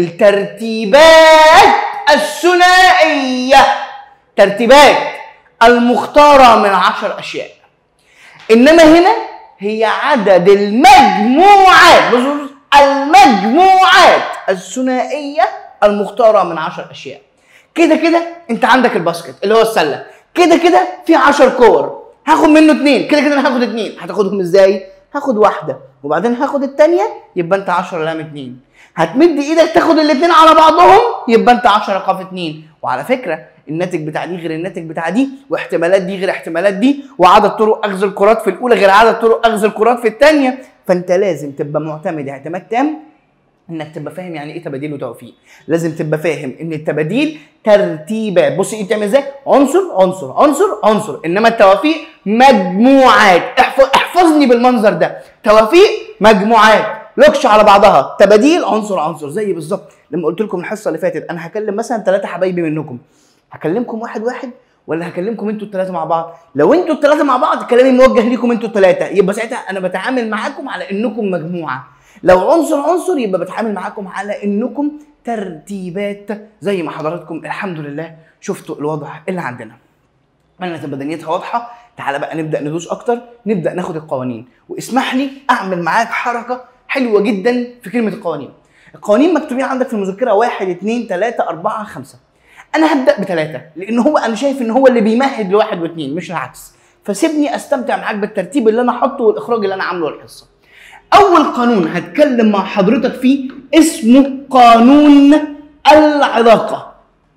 S1: الترتيبات الثنائيه ترتيبات المختاره من عشر اشياء انما هنا هي عدد المجموعات بص بص المجموعات الثنائيه المختاره من عشر اشياء كده كده انت عندك الباسكت اللي هو السله كده كده في 10 كور هاخد منه اتنين كده كده انا هاخد اتنين هتاخدهم ازاي هاخد واحده وبعدين هاخد التانيه يبقى انت 10 لام اتنين هتمد ايدك تاخد الاتنين على بعضهم يبقى انت 10 قاف اتنين وعلى فكره الناتج بتاع دي غير الناتج بتاع دي واحتمالات دي غير احتمالات دي وعدد طرق اخذ الكرات في الاولى غير عدد طرق اخذ الكرات في الثانيه فانت لازم تبقى معتمد اعتماد تام انك تبقى فاهم يعني ايه تباديل وتوفيق لازم تبقى فاهم ان التباديل ترتيبات بص ايه بتعمل ازاي عنصر عنصر عنصر عنصر انما التوافيق مجموعات احفظ احفظني بالمنظر ده توافيق مجموعات لوكش على بعضها تباديل عنصر عنصر زي بالظبط لما قلت لكم الحصه اللي فاتت انا هكلم مثلا ثلاثه حبايبي منكم هكلمكم واحد واحد ولا هكلمكم انتوا الثلاثه مع بعض لو انتوا الثلاثه مع بعض كلامي موجه ليكم انتوا الثلاثه يبقى ساعتها انا بتعامل معاكم على انكم مجموعه لو عنصر عنصر يبقى بتعامل معاكم على انكم ترتيبات زي ما حضراتكم الحمد لله شفتوا الوضع اللي عندنا اتمنى تبقى دنيتها واضحه تعالى بقى نبدا ندوس اكتر نبدا ناخد القوانين واسمح لي اعمل معاك حركه حلوه جدا في كلمه القوانين القوانين مكتوبين عندك في المذكره واحد اثنين ثلاثة أربعة خمسة أنا هبدأ بثلاثة لأن هو أنا شايف إن هو اللي بيمهد لواحد واثنين مش العكس فسيبني أستمتع معاك بالترتيب اللي أنا حاطه والإخراج اللي أنا عامله الحصة أول قانون هتكلم مع حضرتك فيه اسمه قانون العلاقة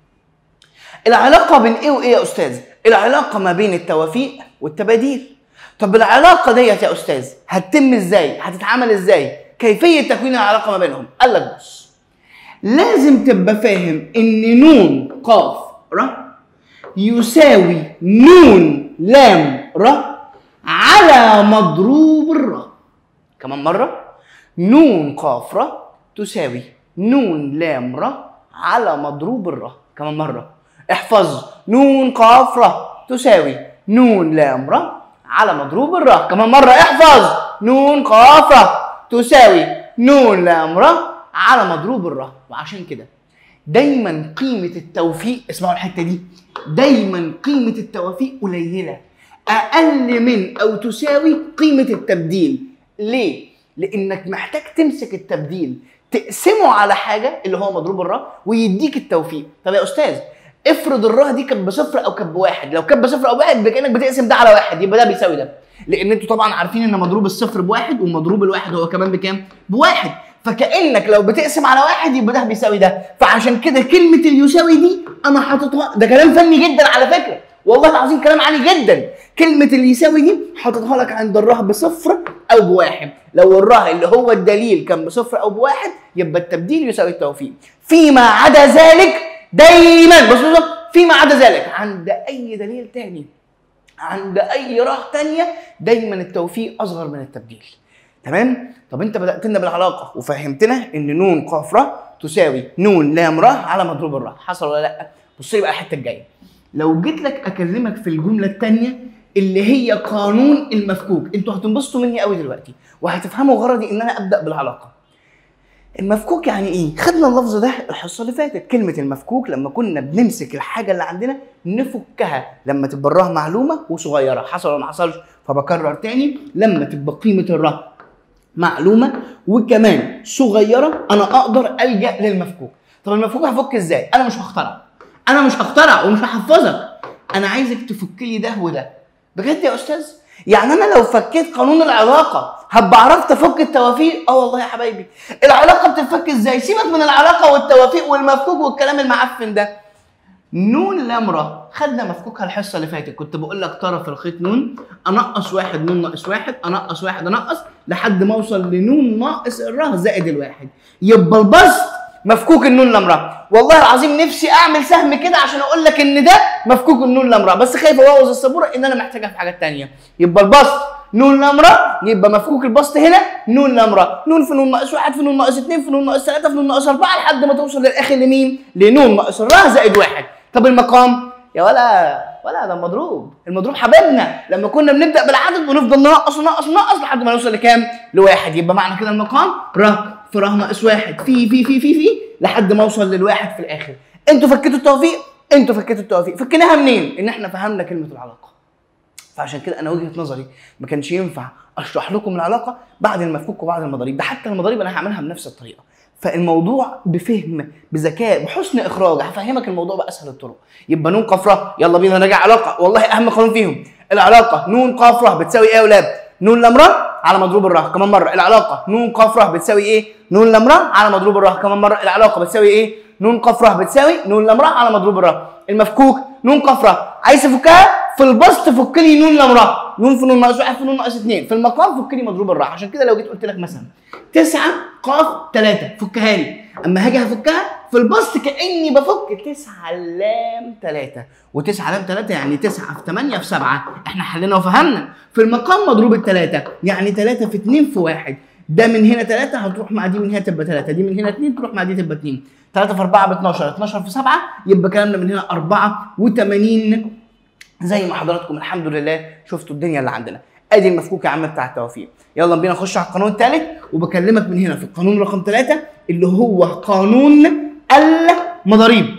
S1: العلاقة بين ايه وايه يا استاذ؟ العلاقة ما بين التوافيق والتباديل. طب العلاقة ديت يا استاذ هتتم ازاي؟ هتتعمل ازاي؟ كيفية تكوين العلاقة ما بينهم؟ قال لك بص لازم تبقى فاهم ان نون قاف ر يساوي نون لام ر على مضروب الر كمان مرة نون قاف ر تساوي نون لام ر على مضروب الر كمان مرة احفظ نون قاف ر تساوي نون لام ر على مضروب الر كمان مرة احفظ نون قاف ر تساوي نون لام ر على مضروب الر وعشان كده دايما قيمة التوفيق اسمعوا الحتة دي دايما قيمة التوافيق قليلة أقل من أو تساوي قيمة التبديل ليه؟ لأنك محتاج تمسك التبديل تقسمه على حاجة اللي هو مضروب الراء ويديك التوفيق طب يا أستاذ افرض الراء دي كانت بصفر أو كانت بواحد لو كانت بصفر أو بواحد يبقى كأنك بتقسم ده على واحد يبقى ده بيساوي ده لأن أنتوا طبعا عارفين إن مضروب الصفر بواحد ومضروب الواحد هو كمان بكام؟ بواحد فكانك لو بتقسم على واحد يبقى ده بيساوي ده فعشان كده كلمه اليساوي دي انا حاططها ده كلام فني جدا على فكره والله العظيم كلام عالي جدا كلمه اليساوي دي حاططها لك عند الراه بصفر او بواحد لو الراه اللي هو الدليل كان بصفر او بواحد يبقى التبديل يساوي التوفيق فيما عدا ذلك دايما بص بص فيما عدا ذلك عند اي دليل تاني عند اي راه تانية دايما التوفيق اصغر من التبديل تمام طب انت بدات لنا بالعلاقه وفهمتنا ان نون قاف ر تساوي نون لام ر على مضروب الر حصل ولا لا بص لي بقى الحته الجايه لو جيت لك اكلمك في الجمله الثانيه اللي هي قانون المفكوك انتوا هتنبسطوا مني قوي دلوقتي وهتفهموا غرضي ان انا ابدا بالعلاقه المفكوك يعني ايه خدنا اللفظ ده الحصه اللي فاتت كلمه المفكوك لما كنا بنمسك الحاجه اللي عندنا نفكها لما تبقى الراه معلومه وصغيره حصل ولا ما حصلش فبكرر تاني لما تبقى قيمه الراه معلومه وكمان صغيره انا اقدر الجا للمفكوك طب المفكوك هفك ازاي انا مش هخترع انا مش هخترع ومش هحفظك انا عايزك تفك لي ده وده بجد يا استاذ يعني انا لو فكيت قانون العلاقه هبقى عرفت افك التوافيق اه والله يا حبايبي العلاقه بتتفك ازاي سيبك من العلاقه والتوافيق والمفكوك والكلام المعفن ده نون لامرة خدنا مفكوكها الحصه اللي فاتت كنت بقول لك طرف الخيط نون انقص واحد نون ناقص واحد انقص واحد انقص لحد ما اوصل لنون ناقص الره زائد الواحد يبقى البسط مفكوك النون لامرة والله العظيم نفسي اعمل سهم كده عشان اقول لك ان ده مفكوك النون لامرة بس خايف ابوظ السبوره ان انا محتاجها في حاجات تانية يبقى البسط نون لامرة يبقى مفكوك البسط هنا نون لامرة نون في نون ناقص واحد في نون ناقص اتنين في نون ناقص ثلاثة في نون ناقص أربعة لحد ما توصل للآخر لمين؟ لنون ناقص الره زائد واحد طب المقام يا ولا ولا ده مضروب المضروب حبيبنا لما كنا بنبدا بالعدد ونفضل ننقص وننقص وننقص لحد ما نوصل لكام؟ لواحد يبقى معنى كده المقام ر في ر ناقص واحد في في في في في لحد ما اوصل للواحد في الاخر انتوا فكيتوا التوفيق انتوا فكيتوا التوفيق فكيناها منين؟ ان احنا فهمنا كلمه العلاقه فعشان كده انا وجهه نظري ما كانش ينفع اشرح لكم العلاقه بعد المفكوك وبعد المضاريب ده حتى المضاريب انا هعملها بنفس الطريقه فالموضوع بفهم بذكاء بحسن اخراج هفهمك الموضوع باسهل الطرق يبقى نون قاف ر يلا بينا نراجع علاقه والله اهم قانون فيهم العلاقه نون قاف ر بتساوي ايه يا اولاد نون لام ر على مضروب الر كمان مره العلاقه نون قاف ر بتساوي ايه نون لام ر على مضروب الر كمان مره العلاقه بتساوي ايه نون قاف ر بتساوي نون لام ر على مضروب الر المفكوك نون قاف ر عايز تفكها في البسط فك لي نون لام را نون في نون ناقص واحد في نون ناقص اثنين في المقام فك لي مضروب الراء عشان كده لو جيت قلت لك مثلا تسعة قاف ثلاثة فكها لي اما هاجي هفكها في البسط كاني بفك تسعة لام ثلاثة وتسعة لام ثلاثة يعني تسعة في ثمانية في سبعة احنا حلينا وفهمنا في المقام مضروب الثلاثة يعني ثلاثة في اثنين في واحد ده من هنا ثلاثة هتروح مع دي من هنا تبقى ثلاثة دي من هنا اثنين تروح مع دي تبقى اثنين ثلاثة في أربعة ب 12 12 في سبعة يبقى كلامنا من هنا 84 زي ما حضراتكم الحمد لله شفتوا الدنيا اللي عندنا ادي المفكوك يا عم بتاع التوافيق يلا بينا نخش على القانون الثالث وبكلمك من هنا في القانون رقم ثلاثة اللي هو قانون المضاريب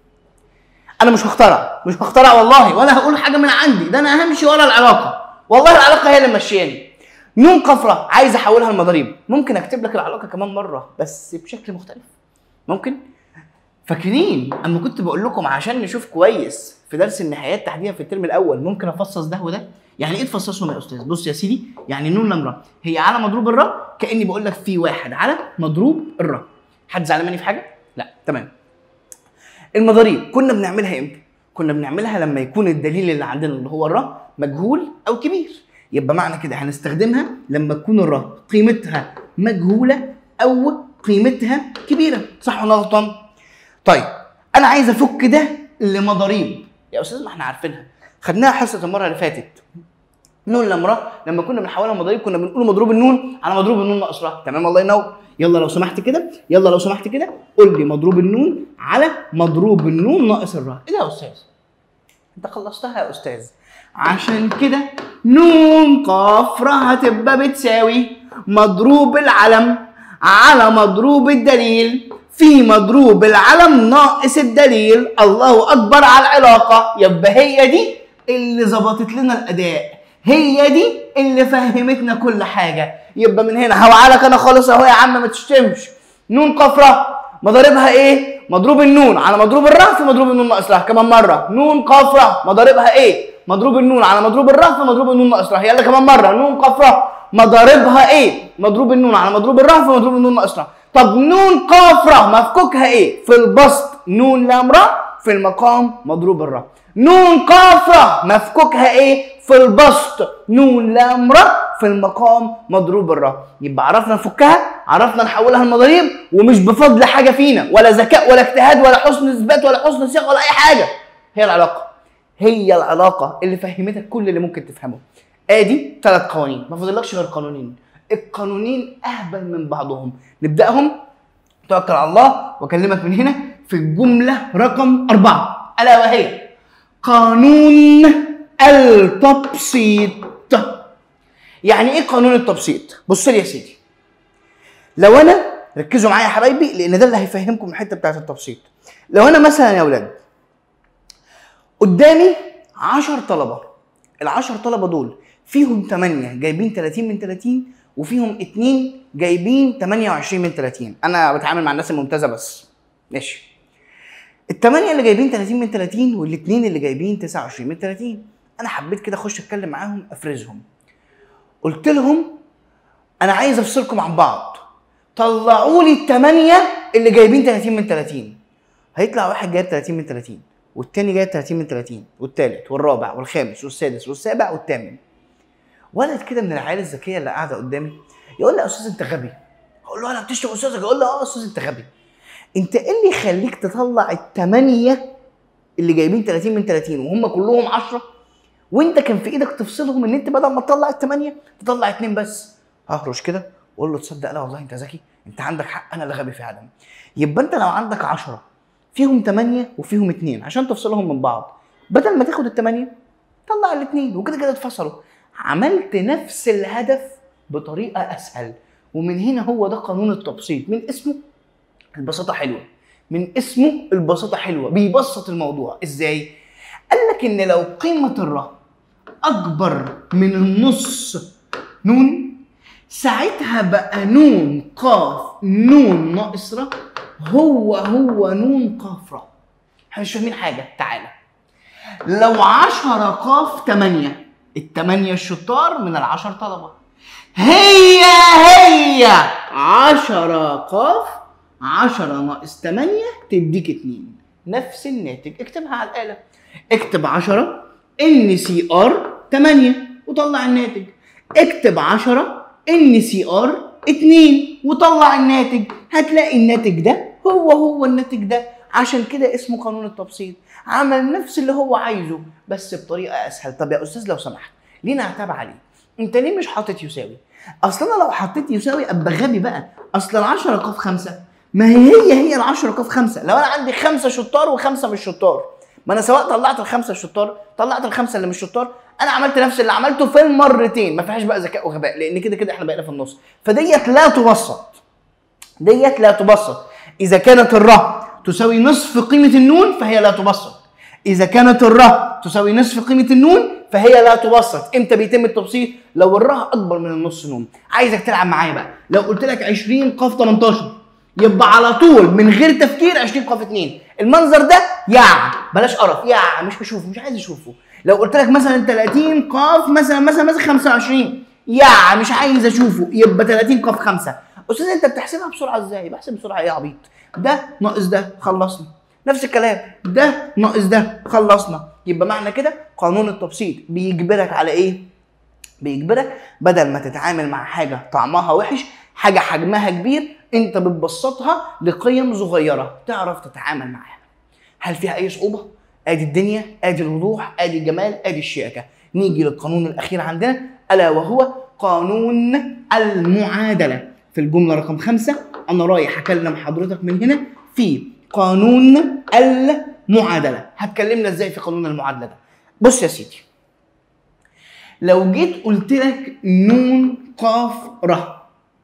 S1: انا مش هخترع مش هخترع والله ولا هقول حاجه من عندي ده انا همشي ورا العلاقه والله العلاقه هي اللي ماشياني نون قفره عايز احولها لمضاريب ممكن اكتب لك العلاقه كمان مره بس بشكل مختلف ممكن فاكرين اما كنت بقول لكم عشان نشوف كويس في درس النهايات تحديدا في الترم الاول ممكن افصص ده وده يعني ايه تفصصهم يا استاذ بص يا سيدي يعني نون لام را هي على مضروب الراء كاني بقول لك في واحد على مضروب الراء حد زعلان مني في حاجه لا تمام المضاريب كنا بنعملها امتى كنا بنعملها لما يكون الدليل اللي عندنا اللي هو الراء مجهول او كبير يبقى معنى كده هنستخدمها لما تكون الراء قيمتها مجهوله او قيمتها كبيره صح ولا غلطان طيب انا عايز افك ده لمضاريب يا استاذ ما احنا عارفينها خدناها حصه المره اللي فاتت نون لام را لما كنا بنحولها مضاريب كنا بنقول مضروب النون على مضروب النون ناقص را تمام الله ينور يلا لو سمحت كده يلا لو سمحت كده قول لي مضروب النون على مضروب النون ناقص الراء ايه ده يا استاذ انت خلصتها يا استاذ عشان كده نون قاف را هتبقى بتساوي مضروب العلم على مضروب الدليل في مضروب العلم ناقص الدليل الله اكبر على العلاقه يبقى هي دي اللي ظبطت لنا الاداء هي دي اللي فهمتنا كل حاجه يبقى من هنا هوعلك انا خالص اهو يا عم ما تشتمش نون قفره مضاربها ايه مضروب النون على مضروب الراء في مضروب النون ناقص راء كمان مره نون قفره مضاربها ايه مضروب النون على مضروب الراء في مضروب النون ناقص راء يلا كمان مره نون قفره مضاربها ايه مضروب النون على مضروب الراء في مضروب النون ناقص راء طب نون قافره مفكوكها ايه في البسط نون لام راء في المقام مضروب الراء نون قافره مفكوكها ايه في البسط نون لام راء في المقام مضروب الراء يبقى عرفنا نفكها عرفنا نحولها لمضاريب ومش بفضل حاجه فينا ولا ذكاء ولا اجتهاد ولا حسن اثبات ولا حسن صياغه ولا اي حاجه هي العلاقه هي العلاقه اللي فهمتك كل اللي ممكن تفهمه ادي ثلاث قوانين ما فاضلكش غير قانونين القانونين اهبل من بعضهم نبداهم توكل على الله واكلمك من هنا في الجمله رقم أربعة ألا وهي قانون التبسيط يعني ايه قانون التبسيط بص لي يا سيدي لو انا ركزوا معايا يا حبايبي لان ده اللي هيفهمكم الحته بتاعت التبسيط لو انا مثلا يا اولاد قدامي 10 طلبه ال 10 طلبه دول فيهم 8 جايبين 30 من 30 وفيهم 2 جايبين 28 من 30 انا بتعامل مع الناس الممتازه بس ماشي الثمانية اللي جايبين 30 من 30 والاثنين اللي جايبين 29 من 30 انا حبيت كده اخش اتكلم معاهم افرزهم قلت لهم انا عايز افصلكم عن بعض طلعوا لي الثمانية اللي جايبين 30 من 30 هيطلع واحد جايب 30 من 30 والتاني جايب 30 من 30 والتالت والرابع والخامس والسادس والسابع والثامن ولد كده من العيال الذكيه اللي قاعده قدامي يقول لي يا استاذ انت غبي اقول له انا بتشتم استاذك يقول لي اه يا استاذ انت غبي انت ايه اللي يخليك تطلع الثمانيه اللي جايبين 30 من 30 وهم كلهم 10 وانت كان في ايدك تفصلهم ان انت بدل ما تطلع الثمانيه تطلع اثنين بس ههرش كده واقول له تصدق لا والله انت ذكي انت عندك حق انا اللي غبي فعلا يبقى انت لو عندك 10 فيهم 8 وفيهم 2 عشان تفصلهم من بعض بدل ما تاخد الثمانيه طلع الاثنين وكده كده اتفصلوا عملت نفس الهدف بطريقه اسهل ومن هنا هو ده قانون التبسيط من اسمه البساطه حلوه من اسمه البساطه حلوه بيبسط الموضوع ازاي قال لك ان لو قيمه الراء اكبر من النص نون ساعتها بقى نون قاف نون ناقص را هو هو نون قاف را احنا مش فاهمين حاجه تعالى لو عشرة قاف تمانية التمانية الشطار من العشر طلبة هي هي عشرة قاف عشرة ناقص تمانية تديك اتنين نفس الناتج اكتبها على الآلة اكتب عشرة ان سي ار 8 وطلع الناتج اكتب 10 ان سي ار 2 وطلع الناتج هتلاقي الناتج ده هو هو الناتج ده عشان كده اسمه قانون التبسيط عمل نفس اللي هو عايزه بس بطريقه اسهل طب يا استاذ لو سمحت ليه نعتب عليه انت ليه مش حاطط يساوي اصل انا لو حطيت يساوي ابقى غبي بقى اصل ال 10 قاف 5 ما هي هي هي ال 10 قاف 5 لو انا عندي خمسه شطار وخمسه مش شطار ما انا سواء طلعت الخمسه الشطار طلعت الخمسه اللي مش شطار انا عملت نفس اللي عملته في المرتين ما فيهاش بقى ذكاء وغباء لان كده كده احنا بقينا في النص فديت لا تبسط ديت لا تبسط اذا كانت الره تساوي نصف قيمه النون فهي لا تبسط اذا كانت الره تساوي نصف قيمه النون فهي لا تبسط امتى بيتم التبسيط لو الره اكبر من النص نون عايزك تلعب معايا بقى لو قلت لك 20 قاف 18 يبقى على طول من غير تفكير 20 قاف 2 المنظر ده يا بلاش قرف يا مش بشوفه مش عايز اشوفه لو قلت لك مثلا 30 قاف مثلا مثلا مثلا 25 يا مش عايز اشوفه يبقى 30 قاف 5 استاذ انت بتحسبها بسرعه ازاي بحسب بسرعه ايه يا عبيط ده ناقص ده خلصنا نفس الكلام ده ناقص ده خلصنا يبقى معنى كده قانون التبسيط بيجبرك على ايه بيجبرك بدل ما تتعامل مع حاجه طعمها وحش حاجه حجمها كبير انت بتبسطها لقيم صغيره تعرف تتعامل معاها هل فيها اي صعوبه ادي الدنيا ادي الوضوح ادي الجمال ادي الشياكه نيجي للقانون الاخير عندنا الا وهو قانون المعادله في الجمله رقم خمسة انا رايح اكلم حضرتك من هنا في قانون المعادله هتكلمنا ازاي في قانون المعادله ده بص يا سيدي لو جيت قلت لك نون قاف ر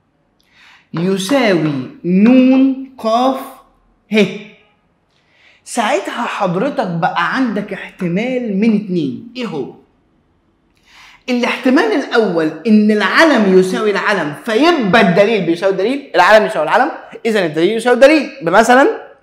S1: يساوي نون قاف ه ساعتها حضرتك بقى عندك احتمال من اتنين ايه هو الاحتمال الاول ان العلم يساوي العلم فيبقى الدليل بيساوي الدليل العلم يساوي العلم اذا الدليل يساوي الدليل بمثلا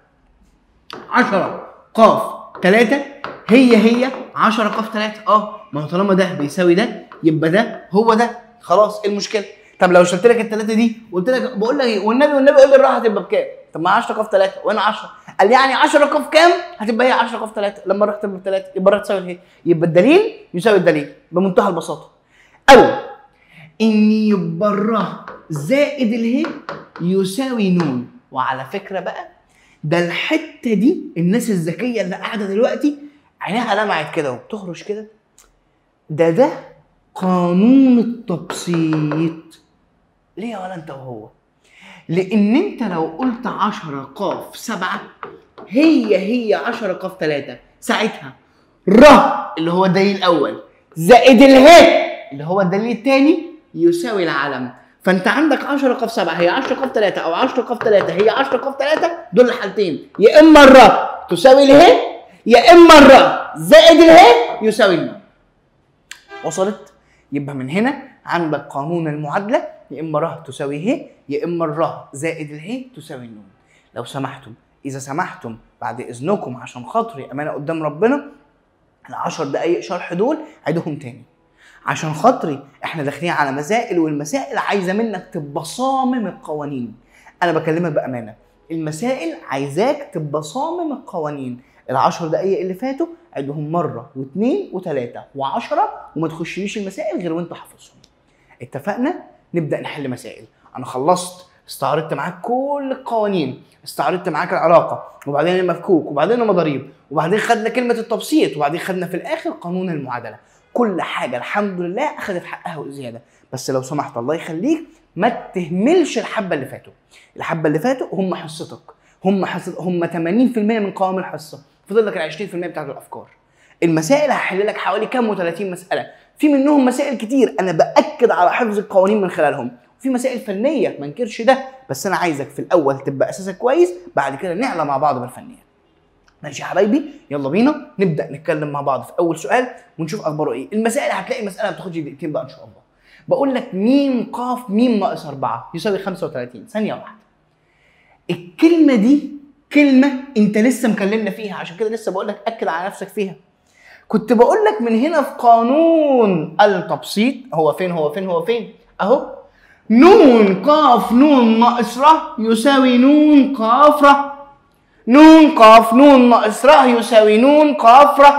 S1: 10 قاف 3 هي هي 10 قاف 3 اه ما هو طالما ده بيساوي ده يبقى ده هو ده خلاص ايه المشكله طب لو شلت لك الثلاثه دي قلت لك بقول لك ايه والنبي والنبي قول لي الراحه هتبقى بكام طب ما 10 قاف 3 وانا 10 قال يعني 10 قاف كام هتبقى هي 10 قاف 3 لما الراحه تبقى 3 يبقى الراحه تساوي ايه يبقى الدليل يساوي الدليل بمنتهى البساطه او ان يبقى الراء زائد اله يساوي نون وعلى فكره بقى ده الحته دي الناس الذكيه اللي قاعده دلوقتي عينيها لمعت كده وبتخرج كده ده ده قانون التبسيط ليه يا ولا انت وهو لان انت لو قلت 10 قاف 7 هي هي 10 قاف 3 ساعتها ر اللي هو الدليل الاول زائد اله اللي هو الدليل الثاني يساوي العلم فانت عندك 10 قاف 7 هي 10 قاف 3 او 10 قاف 3 هي 10 قاف 3 دول الحالتين يا اما الر تساوي اله يا اما الر زائد اله يساوي النون وصلت يبقى من هنا عندك قانون المعادله يا اما ر تساوي ه يا اما الر زائد اله تساوي النون لو سمحتم اذا سمحتم بعد اذنكم عشان خاطري امانه قدام ربنا العشر دقايق شرح دول عيدهم تاني عشان خاطري احنا داخلين على مسائل والمسائل عايزه منك تبقى صامم القوانين انا بكلمك بامانه المسائل عايزاك تبقى صامم القوانين العشر دقايق اللي فاتوا عدهم مره واثنين وثلاثه وعشرة وما تخشليش المسائل غير وانت حافظهم اتفقنا نبدا نحل مسائل انا خلصت استعرضت معاك كل القوانين استعرضت معاك العلاقه وبعدين المفكوك وبعدين المضاريب وبعدين خدنا كلمه التبسيط وبعدين خدنا في الاخر قانون المعادله كل حاجه الحمد لله اخذت حقها وزياده بس لو سمحت الله يخليك ما تهملش الحبه اللي فاتوا الحبه اللي فاتوا هم حصتك هم حصت هم 80% من قوام الحصه فضل لك ال 20% بتاعت الافكار المسائل هحل لك حوالي كام و30 مساله في منهم مسائل كتير انا باكد على حفظ القوانين من خلالهم في مسائل فنيه ما انكرش ده بس انا عايزك في الاول تبقى اساسك كويس بعد كده نعلى مع بعض بالفنيات ماشي يا حبايبي يلا بينا نبدا نتكلم مع بعض في اول سؤال ونشوف اخباره ايه المسائل هتلاقي مساله ما بتاخدش دقيقتين بقى ان شاء الله بقول لك ميم قاف ميم ناقص 4 يساوي 35 ثانيه واحده الكلمه دي كلمه انت لسه مكلمنا فيها عشان كده لسه بقول لك اكد على نفسك فيها كنت بقول لك من هنا في قانون التبسيط هو فين هو فين هو فين اهو نون قاف نون ناقص ر يساوي نون قاف ر نون قاف نون ناقص ر يساوي نون قاف ر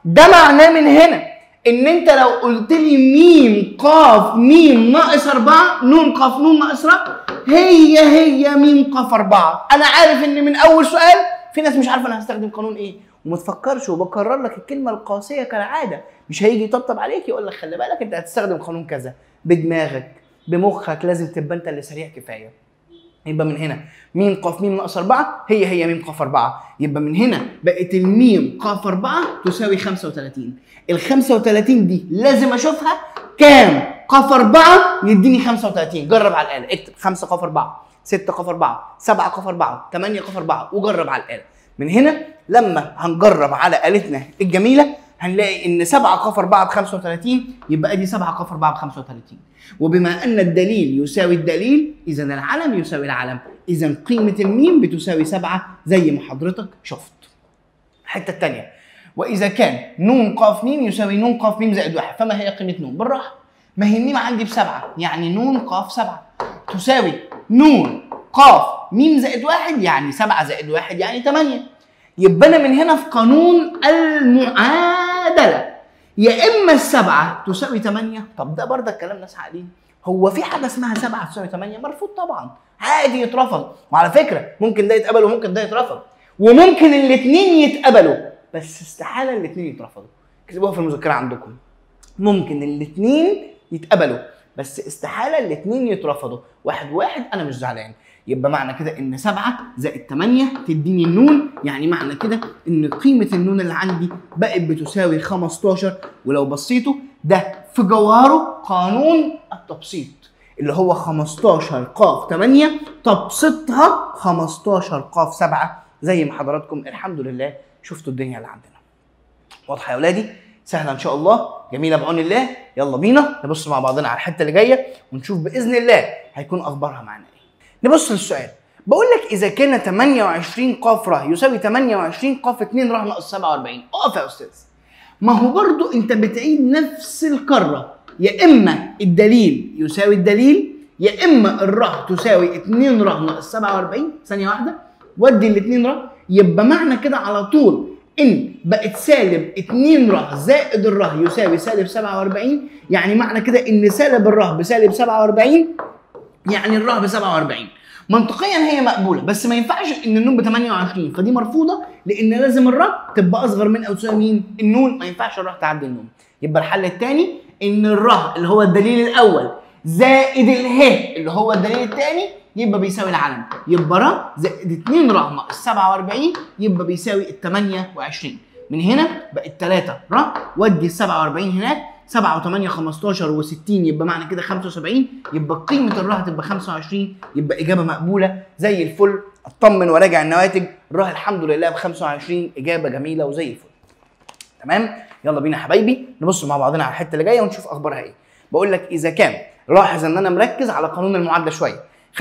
S1: ده معناه من هنا ان انت لو قلت لي ميم قاف ميم ناقص أربعة نون قاف نون ناقص ر هي هي ميم قاف أربعة أنا عارف إن من أول سؤال في ناس مش عارفة أنا هستخدم قانون إيه وما تفكرش وبكرر لك الكلمة القاسية كالعادة مش هيجي يطبطب عليك يقول لك خلي بالك أنت هتستخدم قانون كذا بدماغك بمخك لازم تبقى أنت اللي سريع كفاية يبقى من هنا ميم قاف ميم ناقص أربعة هي هي ميم قاف أربعة يبقى من هنا بقت الميم قاف أربعة تساوي 35 ال 35 دي لازم أشوفها كام قاف أربعة يديني 35 جرب على الآلة اكتب 5 قاف أربعة 6 قاف أربعة 7 قاف أربعة 8 قاف أربعة وجرب على الآلة من هنا لما هنجرب على آلتنا الجميلة هنلاقي ان 7 قاف 4 ب 35 يبقى دي 7 قاف 4 ب 35 وبما ان الدليل يساوي الدليل اذا العلم يساوي العلم اذا قيمه الميم بتساوي 7 زي ما حضرتك شفت الحته الثانيه واذا كان نون قاف ميم يساوي نون قاف ميم زائد واحد فما هي قيمه نون بالراحه ما هي الميم عندي بسبعه يعني نون قاف سبعه تساوي نون قاف ميم زائد واحد يعني سبعه زائد واحد يعني 8 يبقى انا من هنا في قانون المعادله يا اما السبعه تساوي 8 طب ده برضه كلام ناس عاقلين هو في حاجه اسمها 7 تساوي 8 مرفوض طبعا عادي يترفض وعلى فكره ممكن ده يتقبل وممكن ده يترفض وممكن الاثنين يتقبلوا بس استحاله الاثنين يترفضوا اكتبوها في المذكره عندكم ممكن الاثنين يتقبلوا بس استحاله الاثنين يترفضوا واحد واحد انا مش زعلان يبقى معنى كده ان 7 زائد 8 تديني النون يعني معنى كده ان قيمه النون اللي عندي بقت بتساوي 15 ولو بصيتوا ده في جوهره قانون التبسيط اللي هو 15 قاف 8 تبسطها 15 قاف 7 زي ما حضراتكم الحمد لله شفتوا الدنيا اللي عندنا واضحه يا اولادي سهله ان شاء الله جميله بعون الله يلا بينا نبص مع بعضنا على الحته اللي جايه ونشوف باذن الله هيكون اخبارها معانا ايه نبص للسؤال بقول لك اذا كان 28 قاف ر يساوي 28 قاف 2 ر ناقص 47 اقف يا استاذ ما هو برضو انت بتعيد نفس الكره يا اما الدليل يساوي الدليل يا اما الره تساوي 2 ر ناقص 47 ثانيه واحده ودي ال 2 ر يبقى معنى كده على طول ان بقت سالب 2 ر زائد الره يساوي سالب 47 يعني معنى كده ان سالب الره بسالب 47 يعني الره ب 47 منطقيا هي مقبوله بس ما ينفعش ان النون ب 28 فدي مرفوضه لان لازم الره تبقى اصغر من او تساوي مين؟ النون ما ينفعش الره تعدي النون يبقى الحل الثاني ان الره اللي هو الدليل الاول زائد اله اللي هو الدليل الثاني يبقى بيساوي العلم يبقى ر زائد 2 ر ناقص 47 يبقى بيساوي ال 28 من هنا بقت 3 ر ودي ال 47 هناك 7 و8 15 و60 يبقى معنى كده 75 يبقى قيمه الره هتبقى 25 يبقى اجابه مقبوله زي الفل اطمن وراجع النواتج الره الحمد لله ب 25 اجابه جميله وزي الفل تمام يلا بينا يا حبايبي نبص مع بعضنا على الحته اللي جايه ونشوف اخبارها ايه بقول لك اذا كان لاحظ ان انا مركز على قانون المعادله شويه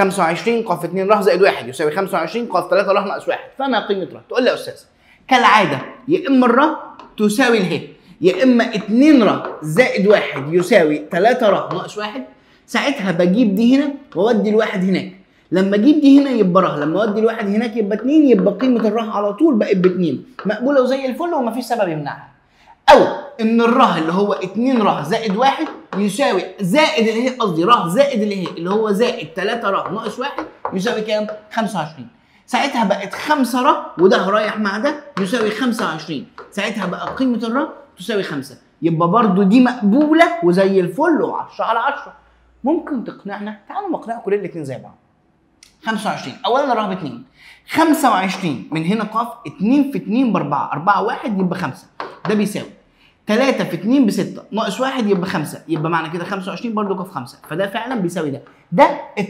S1: 25 قاف 2 ر زائد 1 يساوي 25 قاف 3 ر ناقص 1 فما قيمه ر تقول لي يا استاذ كالعاده يا اما الر تساوي اله يا اما 2 ر زائد 1 يساوي 3 ر ناقص 1 ساعتها بجيب دي هنا واودي الواحد هناك لما اجيب دي هنا يبقى ر لما اودي الواحد هناك يبقى 2 يبقى قيمه الره على طول بقت ب 2 مقبوله وزي الفل ومفيش سبب يمنعها او ان الره اللي هو 2 ر زائد 1 يساوي زائد اللي هي قصدي ر زائد اللي هي اللي هو زائد 3 ر ناقص 1 يساوي كام 25 ساعتها بقت 5 ر وده رايح مع ده يساوي 25 ساعتها بقى قيمه الر تساوي 5 يبقى برضو دي مقبوله وزي الفل و10 على 10 ممكن تقنعنا تعالوا نقنعكم الاثنين زي بعض 25 اولا الرقم 2 25 من هنا قاف 2 في 2 ب 4 4 1 يبقى 5 ده بيساوي 3 في 2 ب 6 ناقص 1 يبقى 5 يبقى معنى كده 25 برضه قاف 5 فده فعلا بيساوي ده ده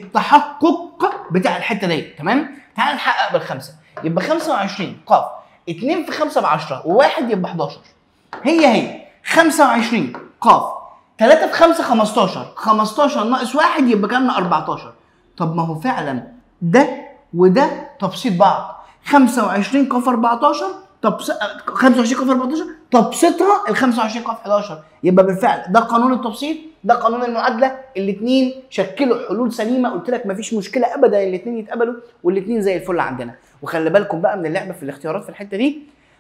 S1: التحقق بتاع الحته دي تمام تعال نحقق بالخمسه يبقى 25 قاف 2 في 5 ب 10 و1 يبقى 11 هي هي 25 قاف 3 في 5 15 15 ناقص 1 يبقى كان 14 طب ما هو فعلا ده وده تبسيط بعض 25 قاف 14 تبس 25 قاف 14 تبسيطها ال 25 قاف 11 يبقى بالفعل ده قانون التبسيط ده قانون المعادله الاثنين شكلوا حلول سليمه قلت لك مفيش مشكله ابدا الاثنين يتقبلوا والاثنين زي الفل عندنا وخلي بالكم بقى من اللعبه في الاختيارات في الحته دي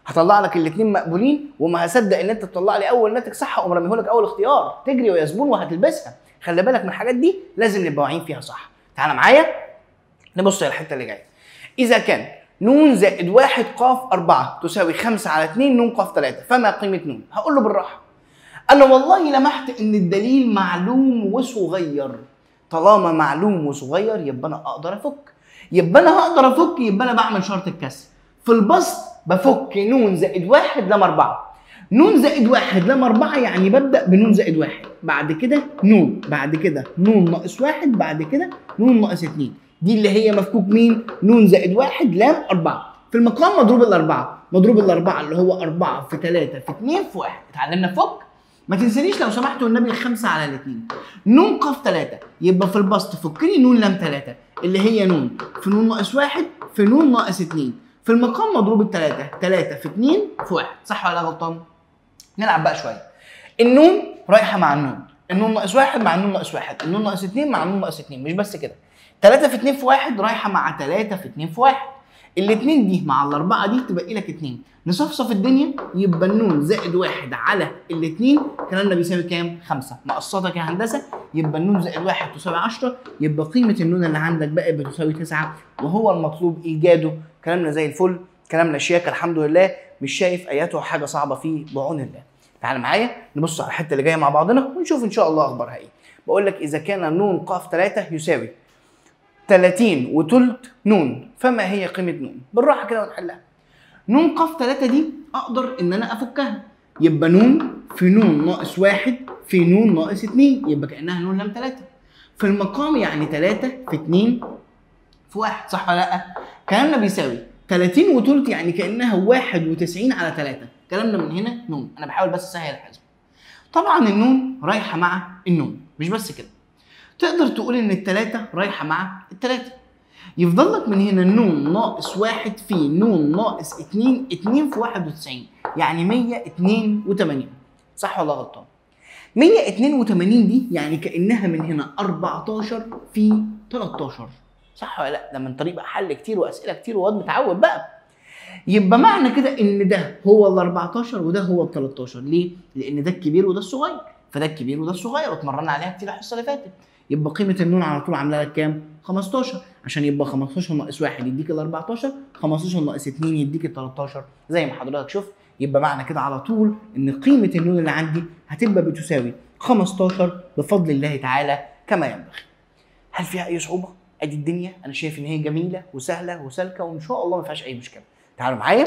S1: هطلع لك الاثنين مقبولين وما هصدق ان انت تطلع لي اول ناتج صح اقوم راميه لك اول اختيار تجري ويا زبون وهتلبسها خلي بالك من الحاجات دي لازم نبقى واعيين فيها صح تعال معايا نبص على الحته اللي جايه اذا كان نون زائد واحد قاف أربعة تساوي خمسة على اتنين نون قاف ثلاثة فما قيمة نون؟ هقول له بالراحة أنا والله لمحت إن الدليل معلوم وصغير طالما معلوم وصغير يبقى أنا أقدر أفك يبقى أنا هقدر أفك يبقى أنا بعمل شرط الكسر في البسط بفك نون زائد واحد لما أربعة نون زائد واحد لما أربعة يعني ببدأ بنون زائد واحد بعد كده نون بعد كده نون ناقص واحد بعد كده نون ناقص اتنين دي اللي هي مفكوك مين؟ نون زائد واحد لام أربعة في المقام مضروب الأربعة مضروب الأربعة اللي هو أربعة في ثلاثة في اتنين في واحد اتعلمنا فك ما تنسانيش لو سمحتوا النبي الخمسة على الاثنين نون قاف ثلاثة يبقى في البسط فكني نون لام ثلاثة اللي هي نون في نون ناقص واحد في نون ناقص اتنين في المقام مضروب الثلاثة ثلاثة في اتنين في واحد صح ولا غلطان؟ نلعب بقى شوية النون رايحة مع النون النون ناقص واحد مع النون ناقص واحد النون ناقص اتنين مع النون ناقص اتنين مش بس كده 3 في 2 في 1 رايحه مع 3 في 2 في 1 الاثنين دي مع الاربعه دي تبقى لك 2 نصفصف الدنيا يبقى النون زائد 1 على الاثنين كلامنا بيساوي كام؟ 5 مقصاتك يا هندسه يبقى النون زائد 1 تساوي 10 يبقى قيمه النون اللي عندك بقى بتساوي 9 وهو المطلوب ايجاده كلامنا زي الفل كلامنا شياكه الحمد لله مش شايف اياته حاجه صعبه فيه بعون الله تعال معايا نبص على الحته اللي جايه مع بعضنا ونشوف ان شاء الله اخبارها ايه بقول لك اذا كان نون قاف 3 يساوي 30 وتلت نون فما هي قيمة نون؟ بالراحة كده ونحلها. نون قاف 3 دي أقدر إن أنا أفكها. يبقى نون في نون ناقص واحد في نون ناقص اتنين يبقى كأنها نون لام 3. في المقام يعني 3 في 2 في 1 صح ولا لأ؟ كلامنا بيساوي 30 وتلت يعني كأنها 91 على 3. كلامنا من هنا نون، أنا بحاول بس أسهل الحسب. طبعا النون رايحة مع النون، مش بس كده. تقدر تقول ان التلاتة رايحة مع التلاتة يفضل لك من هنا نون ناقص واحد في نون ناقص اتنين اتنين في واحد وتسعين يعني مية اتنين وتمانين صح ولا غلطان؟ مية اتنين وتمانين دي يعني كأنها من هنا أربعتاشر في تلاتاشر صح ولا لا؟ ده من طريق بقى حل كتير وأسئلة كتير وواد متعود بقى يبقى معنى كده ان ده هو ال 14 وده هو ال 13 ليه؟ لان ده الكبير وده الصغير فده الكبير وده الصغير واتمرنا عليها كتير الحصه اللي فاتت يبقى قيمه النون على طول عامله لك كام 15 عشان يبقى 15 ناقص 1 يديك ال 14 15 ناقص 2 يديك ال 13 زي ما حضرتك شفت يبقى معنى كده على طول ان قيمه النون اللي عندي هتبقى بتساوي 15 بفضل الله تعالى كما ينبغي هل فيها اي صعوبه ادي الدنيا انا شايف ان هي جميله وسهله وسالكه وان شاء الله ما فيهاش اي مشكله تعالوا معايا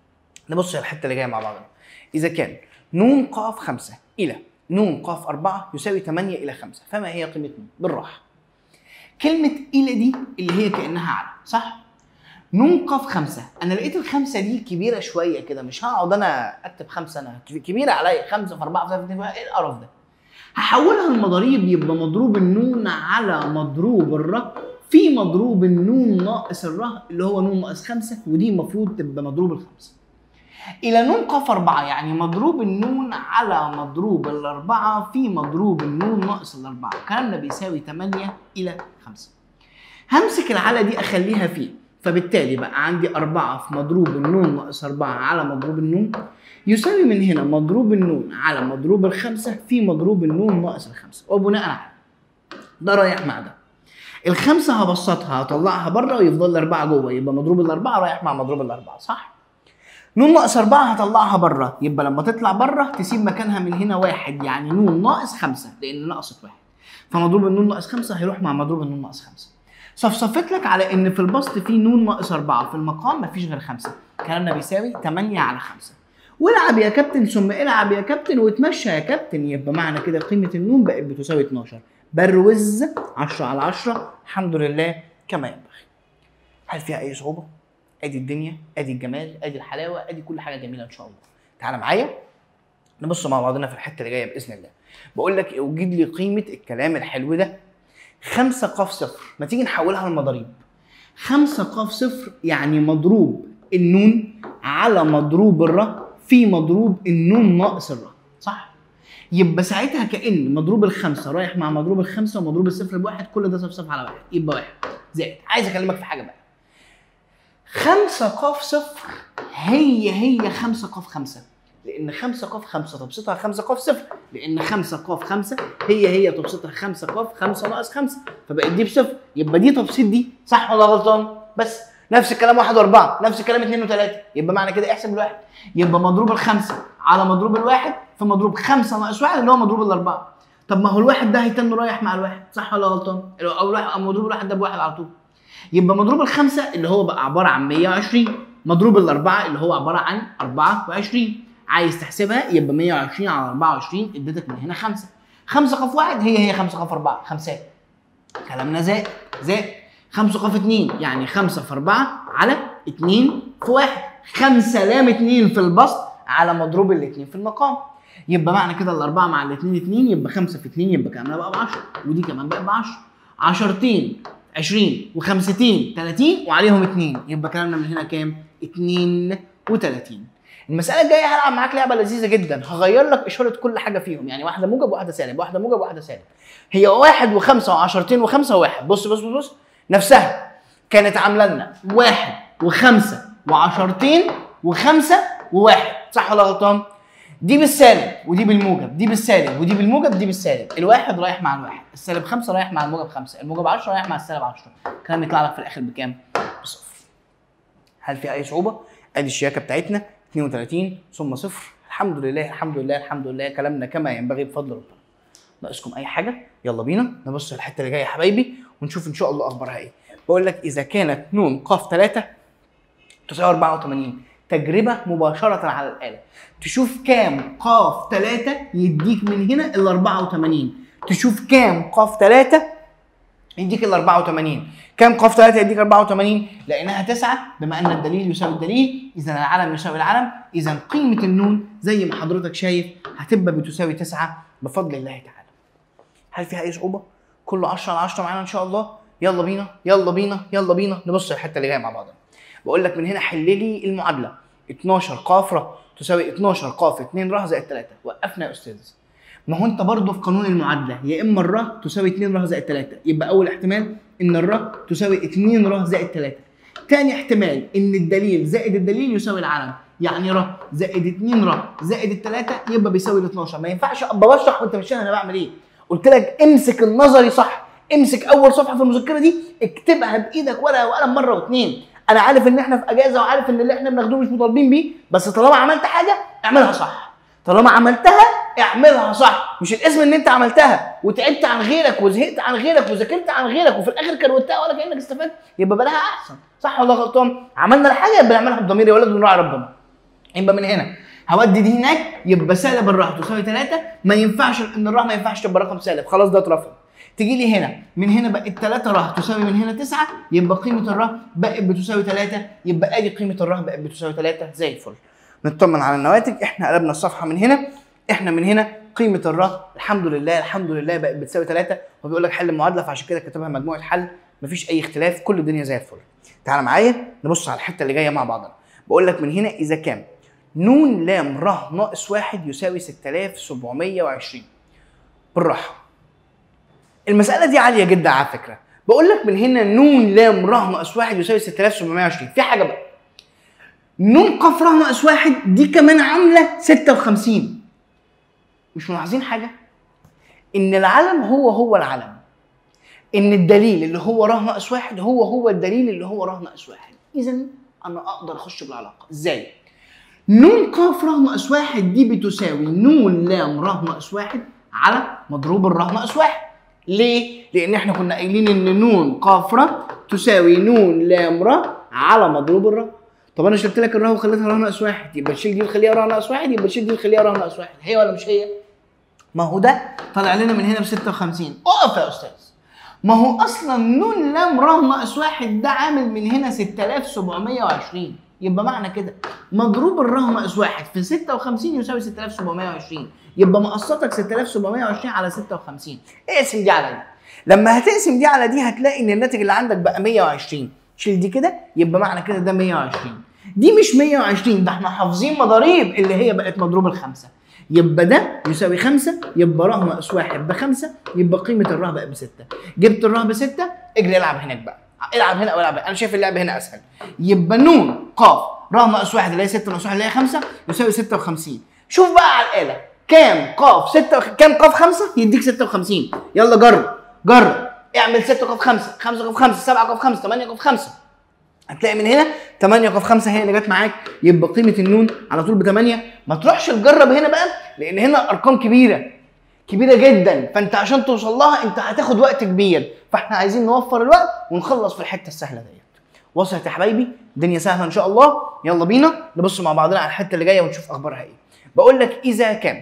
S1: نبص على الحته اللي جايه مع بعضنا اذا كان نون قاف 5 الى نون قاف 4 يساوي 8 الى 5 فما هي قيمه نون بالراحه كلمه الى دي اللي هي كانها على صح نون قاف 5 انا لقيت الخمسه دي كبيره شويه كده مش هقعد انا اكتب خمسه انا كبيره عليا 5 في 4 في 5 ايه القرف ده هحولها لمضاريب يبقى مضروب النون على مضروب الر في مضروب النون ناقص الر اللي هو نون ناقص خمسة ودي المفروض تبقى مضروب الخمسة إلى نون قاف أربعة يعني مضروب النون على مضروب الأربعة في مضروب النون ناقص الأربعة الكلام ده بيساوي 8 إلى 5 همسك العلى دي أخليها فيه فبالتالي بقى عندي أربعة في مضروب النون ناقص أربعة على مضروب النون يساوي من هنا مضروب النون على مضروب الخمسة في مضروب النون ناقص الخمسة وبناء على ده رايح مع ده الخمسة هبسطها هطلعها بره ويفضل لي أربعة جوه يبقى مضروب الأربعة رايح مع مضروب الأربعة صح؟ نون ناقص أربعة هطلعها بره يبقى لما تطلع بره تسيب مكانها من هنا واحد يعني نون ناقص خمسة لأن نقصت واحد فمضروب النون ناقص خمسة هيروح مع مضروب النون ناقص خمسة صفصفت لك على ان في البسط في نون ناقص أربعة في المقام مفيش غير خمسة كلامنا بيساوي 8 على 5 والعب يا كابتن ثم العب يا كابتن واتمشى يا كابتن يبقى معنى كده قيمة النون بقت بتساوي 12 بروز 10 على 10 الحمد لله كما ينبغي هل فيها أي صعوبة؟ ادي الدنيا ادي الجمال ادي الحلاوة ادي كل حاجة جميلة ان شاء الله تعالى معايا نبص مع بعضنا في الحتة اللي جاية بإذن الله بقول لك اوجد لي قيمة الكلام الحلو ده خمسة قاف صفر ما تيجي نحولها لمضاريب خمسة قاف صفر يعني مضروب النون على مضروب الر في مضروب النون ناقص الر صح يبقى ساعتها كأن مضروب الخمسة رايح مع مضروب الخمسة ومضروب الصفر بواحد كل ده صف صف على واحد يبقى واحد زائد عايز اكلمك في حاجة بقى 5 قاف صفر هي هي 5 قاف 5 لان 5 قاف 5 تبسطها 5 قاف صفر لان 5 قاف 5 هي هي تبسطها 5 قاف 5 ناقص 5 فبقت دي بصفر يبقى دي تبسيط دي صح ولا غلطان بس نفس الكلام واحد واربعه نفس الكلام اثنين وثلاثه يبقى معنى كده احسب الواحد يبقى مضروب الخمسه على مضروب الواحد في مضروب خمسه ناقص واحد اللي هو مضروب الاربعه طب ما هو الواحد ده هيتم رايح مع الواحد صح ولا غلطان؟ او الواحد او مضروب الواحد ده بواحد على طول يبقى مضروب الخمسه اللي هو بقى عباره عن 120 مضروب الاربعه اللي هو عباره عن 24 عايز تحسبها يبقى 120 على 24 اديتك من هنا 5 5 قاف واحد هي هي 5 قاف 4 خمسات كلامنا زائد زائد 5 قاف 2 يعني 5 في 4 على 2 في 1 5 لام 2 في البسط على مضروب الاثنين في المقام يبقى معنى كده الاربعه مع الاثنين 2 يبقى 5 في 2 يبقى كامله بقى ب 10 ودي كمان بقى ب 10 عشرتين 20 وخمستين 30 وعليهم 2 يبقى كلامنا من هنا كام؟ 32 المساله الجايه هلعب معاك لعبه لذيذه جدا هغير لك اشاره كل حاجه فيهم يعني واحده موجب وواحده سالب واحده موجب وواحده سالب هي واحد وخمسه وعشرتين وخمسه وواحد بص بص بص, بص. نفسها كانت عامله لنا واحد وخمسه وعشرتين وخمسه وواحد صح ولا غلطان؟ دي بالسالب ودي بالموجب دي بالسالب ودي بالموجب دي بالسالب الواحد رايح مع الواحد السالب خمسة رايح مع الموجب خمسة الموجب 10 رايح مع السالب 10 الكلام يطلع لك في الاخر بكام؟ بصفر هل في اي صعوبه؟ ادي الشياكه بتاعتنا 32 ثم صفر الحمد لله الحمد لله الحمد لله كلامنا كما ينبغي بفضل ربنا ناقصكم اي حاجه يلا بينا نبص الحته اللي جايه يا حبايبي ونشوف ان شاء الله اخبارها ايه بقول لك اذا كانت نون قاف 3 تساوي 84 تجربه مباشره على الاله تشوف كام قاف 3 يديك من هنا ال 84 تشوف كام قاف 3 يديك ال 84 كام قاف 3 يديك 84 لانها 9 بما ان الدليل يساوي الدليل اذا العلم يساوي العلم اذا قيمه النون زي ما حضرتك شايف هتبقى بتساوي 9 بفضل الله تعالى هل فيها اي صعوبه كله 10 على 10 معانا ان شاء الله يلا بينا يلا بينا يلا بينا نبص الحته اللي جايه مع بعضنا بقول لك من هنا حل لي المعادله 12 قاف ر تساوي 12 قاف 2 ر زائد 3 وقفنا يا استاذ ما هو انت برضه في قانون المعادله يا اما الر تساوي 2 ر زائد 3 يبقى اول احتمال ان الر تساوي 2 ر زائد 3 تاني احتمال ان الدليل زائد الدليل يساوي العلم يعني ر زائد 2 ر زائد الثلاثه يبقى بيساوي ال 12 ما ينفعش ابقى بشرح وانت مش فاهم انا بعمل ايه قلت لك امسك النظري صح امسك اول صفحه في المذكره دي اكتبها بايدك ورقه وقلم مره واثنين انا عارف ان احنا في اجازه وعارف ان اللي احنا بناخدوه مش مطالبين بيه بس طالما عملت حاجه اعملها صح طالما عملتها اعملها صح مش الاسم ان انت عملتها وتعبت عن غيرك وزهقت عن غيرك وذاكرت عن غيرك وفي الاخر كروتها ولا كانك استفدت يبقى بلاها احسن صح ولا غلطان عملنا الحاجه يبقى نعملها بضمير يا ولد ونراعي ربنا يبقى من هنا هودي دي هناك يبقى سالب الراء تساوي 3 ما ينفعش ان الراء ما ينفعش تبقى رقم سالب خلاص ده اترفض تيجي لي هنا من هنا بقت 3 ر تساوي من هنا 9 يبقى قيمه الر بقت بتساوي 3 يبقى ادي قيمه الر بقت بتساوي 3 زي الفل نطمن على النواتج احنا قلبنا الصفحه من هنا احنا من هنا قيمه الر الحمد لله الحمد لله بقت بتساوي 3 هو بيقول لك حل المعادله فعشان كده كاتبها مجموعه حل مفيش اي اختلاف كل الدنيا زي الفل تعال معايا نبص على الحته اللي جايه مع بعضنا بقول لك من هنا اذا كان نون لام ر ناقص واحد يساوي 6720 بالراحه المساله دي عاليه جدا على فكره بقول لك من هنا نون لام ر ناقص واحد يساوي 6720 في حاجه بقى نون قاف ر ناقص واحد دي كمان عامله 56 مش ملاحظين حاجه ان العلم هو هو العلم ان الدليل اللي هو ر ناقص واحد هو هو الدليل اللي هو ر ناقص واحد اذا انا اقدر اخش بالعلاقه ازاي نون قاف ر ناقص واحد دي بتساوي نون لام ر ناقص واحد على مضروب الر ناقص واحد ليه؟ لأن احنا كنا قايلين إن نون قاف ر تساوي نون لام ر على مضروب الر طب أنا شلت لك الر وخليتها ر ناقص واحد يبقى تشيل دي وتخليها ر ناقص واحد يبقى تشيل دي وتخليها ر ناقص واحد هي ولا مش هي؟ ما هو ده طلع لنا من هنا ب 56 اقف يا أستاذ ما هو أصلا نون لام ر ناقص واحد ده عامل من هنا 6720 يبقى معنى كده مضروب الر ناقص واحد في 56 يساوي 6720 يبقى مقسطك 6720 على 56 اقسم دي على دي لما هتقسم دي على دي هتلاقي ان الناتج اللي عندك بقى 120 شيل دي كده يبقى معنى كده ده 120 دي مش 120 ده احنا حافظين مضاريب اللي هي بقت مضروب الخمسه يبقى ده يساوي خمسة يبقى ر ناقص واحد بخمسة يبقى قيمة الر بقت بستة جبت الر بستة اجري العب هناك بقى العب هنا او العب هنا. انا شايف اللعب هنا اسهل يبقى نون قاف ر ناقص واحد اللي هي 6 ناقص واحد اللي هي 5 يساوي 56 شوف بقى على الاله كام قاف 6 كام قاف 5 يديك 56 يلا جرب جرب اعمل 6 قاف 5 5 قاف 5 7 قاف 5 8 قاف 5 هتلاقي من هنا 8 قاف 5 هي اللي جت معاك يبقى قيمه النون على طول ب 8 ما تروحش تجرب هنا بقى لان هنا ارقام كبيره كبيره جدا فانت عشان توصل لها انت هتاخد وقت كبير فاحنا عايزين نوفر الوقت ونخلص في الحته السهله ديت وصلت يا حبايبي الدنيا سهله ان شاء الله يلا بينا نبص مع بعضنا على الحته اللي جايه ونشوف اخبارها ايه بقول لك اذا كان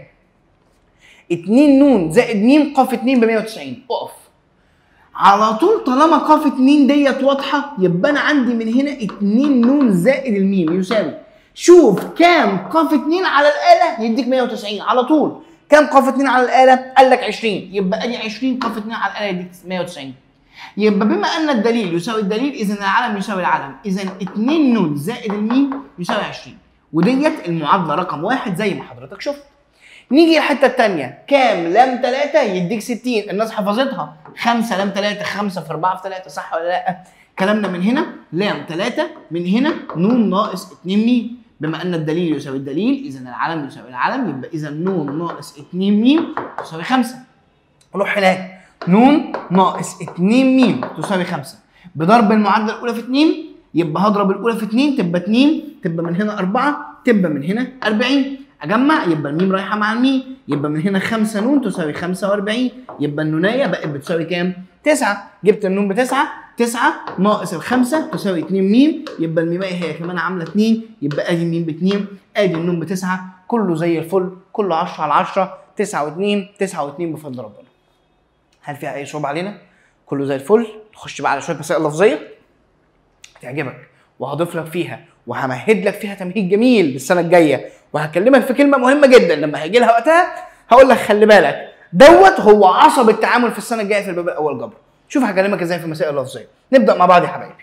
S1: 2 نون زائد م قاف 2 ب 190 اقف على طول طالما قاف 2 ديت واضحه يبقى انا عندي من هنا 2 نون زائد الميم يساوي شوف كام قاف 2 على الاله يديك 190 على طول كام قاف 2 على الاله قال لك 20 يبقى ادي 20 قاف 2 على الاله يديك 190 يبقى بما ان الدليل يساوي الدليل اذا العلم يساوي العلم اذا 2 نون زائد الميم يساوي 20 وديت المعادله رقم واحد زي ما حضرتك شفت نيجي الحته الثانيه كام لام 3 يديك 60 الناس حفظتها 5 لام 3 5 في 4 في 3 صح ولا لا كلامنا من هنا لام 3 من هنا نون ناقص 2 ميم بما ان الدليل يساوي الدليل اذا العلم يساوي العلم يبقى اذا نون ناقص 2 ميم تساوي 5 نروح هناك نون ناقص 2 ميم تساوي 5 بضرب المعادله الاولى في 2 يبقى هضرب الاولى في 2 تبقى 2 تبقى من هنا 4 تبقى من هنا 40 اجمع يبقى الميم رايحه مع الميم يبقى من هنا 5 نون تساوي 45 يبقى النونيه بقت بتساوي كام 9 جبت النون بتسعة 9 ناقص الخمسة تساوي 2 ميم يبقى الميمية هي كمان عاملة 2 يبقى ادي الميم ب 2 ادي النون بتسعة كله زي الفل كله 10 على 10 9 و2 9 و2 بفضل ربنا هل فيها اي صعوبة علينا؟ كله زي الفل نخش بقى على شوية مسائل لفظية هتعجبك وهضيف لك فيها وهمهد لك فيها تمهيد جميل للسنة الجاية وهكلمك في كلمة مهمة جدا لما هيجي لها وقتها هقول لك خلي بالك دوت هو عصب التعامل في السنة الجاية في الباب الأول جبر شوف هكلمك ازاي في المسائل اللفظية نبدأ مع بعض يا حبايبي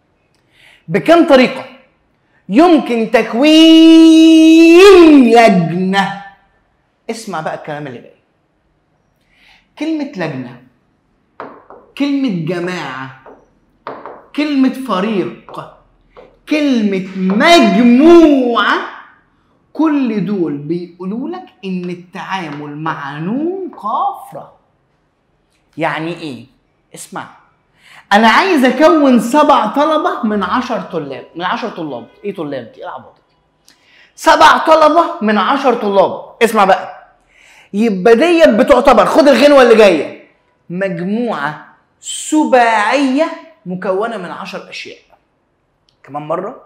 S1: بكم طريقة يمكن تكوين لجنة اسمع بقى الكلام اللي جاي كلمة لجنة كلمة جماعة كلمة فريق كلمة مجموعة كل دول بيقولوا لك ان التعامل مع نون قاف را يعني ايه اسمع انا عايز اكون سبع طلبة من عشر طلاب من عشر طلاب ايه طلاب دي ايه العبط دي سبع طلبة من عشر طلاب اسمع بقى يبقى ديت بتعتبر خد الغنوة اللي جاية مجموعة سباعية مكونة من عشر أشياء كمان مرة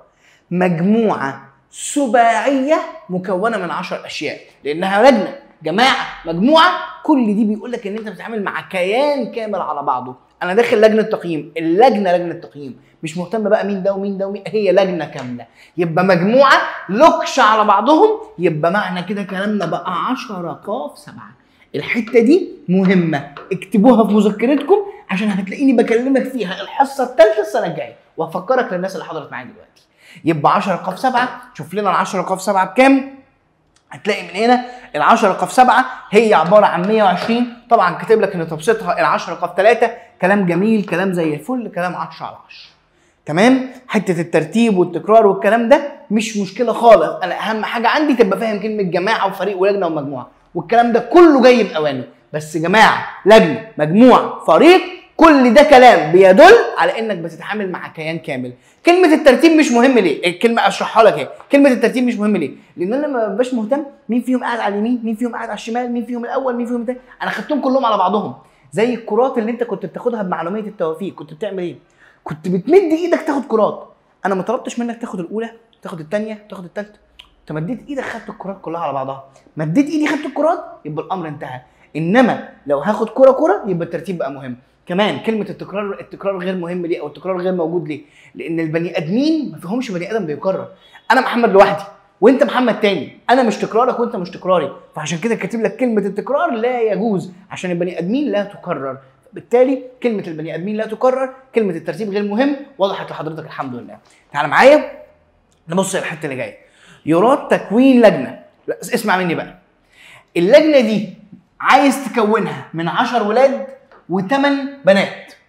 S1: مجموعة سباعية مكونة من عشر أشياء لأنها لجنة جماعة مجموعة كل دي بيقول لك إن أنت بتتعامل مع كيان كامل على بعضه أنا داخل لجنة تقييم اللجنة لجنة تقييم مش مهتم بقى مين ده ومين ده ومين هي لجنة كاملة يبقى مجموعة لكش على بعضهم يبقى معنى كده كلامنا بقى 10 قاف سبعة الحته دي مهمه اكتبوها في مذكرتكم عشان هتلاقيني بكلمك فيها الحصه الثالثه السنه الجايه وهفكرك للناس اللي حضرت معايا دلوقتي يبقى 10 قاف 7 شوف لنا ال 10 قاف 7 بكام هتلاقي من هنا ال 10 قاف 7 هي عباره عن 120 طبعا كاتب لك ان تبسيطها ال 10 قاف 3 كلام جميل كلام زي الفل كلام 10 على 10 تمام حته الترتيب والتكرار والكلام ده مش مشكله خالص انا اهم حاجه عندي تبقى فاهم كلمه جماعه وفريق ولجنه ومجموعه والكلام ده كله جاي باوانه بس جماعه لجنه مجموعه فريق كل ده كلام بيدل على انك بتتعامل مع كيان كامل كلمه الترتيب مش مهم ليه الكلمه اشرحها لك اهي كلمه الترتيب مش مهم ليه لان انا ما ببقاش مهتم مين فيهم قاعد على اليمين مين فيهم قاعد على الشمال مين فيهم الاول مين فيهم التاني انا خدتهم كلهم على بعضهم زي الكرات اللي انت كنت بتاخدها بمعلوميه التوافيق كنت بتعمل ايه كنت بتمد ايدك تاخد كرات انا ما طلبتش منك تاخد الاولى تاخد الثانيه تاخد الثالثه انت مديت ايدك خدت الكرات كلها على بعضها مديت ايدي خدت الكرات يبقى الامر انتهى انما لو هاخد كره كره يبقى الترتيب بقى مهم كمان كلمه التكرار التكرار غير مهم ليه او التكرار غير موجود ليه لان البني ادمين ما فيهمش بني ادم بيكرر انا محمد لوحدي وانت محمد تاني انا مش تكرارك وانت مش تكراري فعشان كده كاتب لك كلمه التكرار لا يجوز عشان البني ادمين لا تكرر بالتالي كلمه البني ادمين لا تكرر كلمه الترتيب غير مهم وضحت لحضرتك الحمد لله تعال معايا نبص الحته اللي جايه يراد تكوين لجنه لا اسمع مني بقى اللجنه دي عايز تكونها من 10 ولاد و8 بنات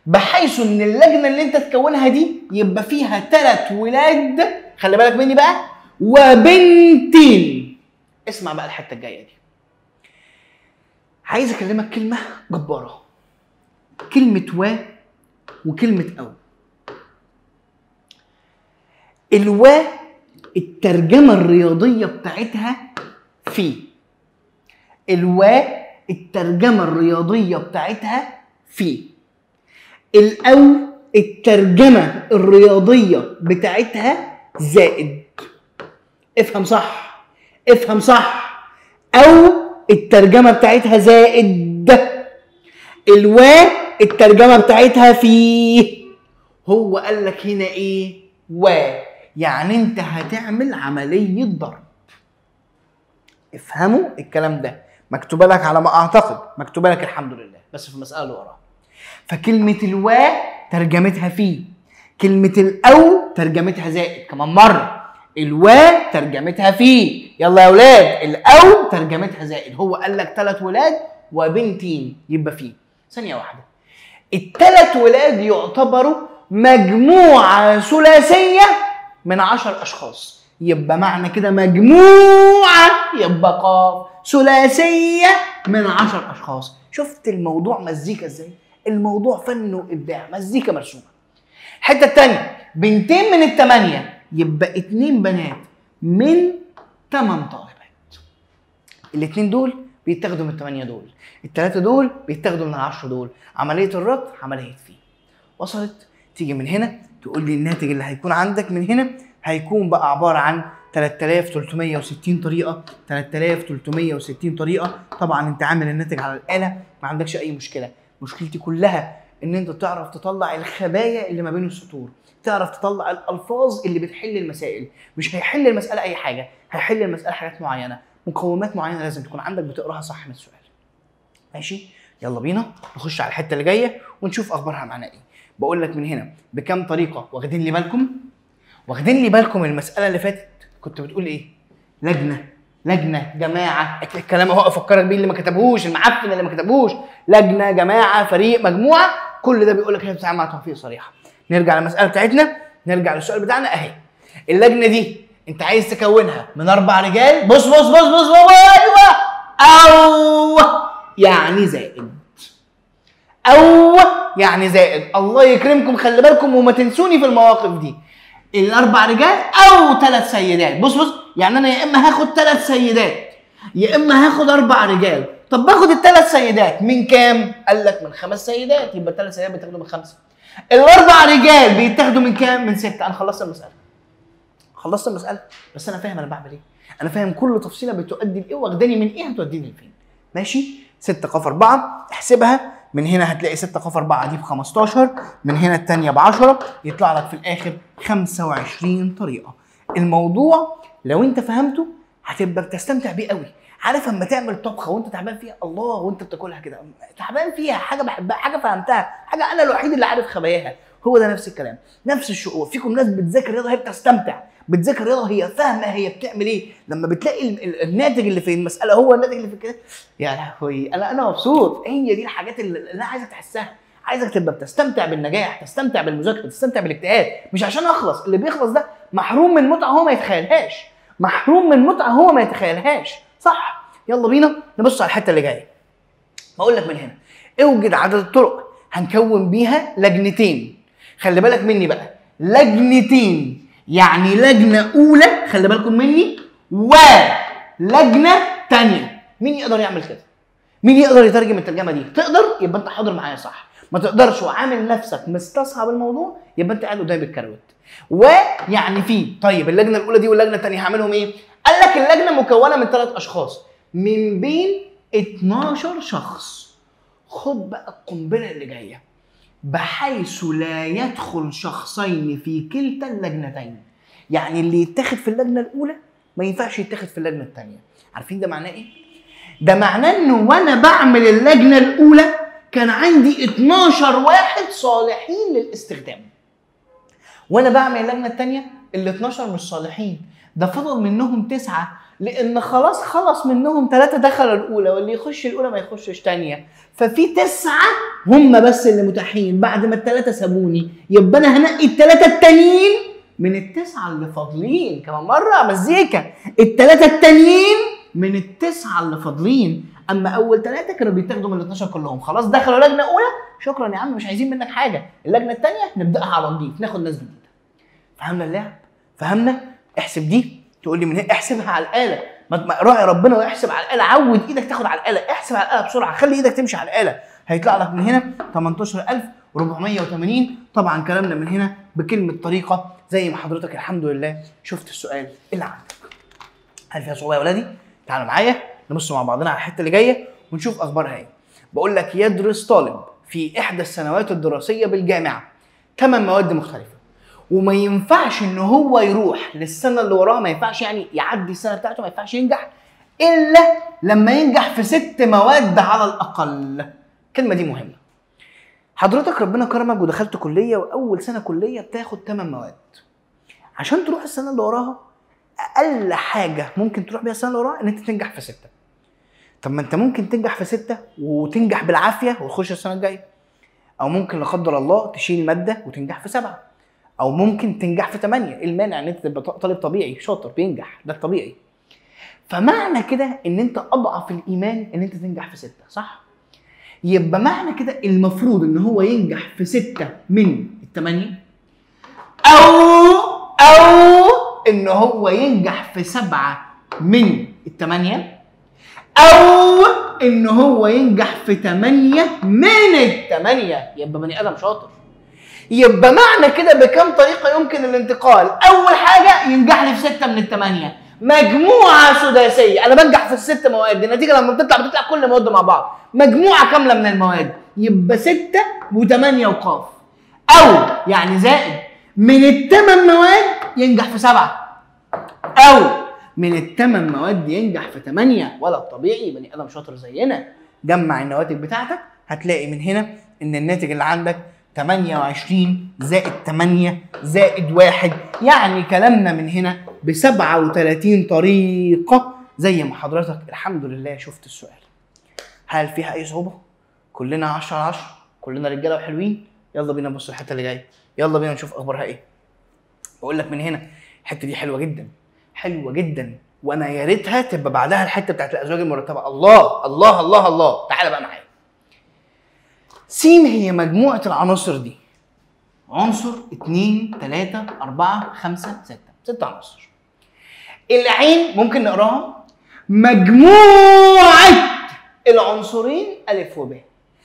S1: بحيث ان اللجنه اللي انت تكونها دي يبقى فيها ثلاث ولاد خلي بالك مني بقى وبنتين اسمع بقى الحته الجايه دي عايز اكلمك كلمه جباره كلمه و وكلمه او الوا الترجمه الرياضيه بتاعتها في الوا الترجمه الرياضيه بتاعتها في الاو الترجمه الرياضيه بتاعتها زائد افهم صح افهم صح او الترجمه بتاعتها زائد الوا الترجمه بتاعتها في هو قال لك هنا ايه و يعني انت هتعمل عمليه ضرب افهموا الكلام ده مكتوبه لك على ما اعتقد مكتوبه لك الحمد لله بس في المساله اللي وراها فكلمه الوا ترجمتها في كلمه الاو ترجمتها زائد كمان مره الوا ترجمتها في يلا يا اولاد الاو ترجمتها زائد هو قال لك ثلاث ولاد وبنتين يبقى في ثانيه واحده الثلاث ولاد يعتبروا مجموعه ثلاثيه من عشر اشخاص يبقى معنى كده مجموعه يبقى قاف ثلاثيه من عشر اشخاص شفت الموضوع مزيكا ازاي الموضوع فن وابداع مزيكا مرسومه الحته الثانيه بنتين من الثمانيه يبقى اتنين بنات من ثمان طالبات الاتنين دول بيتاخدوا من الثمانيه دول الثلاثه دول بيتاخدوا من العشره دول عمليه الربط عمليه في وصلت تيجي من هنا تقول لي الناتج اللي هيكون عندك من هنا هيكون بقى عباره عن 3360 طريقه 3360 طريقه طبعا انت عامل الناتج على الاله ما عندكش اي مشكله مشكلتي كلها ان انت تعرف تطلع الخبايا اللي ما بين السطور تعرف تطلع الالفاظ اللي بتحل المسائل مش هيحل المساله اي حاجه هيحل المساله حاجات معينه مقومات معينه لازم تكون عندك بتقراها صح من السؤال ماشي يلا بينا نخش على الحته اللي جايه ونشوف اخبارها معانا ايه بقول لك من هنا بكام طريقه واخدين لي بالكم واخدين لي بالكم المساله اللي فاتت كنت بتقول ايه لجنه لجنه جماعه الكلام اهو افكرك بيه اللي ما كتبهوش المعفن اللي ما كتبهوش لجنه جماعه فريق مجموعه كل ده بيقول لك هي بتتعامل مع توفيق صريحه نرجع للمساله بتاعتنا نرجع للسؤال بتاعنا اهي اللجنه دي انت عايز تكونها من اربع رجال بص بص بص بص, بص ايوه او يعني زائد او يعني زائد الله يكرمكم خلي بالكم وما تنسوني في المواقف دي الاربع رجال او ثلاث سيدات بص بص يعني انا يا اما هاخد ثلاث سيدات يا اما هاخد اربع رجال طب باخد الثلاث سيدات من كام قال لك من خمس سيدات يبقى الثلاث سيدات بيتاخدوا من خمسه الاربع رجال بيتاخدوا من كام من سته انا خلصت المساله خلصت المساله بس انا فاهم انا بعمل ايه انا فاهم كل تفصيله بتؤدي لايه واخداني من ايه هتوديني لفين ماشي 6 قاف 4 احسبها من هنا هتلاقي 6 قاف 4 دي ب 15 من هنا الثانيه ب 10 يطلع لك في الاخر 25 طريقه الموضوع لو انت فهمته هتبقى بتستمتع بيه قوي عارف اما تعمل طبخه وانت تعبان فيها الله وانت بتاكلها كده تعبان فيها حاجه بحبها حاجه فهمتها حاجه انا الوحيد اللي عارف خباياها هو ده نفس الكلام نفس الشعور فيكم ناس بتذاكر رياضه هي بتستمتع بتذاكر رياضه هي فاهمه هي بتعمل ايه لما بتلاقي ال- ال- الناتج اللي في المساله هو الناتج اللي في كده يا لهوي انا انا مبسوط هي دي الحاجات اللي اللي انا عايزك تحسها عايزك تبقى بتستمتع بالنجاح تستمتع بالمذاكره تستمتع بالاجتهاد مش عشان اخلص اللي بيخلص ده محروم من متعه هو ما يتخيلهاش محروم من متعه هو ما يتخيلهاش صح يلا بينا نبص على الحته اللي جايه بقول لك من هنا اوجد عدد الطرق هنكون بيها لجنتين خلي بالك مني بقى لجنتين يعني لجنه اولى خلي بالكم مني ولجنه تانية مين يقدر يعمل كده مين يقدر يترجم الترجمه دي تقدر يبقى انت حاضر معايا صح ما تقدرش وعامل نفسك مستصعب الموضوع يبقى انت قاعد قدامي بالكروت ويعني في طيب اللجنه الاولى دي واللجنه الثانيه هعملهم ايه قال لك اللجنه مكونه من ثلاث اشخاص من بين 12 شخص خد بقى القنبله اللي جايه بحيث لا يدخل شخصين في كلتا اللجنتين يعني اللي يتاخد في اللجنه الاولى ما ينفعش يتاخد في اللجنه الثانيه عارفين ده معناه ايه ده معناه انه وانا بعمل اللجنه الاولى كان عندي 12 واحد صالحين للاستخدام وانا بعمل اللجنه الثانيه ال 12 مش صالحين ده فضل منهم تسعه لان خلاص خلص منهم ثلاثه دخلوا الاولى واللي يخش الاولى ما يخشش تانية ففي تسعه هم بس اللي متاحين بعد ما الثلاثه سابوني يبقى انا هنقي الثلاثه التانيين من التسعه اللي فاضلين كمان مره مزيكا الثلاثه التانيين من التسعه اللي فاضلين اما اول ثلاثه كانوا بيتاخدوا من ال 12 كلهم خلاص دخلوا لجنه اولى شكرا يا عم مش عايزين منك حاجه اللجنه الثانيه نبداها على نضيف ناخد ناس جديده فهمنا اللعب فهمنا احسب دي تقول لي من هنا احسبها على الاله ما ما- راعي ربنا واحسب على الاله عود ايدك تاخد على الاله احسب على الاله بسرعه خلي ايدك تمشي على الاله هيطلع لك من هنا 18480 طبعا كلامنا من هنا بكلمه طريقه زي ما حضرتك الحمد لله شفت السؤال اللي عندك هل فيها صعوبه يا ولادي تعالوا معايا نبص مع بعضنا على الحته اللي جايه ونشوف اخبارها ايه بقول لك يدرس طالب في احدى السنوات الدراسيه بالجامعه ثمان مواد مختلفه وما ينفعش ان هو يروح للسنه اللي وراها ما ينفعش يعني يعدي السنه بتاعته ما ينفعش ينجح الا لما ينجح في ست مواد على الاقل الكلمه دي مهمه حضرتك ربنا كرمك ودخلت كليه واول سنه كليه بتاخد 8 مواد عشان تروح السنه اللي وراها اقل حاجه ممكن تروح بيها السنه اللي وراها ان انت تنجح في سته طب ما انت ممكن تنجح في سته وتنجح بالعافيه وتخش السنه الجايه او ممكن لا قدر الله تشيل ماده وتنجح في سبعه او ممكن تنجح في ثمانيه ايه المانع ان انت تبقى طالب طبيعي شاطر بينجح ده الطبيعي فمعنى كده ان انت اضعف الايمان ان انت تنجح في سته صح يبقى معنى كده المفروض ان هو ينجح في سته من الثمانيه او او ان هو ينجح في سبعه من الثمانيه او ان هو ينجح في ثمانيه من الثمانيه يبقى بني ادم شاطر يبقى معنى كده بكم طريقه يمكن الانتقال اول حاجه ينجح لي في سته من الثمانيه مجموعه سداسيه انا بنجح في الست مواد النتيجه لما بتطلع بتطلع كل مواد مع بعض مجموعه كامله من المواد يبقى سته وثمانيه وقاف او يعني زائد من الثمان مواد ينجح في سبعه او من الثمان مواد ينجح في ثمانيه ولا الطبيعي بني ادم شاطر زينا جمع النواتج بتاعتك هتلاقي من هنا ان الناتج اللي عندك 28 زائد 8 زائد 1 يعني كلامنا من هنا ب 37 طريقة زي ما حضرتك الحمد لله شفت السؤال هل فيها أي صعوبة؟ كلنا 10 على 10 كلنا رجالة وحلوين يلا بينا نبص الحتة اللي جاية يلا بينا نشوف أخبارها إيه بقول لك من هنا الحتة دي حلوة جدا حلوة جدا وأنا يا ريتها تبقى بعدها الحتة بتاعت الأزواج المرتبة الله الله الله الله تعالى بقى معايا س هي مجموعة العناصر دي عنصر اتنين تلاتة أربعة خمسة ستة ست عناصر العين ممكن نقراها مجموعة العنصرين ألف وب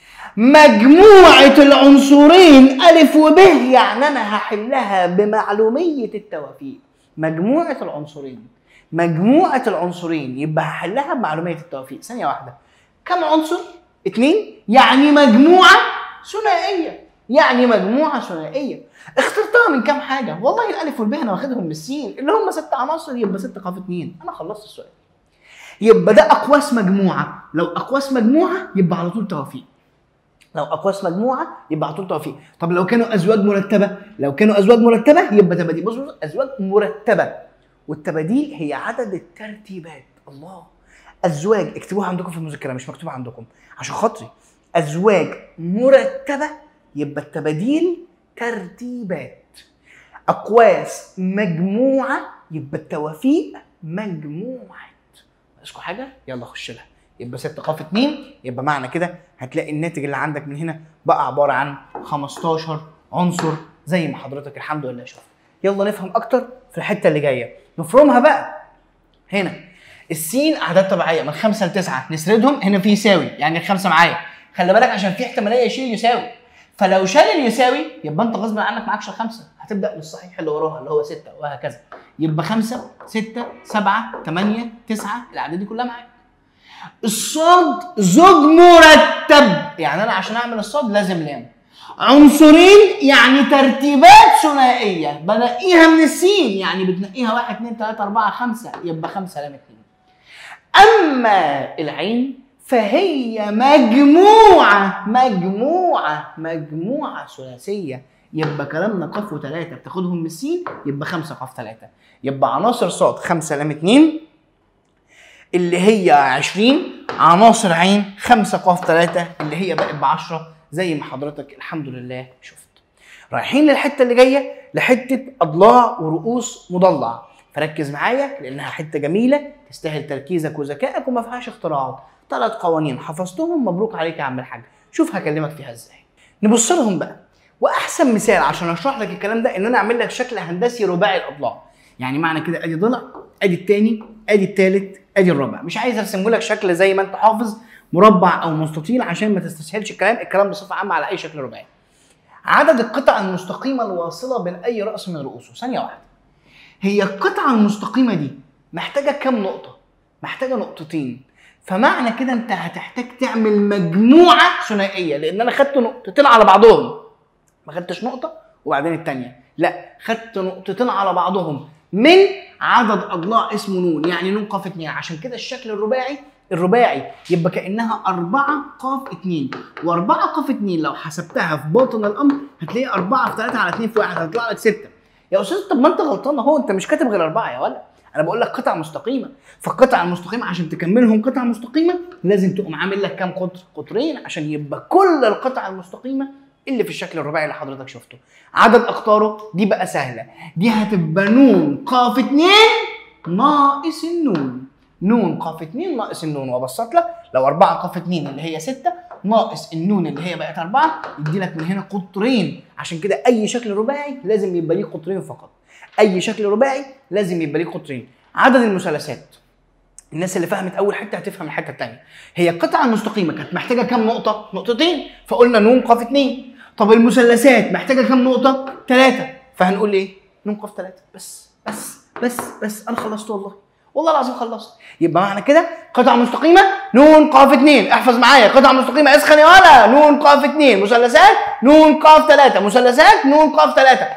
S1: مجموعة العنصرين ألف وب يعني أنا هحلها بمعلومية التوافيق مجموعة العنصرين مجموعة العنصرين يبقى هحلها بمعلومية التوافيق ثانية واحدة كم عنصر؟ اتنين يعني مجموعة ثنائية يعني مجموعة ثنائية اخترتها من كام حاجة والله الألف والب أنا واخدهم من السين اللي هم ست عناصر يبقى ست قاف اتنين أنا خلصت السؤال يبقى ده أقواس مجموعة لو أقواس مجموعة يبقى على طول توافيق لو أقواس مجموعة يبقى على طول توافيق طب لو كانوا أزواج مرتبة لو كانوا أزواج مرتبة يبقى تباديل بص بص أزواج مرتبة والتباديل هي عدد الترتيبات الله أزواج اكتبوها عندكم في المذكرة مش مكتوبة عندكم عشان خاطري أزواج مرتبة يبقى التباديل ترتيبات أقواس مجموعة يبقى التوافيق مجموعات ناقصكم حاجة؟ يلا خش لها يبقى 6 قاف 2 يبقى معنى كده هتلاقي الناتج اللي عندك من هنا بقى عبارة عن 15 عنصر زي ما حضرتك الحمد لله شفت يلا نفهم أكتر في الحتة اللي جاية نفرمها بقى هنا السين اعداد طبيعيه من خمسه لتسعه نسردهم هنا في يساوي يعني الخمسه معايا خلي بالك عشان في احتماليه يشيل يساوي فلو شال اليساوي يبقى انت غصب عنك معكش الخمسه هتبدا من الصحيح اللي وراها اللي هو سته وهكذا يبقى خمسه سته سبعه ثمانيه تسعه الاعداد دي كلها معاك الصاد زوج مرتب يعني انا عشان اعمل الصاد لازم لام عنصرين يعني ترتيبات ثنائيه بنقيها من السين يعني بتنقيها واحد اثنين ثلاثه اربعه خمسه يبقى خمسه لام اثنين اما العين فهي مجموعه مجموعه مجموعه ثلاثيه يبقى كلامنا قاف وثلاثه بتاخدهم من السين يبقى خمسه قاف ثلاثه يبقى عناصر صاد خمسه لام اثنين اللي هي 20 عناصر عين 5 قاف 3 اللي هي بقت ب 10 زي ما حضرتك الحمد لله شفت رايحين للحته اللي جايه لحته اضلاع ورؤوس مضلع فركز معايا لانها حته جميله تستاهل تركيزك وذكائك وما فيهاش اختراعات ثلاث قوانين حفظتهم مبروك عليك يا عم الحاج شوف هكلمك فيها ازاي نبص لهم بقى واحسن مثال عشان اشرح لك الكلام ده ان انا اعمل لك شكل هندسي رباعي الاضلاع يعني معنى كده ادي ضلع ادي التاني ادي التالت ادي الرابع مش عايز ارسمه لك شكل زي ما انت حافظ مربع او مستطيل عشان ما تستسهلش الكلام الكلام بصفه عامه على اي شكل رباعي عدد القطع المستقيمه الواصله بين اي راس من رؤوسه ثانيه واحده هي القطعه المستقيمه دي محتاجه كام نقطه محتاجه نقطتين فمعنى كده انت هتحتاج تعمل مجموعه ثنائيه لان انا خدت نقطتين على بعضهم ما خدتش نقطه وبعدين الثانيه لا خدت نقطتين على بعضهم من عدد اضلاع اسمه نون يعني نون قاف اتنين عشان كده الشكل الرباعي الرباعي يبقى كانها أربعة قاف اتنين وأربعة قاف اتنين لو حسبتها في باطن الأمر هتلاقي أربعة في ثلاثة على اتنين في واحد هتطلع لك ستة يا أستاذ طب ما أنت غلطان أهو أنت مش كاتب غير أربعة يا ولد أنا بقول لك قطع مستقيمة فالقطع المستقيمة عشان تكملهم قطع مستقيمة لازم تقوم عامل لك كام قطر؟ قطرين عشان يبقى كل القطع المستقيمة اللي في الشكل الرباعي اللي حضرتك شفته عدد اقطاره دي بقى سهله دي هتبقى نون قاف اتنين ناقص النون نون قاف اتنين ناقص النون وابسط لك لو أربعة قاف اتنين اللي هي ستة ناقص النون اللي هي بقت أربعة يدي لك من هنا قطرين عشان كده أي شكل رباعي لازم يبقى ليه قطرين فقط أي شكل رباعي لازم يبقى ليه قطرين عدد المثلثات الناس اللي فهمت اول حته هتفهم الحته الثانيه هي القطعه المستقيمه كانت محتاجه كام نقطه نقطتين فقلنا نون قاف اتنين طب المثلثات محتاجه كام نقطه ثلاثه فهنقول ايه نون قاف ثلاثه بس بس بس بس انا خلصت والله والله العظيم خلصت يبقى معنى كده قطعه مستقيمه نون قاف اتنين احفظ معايا قطعه مستقيمه اسخن يا ولا نون قاف اتنين مثلثات نون قاف ثلاثه مثلثات نون قاف ثلاثه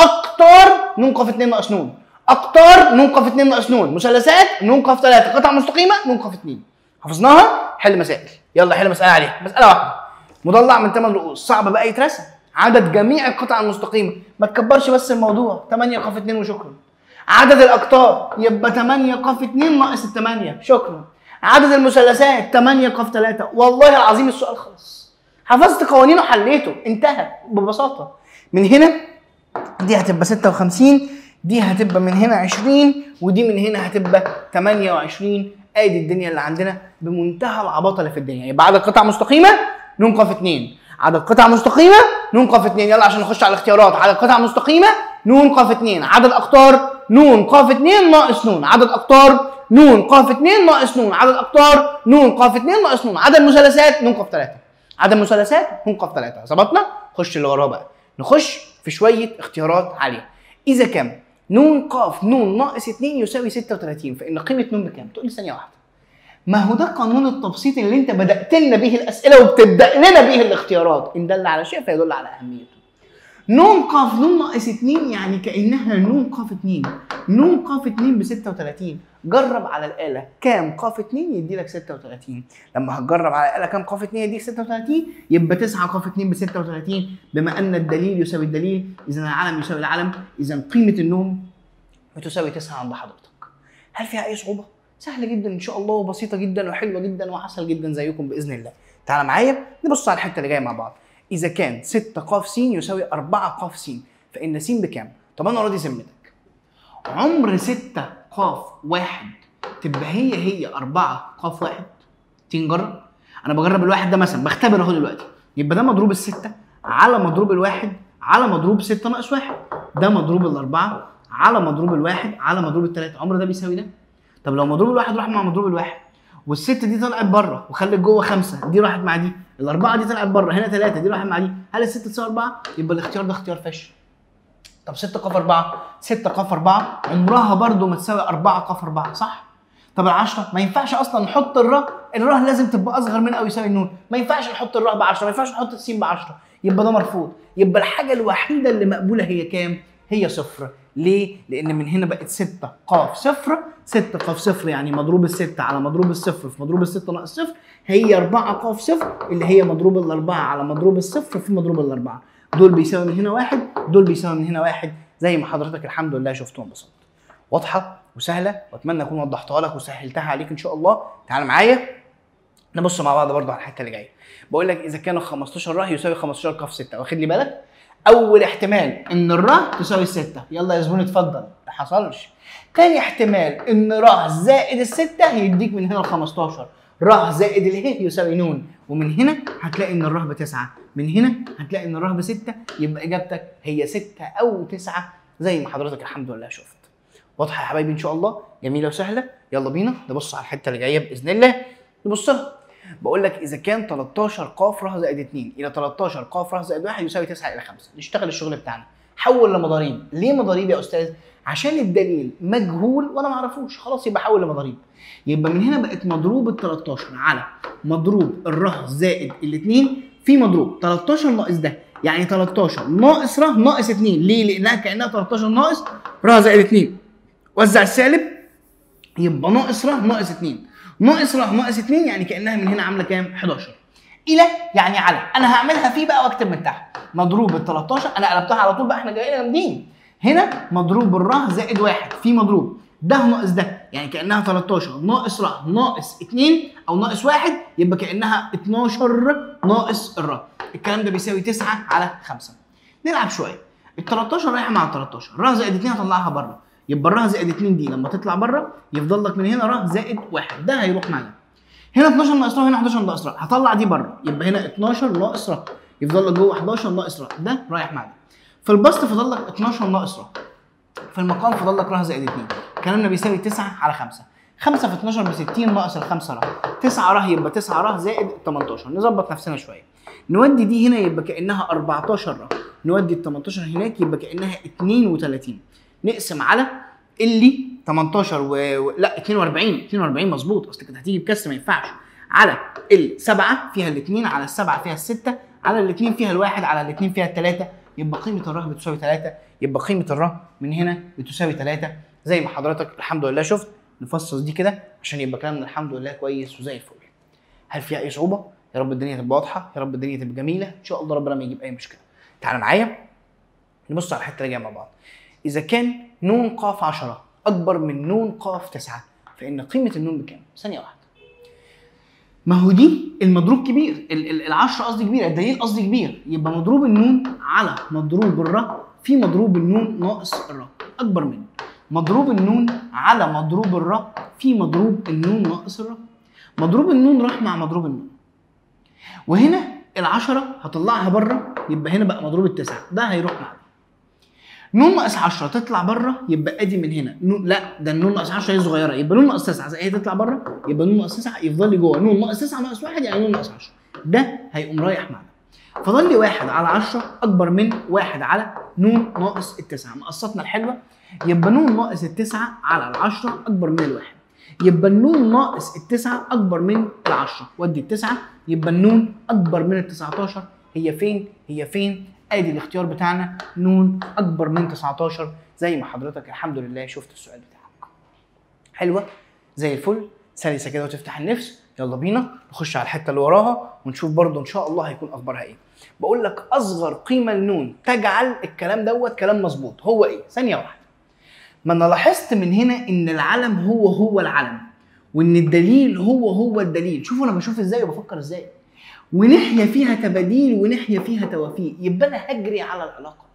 S1: اقطار نون قاف اتنين ناقص نون اقطار نون قاف 2 ناقص نون مثلثات نون قاف 3 قطع مستقيمه نون قاف 2 حفظناها حل مسائل يلا حل مساله عليها مساله واحده مضلع من 8 رؤوس صعب بقى يترسم عدد جميع القطع المستقيمه ما تكبرش بس الموضوع 8 قاف 2 وشكرا عدد الاقطار يبقى 8 قاف 2 ناقص ال 8 شكرا عدد المثلثات 8 قاف 3 والله العظيم السؤال خلص حفظت قوانينه وحليته انتهى ببساطه من هنا دي هتبقى 56 دي هتبقى من هنا 20 ودي من هنا هتبقى 28 ادي الدنيا اللي عندنا بمنتهى العباطه اللي في الدنيا يبقى عدد قطع مستقيمه نون قاف 2 عدد قطع مستقيمه نون قاف 2 يلا عشان نخش على الاختيارات عدد قطع مستقيمه نون قاف 2 عدد اقطار نون قاف 2 ناقص نون عدد اقطار نون قاف 2 ناقص نون عدد اقطار نون قاف 2 ناقص نون عدد مثلثات نون قاف 3 عدد مثلثات نون قاف 3 ظبطنا خش اللي وراه بقى نخش في شويه اختيارات عاليه اذا كان نون قاف نون ناقص 2 يساوي 36 فان قيمه نون بكام؟ تقول لي ثانيه واحده ما هو ده قانون التبسيط اللي انت بدات لنا به الاسئله وبتبدا لنا به الاختيارات ان دل على شيء فيدل على اهميته نون قاف نون ناقص 2 يعني كانها نون قاف 2 نون قاف 2 ب 36 جرب على الاله كام قاف 2 يدي لك 36 لما هتجرب على الاله كام قاف 2 يديك 36 يبقى 9 قاف 2 ب 36 بما ان الدليل يساوي الدليل اذا العلم يساوي العلم اذا قيمه النوم بتساوي 9 عند حضرتك هل فيها اي صعوبه سهله جدا ان شاء الله وبسيطه جدا وحلوه جدا وعسل جدا زيكم باذن الله تعال معايا نبص على الحته اللي جايه مع بعض اذا كان 6 ق س يساوي 4 ق س فان س بكام طب انا راضي ذمتك عمر 6 ق واحد تبقى هي هي 4 ق واحد تيجي نجرب انا بجرب الواحد ده مثلا بختبر اهو دلوقتي يبقى ده مضروب الستة على مضروب الواحد على مضروب 6 ناقص واحد ده مضروب الأربعة على مضروب الواحد على مضروب الثلاثة عمر ده بيساوي ده طب لو مضروب الواحد راح مع مضروب الواحد والست دي طلعت بره وخلت جوه خمسه دي راحت مع دي الاربعه دي طلعت بره هنا ثلاثه دي راحت مع دي هل الست تساوي اربعه يبقى الاختيار ده اختيار فاشل طب 6 قاف 4 6 قاف 4 عمرها برده ما تساوي 4 قاف 4 صح طب ال10 ما ينفعش اصلا نحط الراء الراء لازم تبقى اصغر من او يساوي النون ما ينفعش نحط الراء ب 10 ما ينفعش نحط السين ب 10 يبقى ده مرفوض يبقى الحاجه الوحيده اللي مقبوله هي كام هي صفر ليه؟ لأن من هنا بقت 6 قاف صفر 6 قاف صفر يعني مضروب الستة على مضروب الصفر في مضروب الستة ناقص صفر هي 4 قاف صفر اللي هي مضروب الأربعة على مضروب الصفر في مضروب الأربعة دول بيساوي من هنا واحد دول بيساوي من هنا واحد زي ما حضرتك الحمد لله شفتهم ببساطة واضحة؟ وسهله واتمنى اكون وضحتها لك وسهلتها عليك ان شاء الله تعال معايا نبص مع بعض برضه على الحته اللي جايه بقول لك اذا كانوا 15 ر يساوي 15 ق في 6 واخد لي بالك اول احتمال ان الر تساوي 6 يلا يا زبون اتفضل ما حصلش تاني احتمال ان ر زائد الستة هيديك من هنا ال 15 ر زائد اله يساوي ن ومن هنا هتلاقي ان الر بتسعة من هنا هتلاقي ان الر بستة يبقى اجابتك هي 6 او 9 زي ما حضرتك الحمد لله شفت واضحه يا حبايبي ان شاء الله جميله وسهله يلا بينا نبص على الحته اللي جايه باذن الله نبص لها بقول لك اذا كان 13 ق ر زائد 2 الى 13 ق ر زائد 1 يساوي 9 الى 5 نشتغل الشغل بتاعنا حول لمضاريب ليه مضاريب يا استاذ عشان الدليل مجهول وانا ما اعرفوش خلاص يبقى حول لمضاريب يبقى من هنا بقت مضروب ال 13 على مضروب الره زائد الاثنين في مضروب 13 ناقص ده يعني 13 ناقص ر ناقص 2 ليه؟ لانها كانها 13 ناقص ر زائد 2 وزع السالب يبقى ناقص ر ناقص 2 ناقص ر ناقص 2 يعني كانها من هنا عامله كام؟ 11 الى يعني على انا هعملها فيه بقى واكتب من تحت مضروب ال 13 انا قلبتها على طول بقى احنا جايين جامدين هنا مضروب الره زائد واحد في مضروب ده ناقص ده يعني كانها 13 ناقص ر ناقص 2 او ناقص واحد يبقى كانها 12 ناقص الر الكلام ده بيساوي 9 على 5 نلعب شويه ال 13 رايحه مع ال 13 ر زائد 2 هطلعها بره يبقى الر زائد 2 دي لما تطلع بره يفضل لك من هنا ر زائد واحد ده هيروح معانا هنا 12 ناقص ر هنا 11 ناقص ر هطلع دي بره يبقى هنا 12 ناقص ر يفضل لك جوه 11 ناقص ر ده رايح مع ده في البسط فضل لك 12 ناقص ر في المقام فضل لك ر زائد 2 كلامنا بيساوي 9 على 5 5 في 12 ب 60 ناقص ال 5 ر 9 ر يبقى 9 ر زائد 18 نظبط نفسنا شويه نودي دي هنا يبقى كانها 14 ر نودي ال 18 هناك يبقى كانها 32 نقسم على اللي 18 و... و... لا 42 42 مظبوط اصل كانت هتيجي بكسر ما ينفعش على السبعه فيها الاثنين على السبعه فيها السته على الاثنين فيها الواحد على الاثنين فيها الثلاثه يبقى قيمه الره بتساوي 3 يبقى قيمه الره من هنا بتساوي 3 زي ما حضرتك الحمد لله شفت نفصص دي كده عشان يبقى كلامنا الحمد لله كويس وزي الفل هل فيها اي صعوبه يا رب الدنيا تبقى واضحه يا رب الدنيا تبقى جميله ان شاء الله ربنا ما يجيب اي مشكله تعال معايا نبص على الحته اللي جايه مع بعض اذا كان ن ق 10 اكبر من ن ق 9 فان قيمه النون بكام ثانيه واحده ما هو دي المضروب كبير ال- ال- العشرة قصدي كبير الدليل قصدي كبير يبقى مضروب النون على مضروب الر في مضروب النون ناقص الر اكبر منه مضروب النون على مضروب الر في مضروب النون ناقص الر مضروب النون راح مع مضروب النون وهنا العشرة هطلعها بره يبقى هنا بقى مضروب التسعة ده هيروح مع ده نون ناقص 10 تطلع بره يبقى ادي من هنا نون لا ده النون ناقص 10 هي صغيره يبقى نون ناقص 9 زي هي تطلع بره يبقى نون ناقص 9 يفضل لي جوه نون ناقص 9 ناقص 1 يعني نون ناقص 10 ده هيقوم رايح معنا فضل لي 1 على 10 اكبر من 1 على نون ناقص التسعه مقصتنا الحلوه يبقى نون ناقص التسعه على العشرة اكبر من الواحد يبقى النون ناقص التسعه اكبر من العشرة ودي التسعه يبقى النون اكبر من ال 19 هي فين؟ هي فين؟ ادي الاختيار بتاعنا نون اكبر من 19 زي ما حضرتك الحمد لله شفت السؤال بتاعك. حلوه زي الفل سلسه كده وتفتح النفس يلا بينا نخش على الحته اللي وراها ونشوف برضو ان شاء الله هيكون اخبارها ايه. بقول لك اصغر قيمه لنون تجعل الكلام دوت كلام مظبوط هو ايه؟ ثانيه واحده. ما انا لاحظت من هنا ان العلم هو هو العلم وان الدليل هو هو الدليل شوفوا انا بشوف ازاي وبفكر ازاي وناحيه فيها تباديل وناحيه فيها توافيق يبقى انا هجري على العلاقه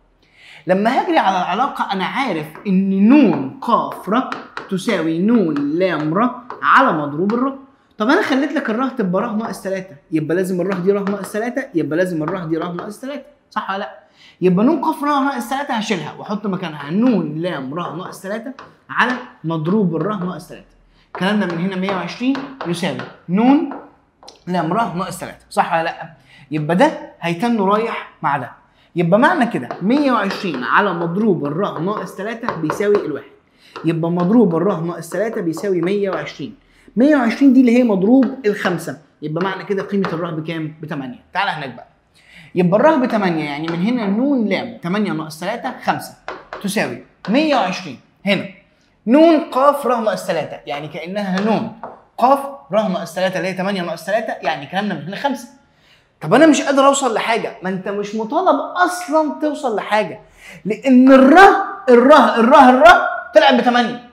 S1: لما هجري على العلاقه انا عارف ان نون قاف ر تساوي نون لام ر على مضروب الر طب انا خليت لك الره تبقى ر ناقص 3 يبقى لازم الره دي ر ناقص 3 يبقى لازم الره دي ر ناقص 3 صح ولا لا يبقى نون قاف ر ناقص 3 هشيلها واحط مكانها نون لام ر ناقص 3 على مضروب الر ناقص 3 الكلام ده من هنا 120 يساوي نون لام ر ناقص 3 صح ولا لا يبقى ده هيتن رايح مع ده يبقى معنى كده 120 على مضروب الر ناقص 3 بيساوي الواحد يبقى مضروب الر ناقص 3 بيساوي 120 120 دي اللي هي مضروب الخمسة يبقى معنى كده قيمة الره بكام؟ ب 8 تعالى هناك بقى يبقى الره ب 8 يعني من هنا نون لام 8 ناقص 3 5 تساوي 120 هنا نون قاف ر ناقص 3 يعني كانها نون قاف ر ناقص 3 اللي هي 8 ناقص 3 يعني كلامنا من هنا 5 طب انا مش قادر اوصل لحاجه ما انت مش مطالب اصلا توصل لحاجه لان الره الره الره الره طلع ب 8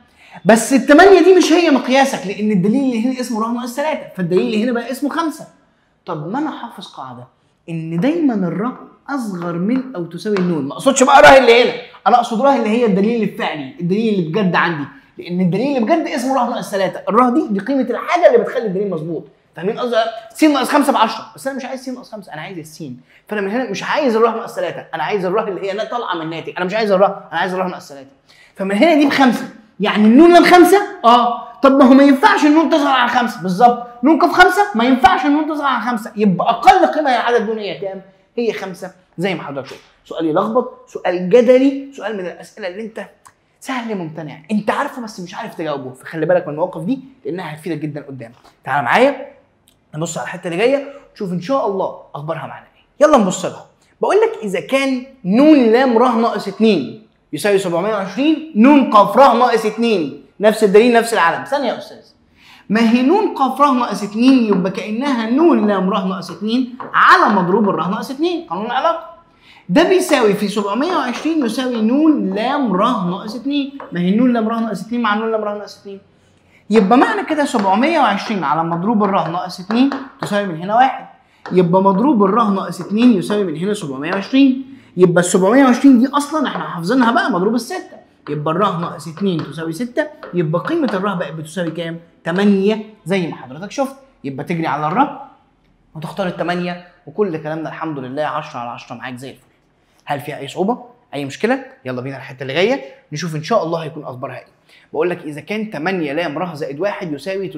S1: بس الثمانيه دي مش هي مقياسك لان الدليل اللي هنا اسمه ر ناقص 3 فالدليل اللي هنا بقى اسمه 5 طب ما انا حافظ قاعده ان دايما الر اصغر من او تساوي النون ما اقصدش بقى ر اللي هنا انا اقصد ر اللي هي الدليل الفعلي الدليل اللي بجد عندي لان الدليل اللي بجد اسمه ر ناقص 3 الر دي دي قيمه الحاجه اللي بتخلي الدليل مظبوط فاهمين قصدي س ناقص 5 ب 10 بس انا مش عايز س ناقص 5 انا عايز السين فانا من هنا مش عايز الر ناقص 3 انا عايز الر اللي هي طالعه من الناتج انا مش عايز الر انا عايز الر ناقص 3 فمن هنا دي بخمسه يعني النون لام خمسه اه طب ما هو ما ينفعش النون تصغر عن خمسه بالظبط نون كف خمسه ما ينفعش النون تصغر عن خمسه يبقى اقل قيمه هي عدد نون هي كام؟ هي خمسه زي ما حضرتك شفت سؤال يلخبط سؤال جدلي سؤال من الاسئله اللي انت سهل ممتنع انت عارفه بس مش عارف تجاوبه فخلي بالك من المواقف دي لانها هتفيدك جدا قدام تعال معايا نبص على الحته اللي جايه نشوف ان شاء الله اخبارها معانا ايه يلا نبص لها بقول لك اذا كان نون لام ر ناقص 2 يساوي 720 نون ق ر ناقص 2 نفس الدليل نفس العلم ثانيه يا استاذ ما هي نون ق ر ناقص 2 يبقى كانها نون لام ر ناقص 2 على مضروب الر ناقص 2 قانون العلاقه ده بيساوي في 720 يساوي نون لام ر ناقص 2 ما هي نون لام ر ناقص 2 مع نون لام ر ناقص 2 يبقى معنى كده 720 على مضروب الر ناقص 2 تساوي من هنا 1 يبقى مضروب الر ناقص 2 يساوي من هنا 720 يبقى ال 720 دي اصلا احنا حافظينها بقى مضروب الستة يبقى الر ناقص 2 تساوي 6 يبقى قيمه الر بقت بتساوي كام؟ 8 زي ما حضرتك شفت يبقى تجري على الر وتختار الثمانية وكل كلامنا الحمد لله 10 على 10 معاك زي الفل هل فيها اي صعوبه اي مشكله يلا بينا الحته اللي جايه نشوف ان شاء الله هيكون اخبارها ايه بقول لك اذا كان 8 لام ر زائد 1 يساوي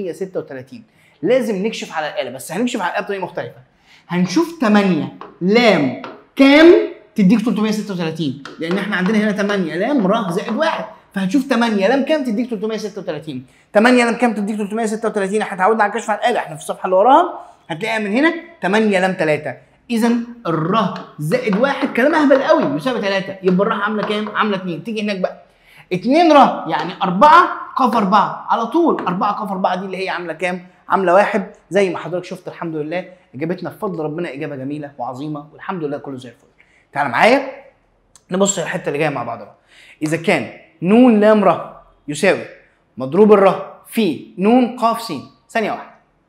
S1: 336 لازم نكشف على الاله بس هنكشف على الاله بطريقه مختلفه هنشوف 8 لام كام تديك 336 لان احنا عندنا هنا 8 لام ر زائد 1 فهنشوف 8 لام كام تديك 336 8 لام كام تديك 336 احنا اتعودنا على الكشف على الاله احنا في الصفحه اللي وراها هتلاقيها من هنا 8 لام 3 اذا الر زائد 1 كلام اهبل قوي يساوي 3 يبقى الر عامله كام؟ عامله 2 تيجي هناك بقى 2 ر يعني 4 ق 4 على طول 4 ق 4 دي اللي هي عامله كام؟ عامله واحد زي ما حضرتك شفت الحمد لله اجابتنا بفضل ربنا اجابه جميله وعظيمه والحمد لله كله زي الفل. تعال معايا نبص الحته اللي جايه مع بعض بقى. اذا كان ن لام ر يساوي مضروب الر في ن ق س ثانيه واحده.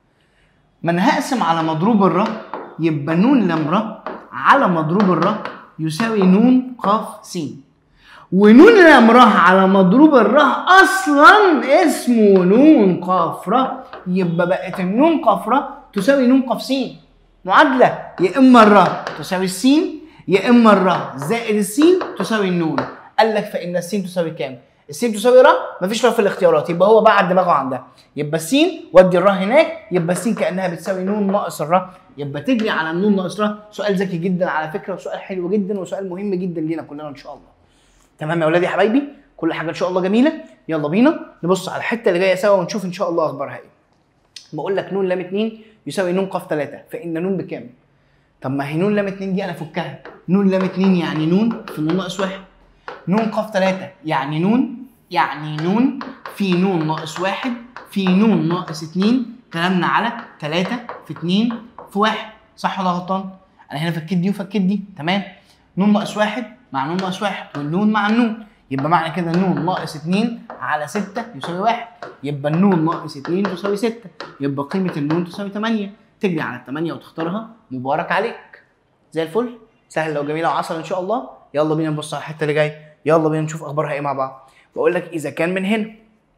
S1: ما انا هقسم على مضروب الر يبقى ن لام ر على مضروب الر يساوي ن ق س ونون لام ر على مضروب الر اصلا اسمه ن ق ر يبقى بقت النون ق ر تساوي ن ق س معادله يا اما الر تساوي السين يا اما الر زائد السين تساوي النون قال لك فان السين تساوي كام؟ السين تساوي ر مفيش ر في الاختيارات يبقى هو بعد دماغه عندها يبقى السين ودي الر هناك يبقى السين كانها بتساوي ن ناقص الر يبقى تجري على النون ناقص ر سؤال ذكي جدا على فكره وسؤال حلو جدا وسؤال مهم جدا لينا كلنا ان شاء الله تمام يا ولادي يا حبايبي كل حاجه ان شاء الله جميله يلا بينا نبص على الحته اللي جايه سوا ونشوف ان شاء الله اخبارها ايه بقول لك ن لام 2 يساوي ن ق 3 فان ن بكام طب ما هي ن لام 2 دي انا فكها ن لام 2 يعني ن في ن ناقص 1 ن ق 3 يعني ن يعني ن في ن ناقص 1 في ن ناقص 2 كلامنا على 3 في 2 في 1 صح ولا غلطان؟ انا هنا فكيت دي وفكيت دي تمام ن ناقص 1 مع ن ناقص 1 والنون مع النون يبقى معنى كده ن ناقص 2 على 6 يساوي 1 يبقى النون ناقص 2 تساوي 6 يبقى قيمة النون تساوي 8 تجري على 8 وتختارها مبارك عليك زي الفل سهلة وجميلة وعسل ان شاء الله يلا بينا نبص على الحتة اللي جاية يلا بينا نشوف اخبارها ايه مع بعض بقول لك اذا كان من هنا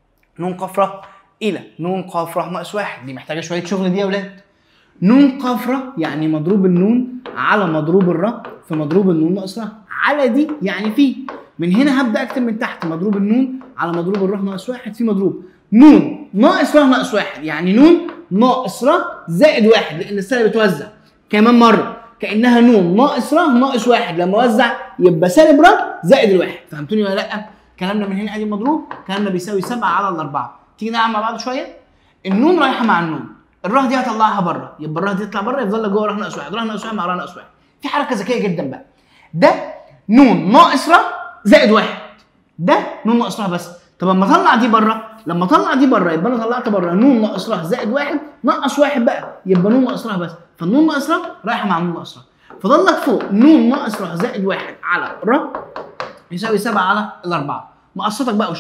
S1: ن ق ر الى ن ق ر ناقص 1 دي محتاجة شوية شغل دي يا ولاد ن ق ر يعني مضروب النون على مضروب الر في مضروب النون ناقص ر على دي يعني في من هنا هبدا اكتب من تحت مضروب النون على مضروب الر ناقص واحد في مضروب نون ناقص ر ناقص واحد يعني نون ناقص ر زائد واحد لان السالب بتوزع كمان مره كانها نون ناقص ر ناقص واحد لما اوزع يبقى سالب ر زائد الواحد فهمتوني ولا لا؟ كلامنا من هنا ادي مضروب كلامنا بيساوي 7 على الاربعه تيجي نلعب مع بعض شويه النون رايحه مع النون الره دي هطلعها بره يبقى الره دي تطلع بره يفضل لك جوه ر ناقص واحد ر ناقص واحد مع ر ناقص واحد في حركه ذكيه جدا بقى ده نون ناقص ر زائد واحد ده نون ناقص ر بس طب لما اطلع دي بره لما اطلع دي بره يبقى انا طلعت بره نون ناقص ر زائد واحد ناقص واحد بقى يبقى نون ناقص ر بس فالنون ناقص ر رايحه مع نون ناقص ر فضل لك فوق نون ناقص ر زائد واحد على ر يساوي 7 على الاربعه مقصتك بقى واشتغل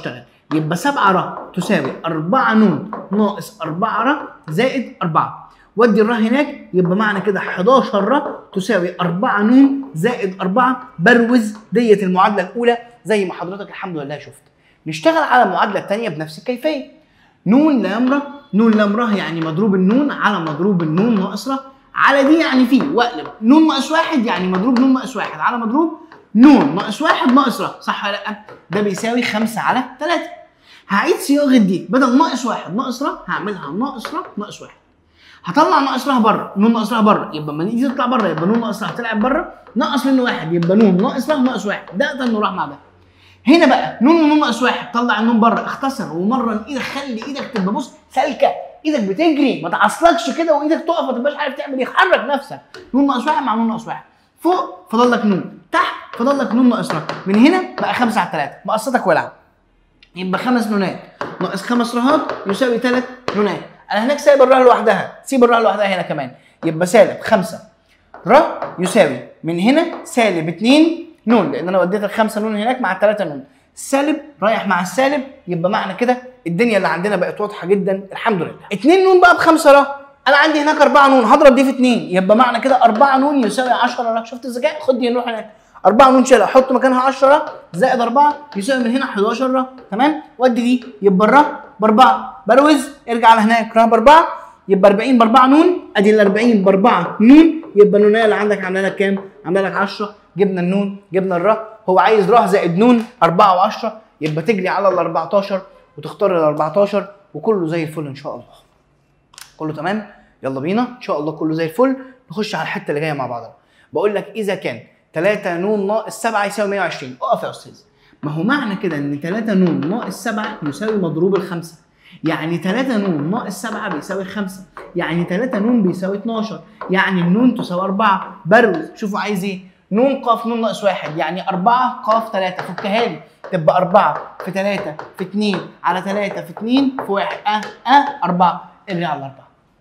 S1: يبقى 7 ر تساوي 4 ن ناقص 4 ر زائد 4 ودي الر هناك يبقى معنى كده 11 ر تساوي 4 ن زائد 4 بروز ديت المعادله الاولى زي ما حضرتك الحمد لله شفت نشتغل على المعادله الثانيه بنفس الكيفيه ن لام ر ن لام ر يعني مضروب النون على مضروب النون ناقص ر على دي يعني في واقلب ن ناقص واحد يعني مضروب ن ناقص واحد على مضروب ن ناقص واحد ناقص ر صح ولا لا؟ ده بيساوي 5 على 3 هعيد صياغه دي بدل ناقص واحد ناقص ر هعملها ناقص ر ناقص واحد هطلع ناقص ر بره ن ناقص ر بره يبقى لما دي تطلع بره يبقى ن ناقص ر طلعت بره نقص منه واحد يبقى ن ناقص ر ناقص واحد ده ده انه راح مع ده هنا بقى ن ون ناقص واحد طلع النون بره اختصر ومرن ايدك خلي ايدك تبقى بص سالكه ايدك بتجري ما تعصلكش كده وايدك تقف ما تبقاش عارف تعمل ايه حرك نفسك ن ناقص واحد مع ن ناقص واحد فوق فضل لك ن تحت فضل لك ن ناقص ر من هنا بقى 5 على 3 مقصتك والعب يبقى خمس نونات ناقص خمس رهات يساوي ثلاث نونات انا هناك سايب الره لوحدها سيب الره لوحدها هنا كمان يبقى سالب خمسة ر يساوي من هنا سالب 2 نون لان انا وديت الخمسه نون هناك مع الثلاثه نون السالب رايح مع السالب يبقى معنى كده الدنيا اللي عندنا بقت واضحه جدا الحمد لله 2 نون بقى بخمسه ر انا عندي هناك 4 نون هضرب دي في 2 يبقى معنى كده 4 نون يساوي 10 ر شفت الذكاء خد دي نروح هناك 4 نون شيلها حط مكانها 10 زائد 4 يساوي من هنا 11 ر تمام ودي دي يبقى الر ب 4 بروز ارجع لهناك ر ب 4 يبقى 40 ب 4 نون ادي ال 40 ب 4 نون يبقى النونيه اللي عندك عامله لك كام؟ عامله لك 10 جبنا النون جبنا الر هو عايز ر زائد نون 4 و10 يبقى تجري على ال 14 وتختار ال 14 وكله زي الفل ان شاء الله كله تمام يلا بينا ان شاء الله كله زي الفل نخش على الحته اللي جايه مع بعضنا بقول لك اذا كان 3 نون ناقص 7 يساوي 120 اقف يا استاذ ما هو معنى كده ان 3 نون ناقص 7 يساوي مضروب الخمسه يعني 3 نون ناقص 7 بيساوي 5 يعني 3 نون بيساوي 12 يعني النون تساوي 4 بروز شوفوا عايز ايه نون قاف نون ناقص 1 يعني 4 قاف 3 فكها لي تبقى 4 في 3 في 2 على 3 في 2 في 1 اه اه 4 ارجع على 4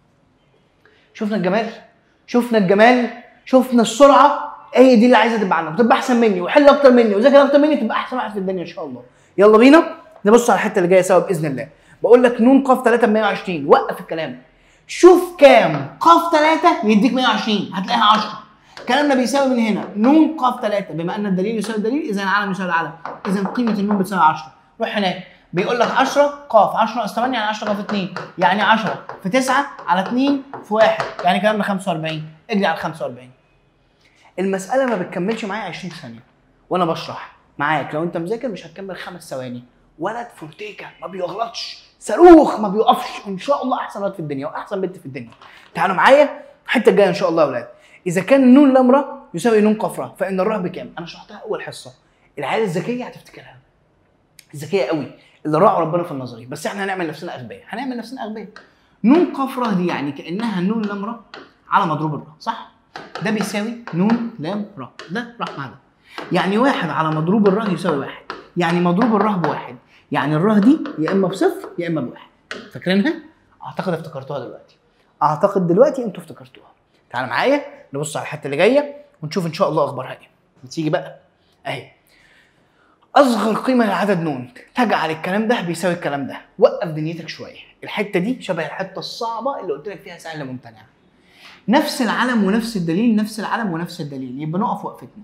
S1: شفنا الجمال شفنا الجمال شفنا السرعه هي دي اللي عايزه تبقى عندك تبقى احسن مني وحل اكتر مني وذاكر اكتر مني تبقى احسن واحد في الدنيا ان شاء الله يلا بينا نبص على الحته اللي جايه سوا باذن الله بقول لك نون قاف 3 ب 120 وقف الكلام شوف كام قاف 3 يديك 120 هتلاقيها 10 كلامنا بيساوي من هنا نون قاف 3 بما ان الدليل يساوي الدليل اذا العلم يساوي العلم اذا قيمه النون بتساوي 10 روح هناك بيقول لك 10 قاف 10 ناقص 8 يعني 10 قاف 2 يعني 10 في 9 على 2 في 1 يعني كلامنا 45 اجري على 45 المساله ما بتكملش معايا 20 ثانيه وانا بشرح معاك لو انت مذاكر مش هتكمل خمس ثواني ولد فورتيكا ما بيغلطش صاروخ ما بيقفش ان شاء الله احسن ولد في الدنيا واحسن بنت في الدنيا تعالوا معايا الحته الجايه ان شاء الله يا اولاد اذا كان نون لام ر يساوي نون قاف ر فان الر بكام انا شرحتها اول حصه العيال الذكيه هتفتكرها الذكيه قوي اللي راعوا ربنا في النظري بس احنا هنعمل نفسنا اغبياء هنعمل نفسنا اغبياء نون قاف ر دي يعني كانها نون لام ر على مضروب الر صح ده بيساوي نون لام ر ده راح مع ده يعني واحد على مضروب الر يساوي واحد يعني مضروب الر بواحد يعني الر دي يا اما بصفر يا اما بواحد فاكرينها؟ اعتقد افتكرتوها دلوقتي اعتقد دلوقتي انتوا افتكرتوها تعالوا معايا نبص على الحته اللي جايه ونشوف ان شاء الله اخبارها ايه بتيجي بقى اهي اصغر قيمه لعدد نون تجعل الكلام ده بيساوي الكلام ده وقف دنيتك شويه الحته دي شبه الحته الصعبه اللي قلت لك فيها سهل ممتنع نفس العلم ونفس الدليل نفس العلم ونفس الدليل يبقى نقف وقفتنا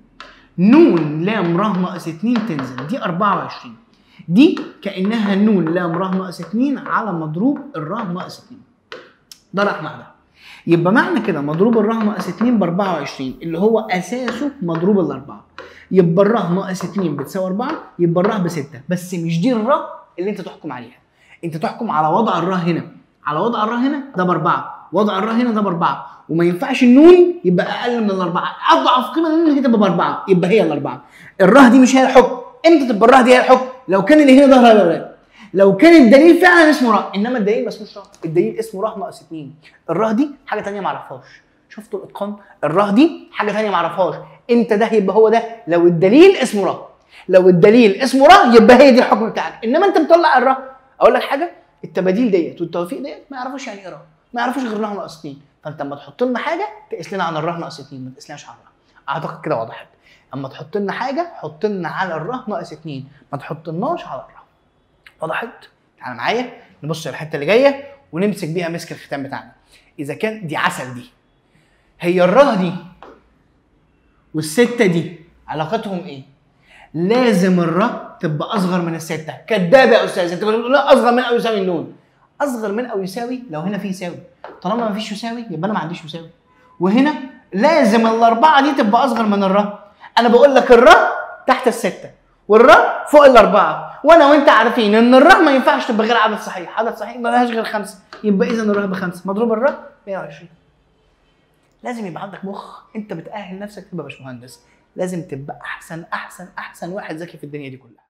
S1: نون لام ر ناقص 2 تنزل دي 24 دي كانها نون لام ر ناقص 2 على مضروب الر ناقص 2 ده راح مع ده يبقى معنى كده مضروب الر ناقص 2 ب 24 اللي هو اساسه مضروب الاربعه يبقى الر ناقص 2 بتساوي 4 يبقى الر ب 6 بس مش دي الر اللي انت تحكم عليها انت تحكم على وضع الر هنا على وضع الر هنا ده باربعه وضع الر هنا ده باربعه وما ينفعش النون يبقى اقل من الاربعه اضعف قيمه للنون هي تبقى باربعه يبقى هي الاربعه الره دي مش هي الحكم امتى تبقى الره دي هي الحكم لو كان اللي هنا ظهر يا لو كان الدليل فعلا اسمه ره انما الدليل ما اسموش ره الدليل اسمه ره ناقص 2 الره دي حاجه ثانيه ما اعرفهاش شفتوا الاتقان الره دي حاجه ثانيه ما اعرفهاش امتى ده يبقى هو ده لو الدليل اسمه ره لو الدليل اسمه ره يبقى هي دي الحكم بتاعك انما انت بتطلع الره اقول لك حاجه التباديل ديت والتوفيق ديت ما يعرفوش يعني ايه ره ما يعرفوش غير ره ناقص 2 فانت اما تحط لنا حاجه تقيس لنا عن الره ناقص 2 ما تقيسلناش على الره اعتقد كده وضحت اما تحط لنا حاجه حط لنا على الره ناقص 2 ما تحطلناش على الره وضحت تعالى معايا نبص الحته اللي جايه ونمسك بيها مسك الختام بتاعنا اذا كان دي عسل دي هي الره دي والسته دي علاقتهم ايه لازم الره تبقى اصغر من السته كداب يا استاذ انت كنت بتقول لا اصغر من او يساوي النون اصغر من او يساوي لو هنا في يساوي طالما ما فيش يساوي يبقى انا ما عنديش يساوي وهنا لازم الاربعه دي تبقى اصغر من الره انا بقول لك الره تحت السته والره فوق الاربعه وانا وانت عارفين ان الره ما ينفعش تبقى غير عدد صحيح عدد صحيح ما لهاش غير خمسه يبقى اذا الره بخمسه مضروب الره 120 لازم يبقى عندك مخ انت بتاهل نفسك تبقى باشمهندس لازم تبقى احسن احسن احسن واحد ذكي في الدنيا دي كلها